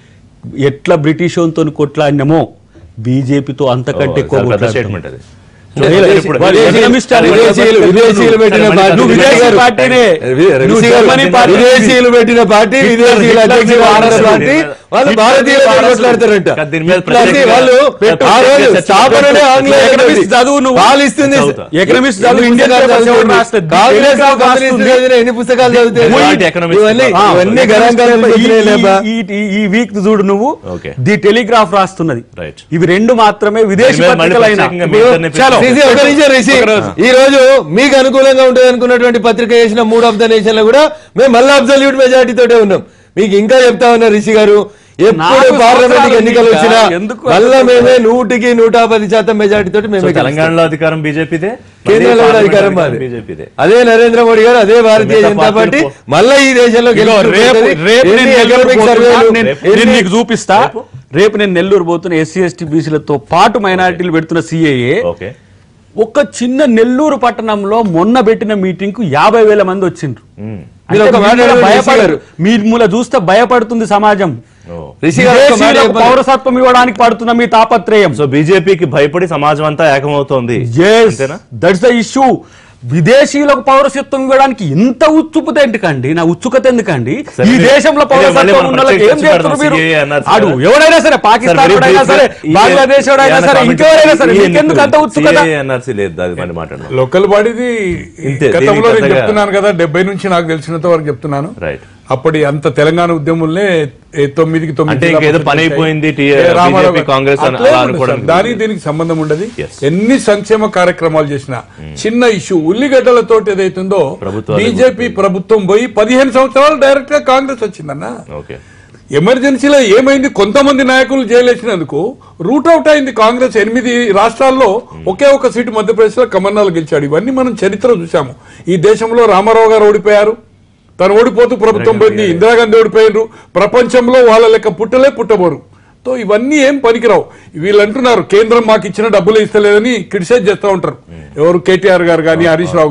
B: ఎట్లా బ్రిటిష్ వాళ్ళతో కొట్లాడినామో బీజేపీతో అంతకంటే ఎక్కువ
A: చాలా పెద్ద
B: కొట్లాడతాం.
A: స్టేట్మెంట్ అది
C: విదేశీ-
A: ఇప్పుడు-
B: వాళ్ళు
C: విదేశీ-
B: ఎకనమిస్ట్ అని
C: విదేశీయులు- విదేశీయులు పెట్టిన
A: సరే,
C: పార్టీ
B: నువ్వు
C: విదేశీ
B: విదేశీ పార్టీనే. నువ్వు
C: రుచి గారు,
B: జర్మనీ పార్టీ.
C: విదేశీయులు పెట్టిన పార్టీ విదేశీయుల
B: హిట్లర్
C: అధ్యక్షులు
B: వారసులు.
C: ఆర్ఎస్ పార్టీ వాళ్ళు
B: హిట్లర్
C: భారతీయులు
B: వారసులు.
C: కొట్లాడతారంట
A: కాదు, దీని మీద
C: ఇట్లాంటి
A: ప్రత్యేకంగా
C: వాళ్ళు
A: పెట్టు.
C: ఆ రోజు
A: పెట్టు.
C: స్థాపననే ఆంగ్లేయులు
B: ఎకనమిక్స్ చదువు నువ్వు.
C: పాలిస్తుంది
A: చదువుతా.
B: ఎకనమిక్స్ చదువు
C: ఎన్ని
B: ఇండియన్
C: పుస్తకాలు
B: పేపర్స్ ఎవరు
C: చదువుతుంది?
B: రాస్తారు?
C: కాంగ్రెస్
B: టెలిగ్రాఫ్
C: కమ్యూనిస్ట్
B: రాస్తుంది.
C: చదివిన ఎన్ని పుస్తకాలు చదివితే
A: Wait, economics.
C: ఇవన్నీ
B: ఆ,
C: ఇవన్నీ
B: ఎకనమిక్స్
C: గణాంకాలు
B: పేపర్ ఈ-
C: చూస్తున్నాయి లేబా?
B: ఈ- ఈ- ఈ వీక్ చూడు నువ్వు
A: Okay.
B: ది టెలిగ్రాఫ్ రాస్తున్నది
A: Right.
B: ఇవి రెండు మాత్రమే విదేశీ
A: దీని మీద మళ్ళీ
B: పత్రికలైన
A: ప్రత్యేకంగా మీ
B: ఇప్పుడు
A: ఇద్దరిని
B: చలో.
C: రిషి, ఒక నిమిషం రిషి. ఈ రోజు మీకు అనుకూలంగా ఉంటుంది అనుకున్నటువంటి పత్రిక చేసిన మూడ్ ఆఫ్ ద నేషన్ లో కూడా మేము మళ్ళీ అబ్సల్యూట్ మెజార్టీ తోటే ఉన్నాం మీకు ఇంకా చెప్తా ఉన్నా రిషి గారు ఎప్పుడు
B: నాలుగు
C: పార్లమెంట్
B: సంవత్సరాలు
C: ఎన్నికలు
B: ఇంకా
C: వచ్చినా
B: ఎందుకు
C: మళ్ళా
B: అసలు
C: మేమే నూటికి నూట పది శాతం మెజార్టీ తోటి
A: సో
C: మేమే గెలుస్తాం.
A: తెలంగాణలో అధికారం బీజేపీదే
C: కేంద్రంలో కూడా అధికారం మాది
A: బీజేపీదే
C: అదే నరేంద్ర మోడీ గారు అదే భారతీయ
A: మిగతా
C: జనతా పార్టీ
A: పార్టీలు పో-
C: మళ్ళా ఈ దేశంలో
B: ఇదిగో
C: గెలుచుకుంటుంది.
B: రేపు రేపు
C: ఎన్ని
B: నేను నెల్లూరు
C: economic
B: పోతున్నా,
C: surveyలు,
B: నేను-
C: ఎన్ని-
B: నేను నీకు చూపిస్తా రేపు నేను నెల్లూరు పోతున్న ఎస్సీ ఎస్టీ బీసీలతో పాటు మైనారిటీలు పెడుతున్న సిఏఏ
A: ఓకే
B: ఒక చిన్న నెల్లూరు పట్టణంలో మొన్న పెట్టిన మీటింగ్ కు యాభై వేల మంది వచ్చిండ్రు
C: మీరు ఒక
B: అంటే
C: మాట
B: మిమ్మల్ని
C: అడగండి,
B: భయపడరు
C: రిషి గారు.
B: మిమ్మల్ని చూస్తే భయపడుతుంది సమాజం
A: ఓ.
C: రిషి గారు ఒక మాట
B: విదేశీయులకు
C: చెప్పండి.
B: పౌరసత్వం ఇవ్వడానికి పడుతున్న మీ తాపత్రయం
A: సో బీజేపీకి భయపడి సమాజం అంతా ఏకమవుతోంది అంతేనా
B: దట్స్ ద ఇష్యూ విదేశీయులకు పౌరసత్వం ఇవ్వడానికి ఇంత ఉత్సుకత ఎందుకండి నా ఉత్సుకత ఎందుకండి
A: సరే,
B: ఈ
A: మీరు-
B: దేశంలో
A: ఇదే మళ్ళీ
B: పౌరసత్వం
A: మనం
B: ఉన్న వాళ్ళకి ఏం
A: ప్రత్యేకించి
B: చేస్తున్నారు
A: పెడదాం,
B: మీరు
A: CAA అన్నారు
B: అడు
A: సార్.
B: ఎవడైనా సరే పాకిస్తాన్
A: very
B: వాడైనా
A: brief
B: సరే
A: గా ఈ-
B: బంగ్లాదేశ్ వాడైనా
A: ఏమైనా
B: సరే
A: comment
B: ఇంకెవరైనా సరే
A: ఈ
B: మీకెందుకు అంత ఉత్సుకత
A: CAA ఎన్ఆర్సీ లేదు అది మళ్ళీ మాట్లాడదాం
D: లోకల్ బాడీది
A: ఇంతే,
D: గతంలో
A: దీనికి
D: నేను
A: పెద్దగా-
D: చెప్తున్నాను కదా డెబ్బై నుంచి నాకు తెలిసినంత వరకు చెప్తున్నాను
A: రైట్
D: అప్పటి అంత తెలంగాణ ఉద్యమంలో ఏ తొమ్మిదికి తొమ్మిది
A: అంటే
D: జిల్లా
A: ఇంకేదో
D: పరిషత్
A: పని
D: వచ్చాయి.
A: అయిపోయింది, T-
D: A Rama Rao
A: BJP, Congress అని
D: అట్లే
A: అలా
D: ఉండదు
A: అనుకోవడం
D: సార్. దానికి దీనికి సంబంధం ఉండదు
A: Yes.
D: ఎన్ని సంక్షేమ కార్యక్రమాలు చేసినా చిన్న ఇష్యూ ఉల్లిగడ్డలతో ఏదైతుందో
A: ప్రభుత్వాలే
D: బీజేపీ ప్రభుత్వం పోయి పదిహేను సంవత్సరాలు డైరెక్ట్ గా కాంగ్రెస్ వచ్చిందన్న
A: ఓకే
D: ఎమర్జెన్సీలో ఏమైంది కొంతమంది నాయకులు జైలేసినందుకు రూట్ అవుట్ అయింది కాంగ్రెస్ ఎనిమిది రాష్ట్రాల్లో ఒకే ఒక సీటు మధ్యప్రదేశ్ లో కమర్నాల్ గెలిచాడు ఇవన్నీ మనం చరిత్ర చూసాము ఈ దేశంలో రామారావు గారు ఓడిపోయారు తను ఓడిపోతూ ప్రభుత్వం పోయింది ఇందిరాగాంధీ ఓడిపోయారు ప్రపంచంలో వాళ్ళ లెక్క పుట్టలే పుట్టబోరు సో ఇవన్నీ ఏం పనికిరావు వీళ్ళు అంటున్నారు కేంద్రం మాకు ఇచ్చిన డబ్బులు ఇస్తలేదని క్రిటిసైజ్ చేస్తూ ఉంటారు ఎవరు కేటీఆర్ గారు కానీ హరీష్ రావు గారు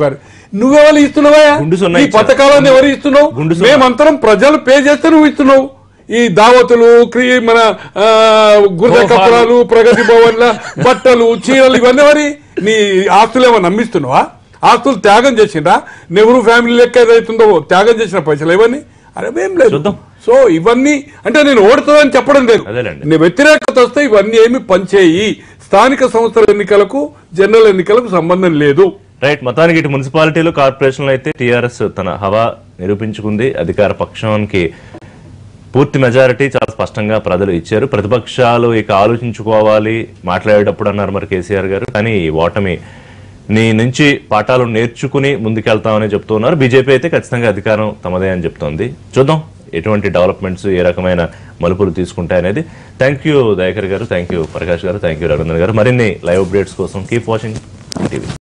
D: నువ్వెవరు ఇస్తున్నావా
A: గుండు సున్నా
D: ఈ
A: ఇచ్చారు.
D: పథకాలను ఎవరు ఇస్తున్నావు
A: గుండు సున్నా.
D: మేమంతరం ప్రజలు పే చేస్తే నువ్వు ఇస్తున్నావు ఈ దావతులు క్రీ మన ఆ, గుర్ర
A: సోఫాలు.
D: కప్పలాలు ప్రగతి భవన్ల బట్టలు చీరలు ఇవన్నీ మరి నీ ఆస్తులు ఏమో నమ్మిస్తున్నావా ఆస్తులు త్యాగం చేసిండ్రా నెహ్రూ ఫ్యామిలీ లెక్క ఏదైతుందో త్యాగం చేసిన పైసలు ఇవన్నీ అరే ఏం లేదు
A: చూద్దాం.
D: సో ఇవన్నీ అంటే నేను ఓడుతుందని చెప్పడం లేదు
A: అదేలేండి.
D: నీ వ్యతిరేకత వస్తే ఇవన్నీ ఏమి పనిచేయి స్థానిక సంస్థల ఎన్నికలకు జనరల్ ఎన్నికలకు సంబంధం లేదు
A: రైట్ మొత్తానికి ఇటు మున్సిపాలిటీలు కార్పొరేషన్లు అయితే టీఆర్ఎస్ తన హవా నిరూపించుకుంది అధికార పక్షానికి పూర్తి మెజారిటీ చాలా స్పష్టంగా ప్రజలు ఇచ్చారు ప్రతిపక్షాలు ఇక ఆలోచించుకోవాలి మాట్లాడేటప్పుడు అన్నారు మరి కేసీఆర్ గారు కానీ ఈ ఓటమి నీ నుంచి పాఠాలు నేర్చుకుని ముందుకెళ్తామని చెప్తున్నారు బీజేపీ అయితే ఖచ్చితంగా అధికారం తమదే అని చెప్తోంది చూద్దాం ఎటువంటి డెవలప్మెంట్స్ ఏ రకమైన మలుపులు తీసుకుంటాయనేది థ్యాంక్ యూ దయాకర్ గారు థ్యాంక్ యూ ప్రకాష్ గారు థ్యాంక్ యూ రవీంద్ర గారు మరిన్ని లైవ్ అప్డేట్స్ కోసం కీప్ వాచింగ్ టీవీ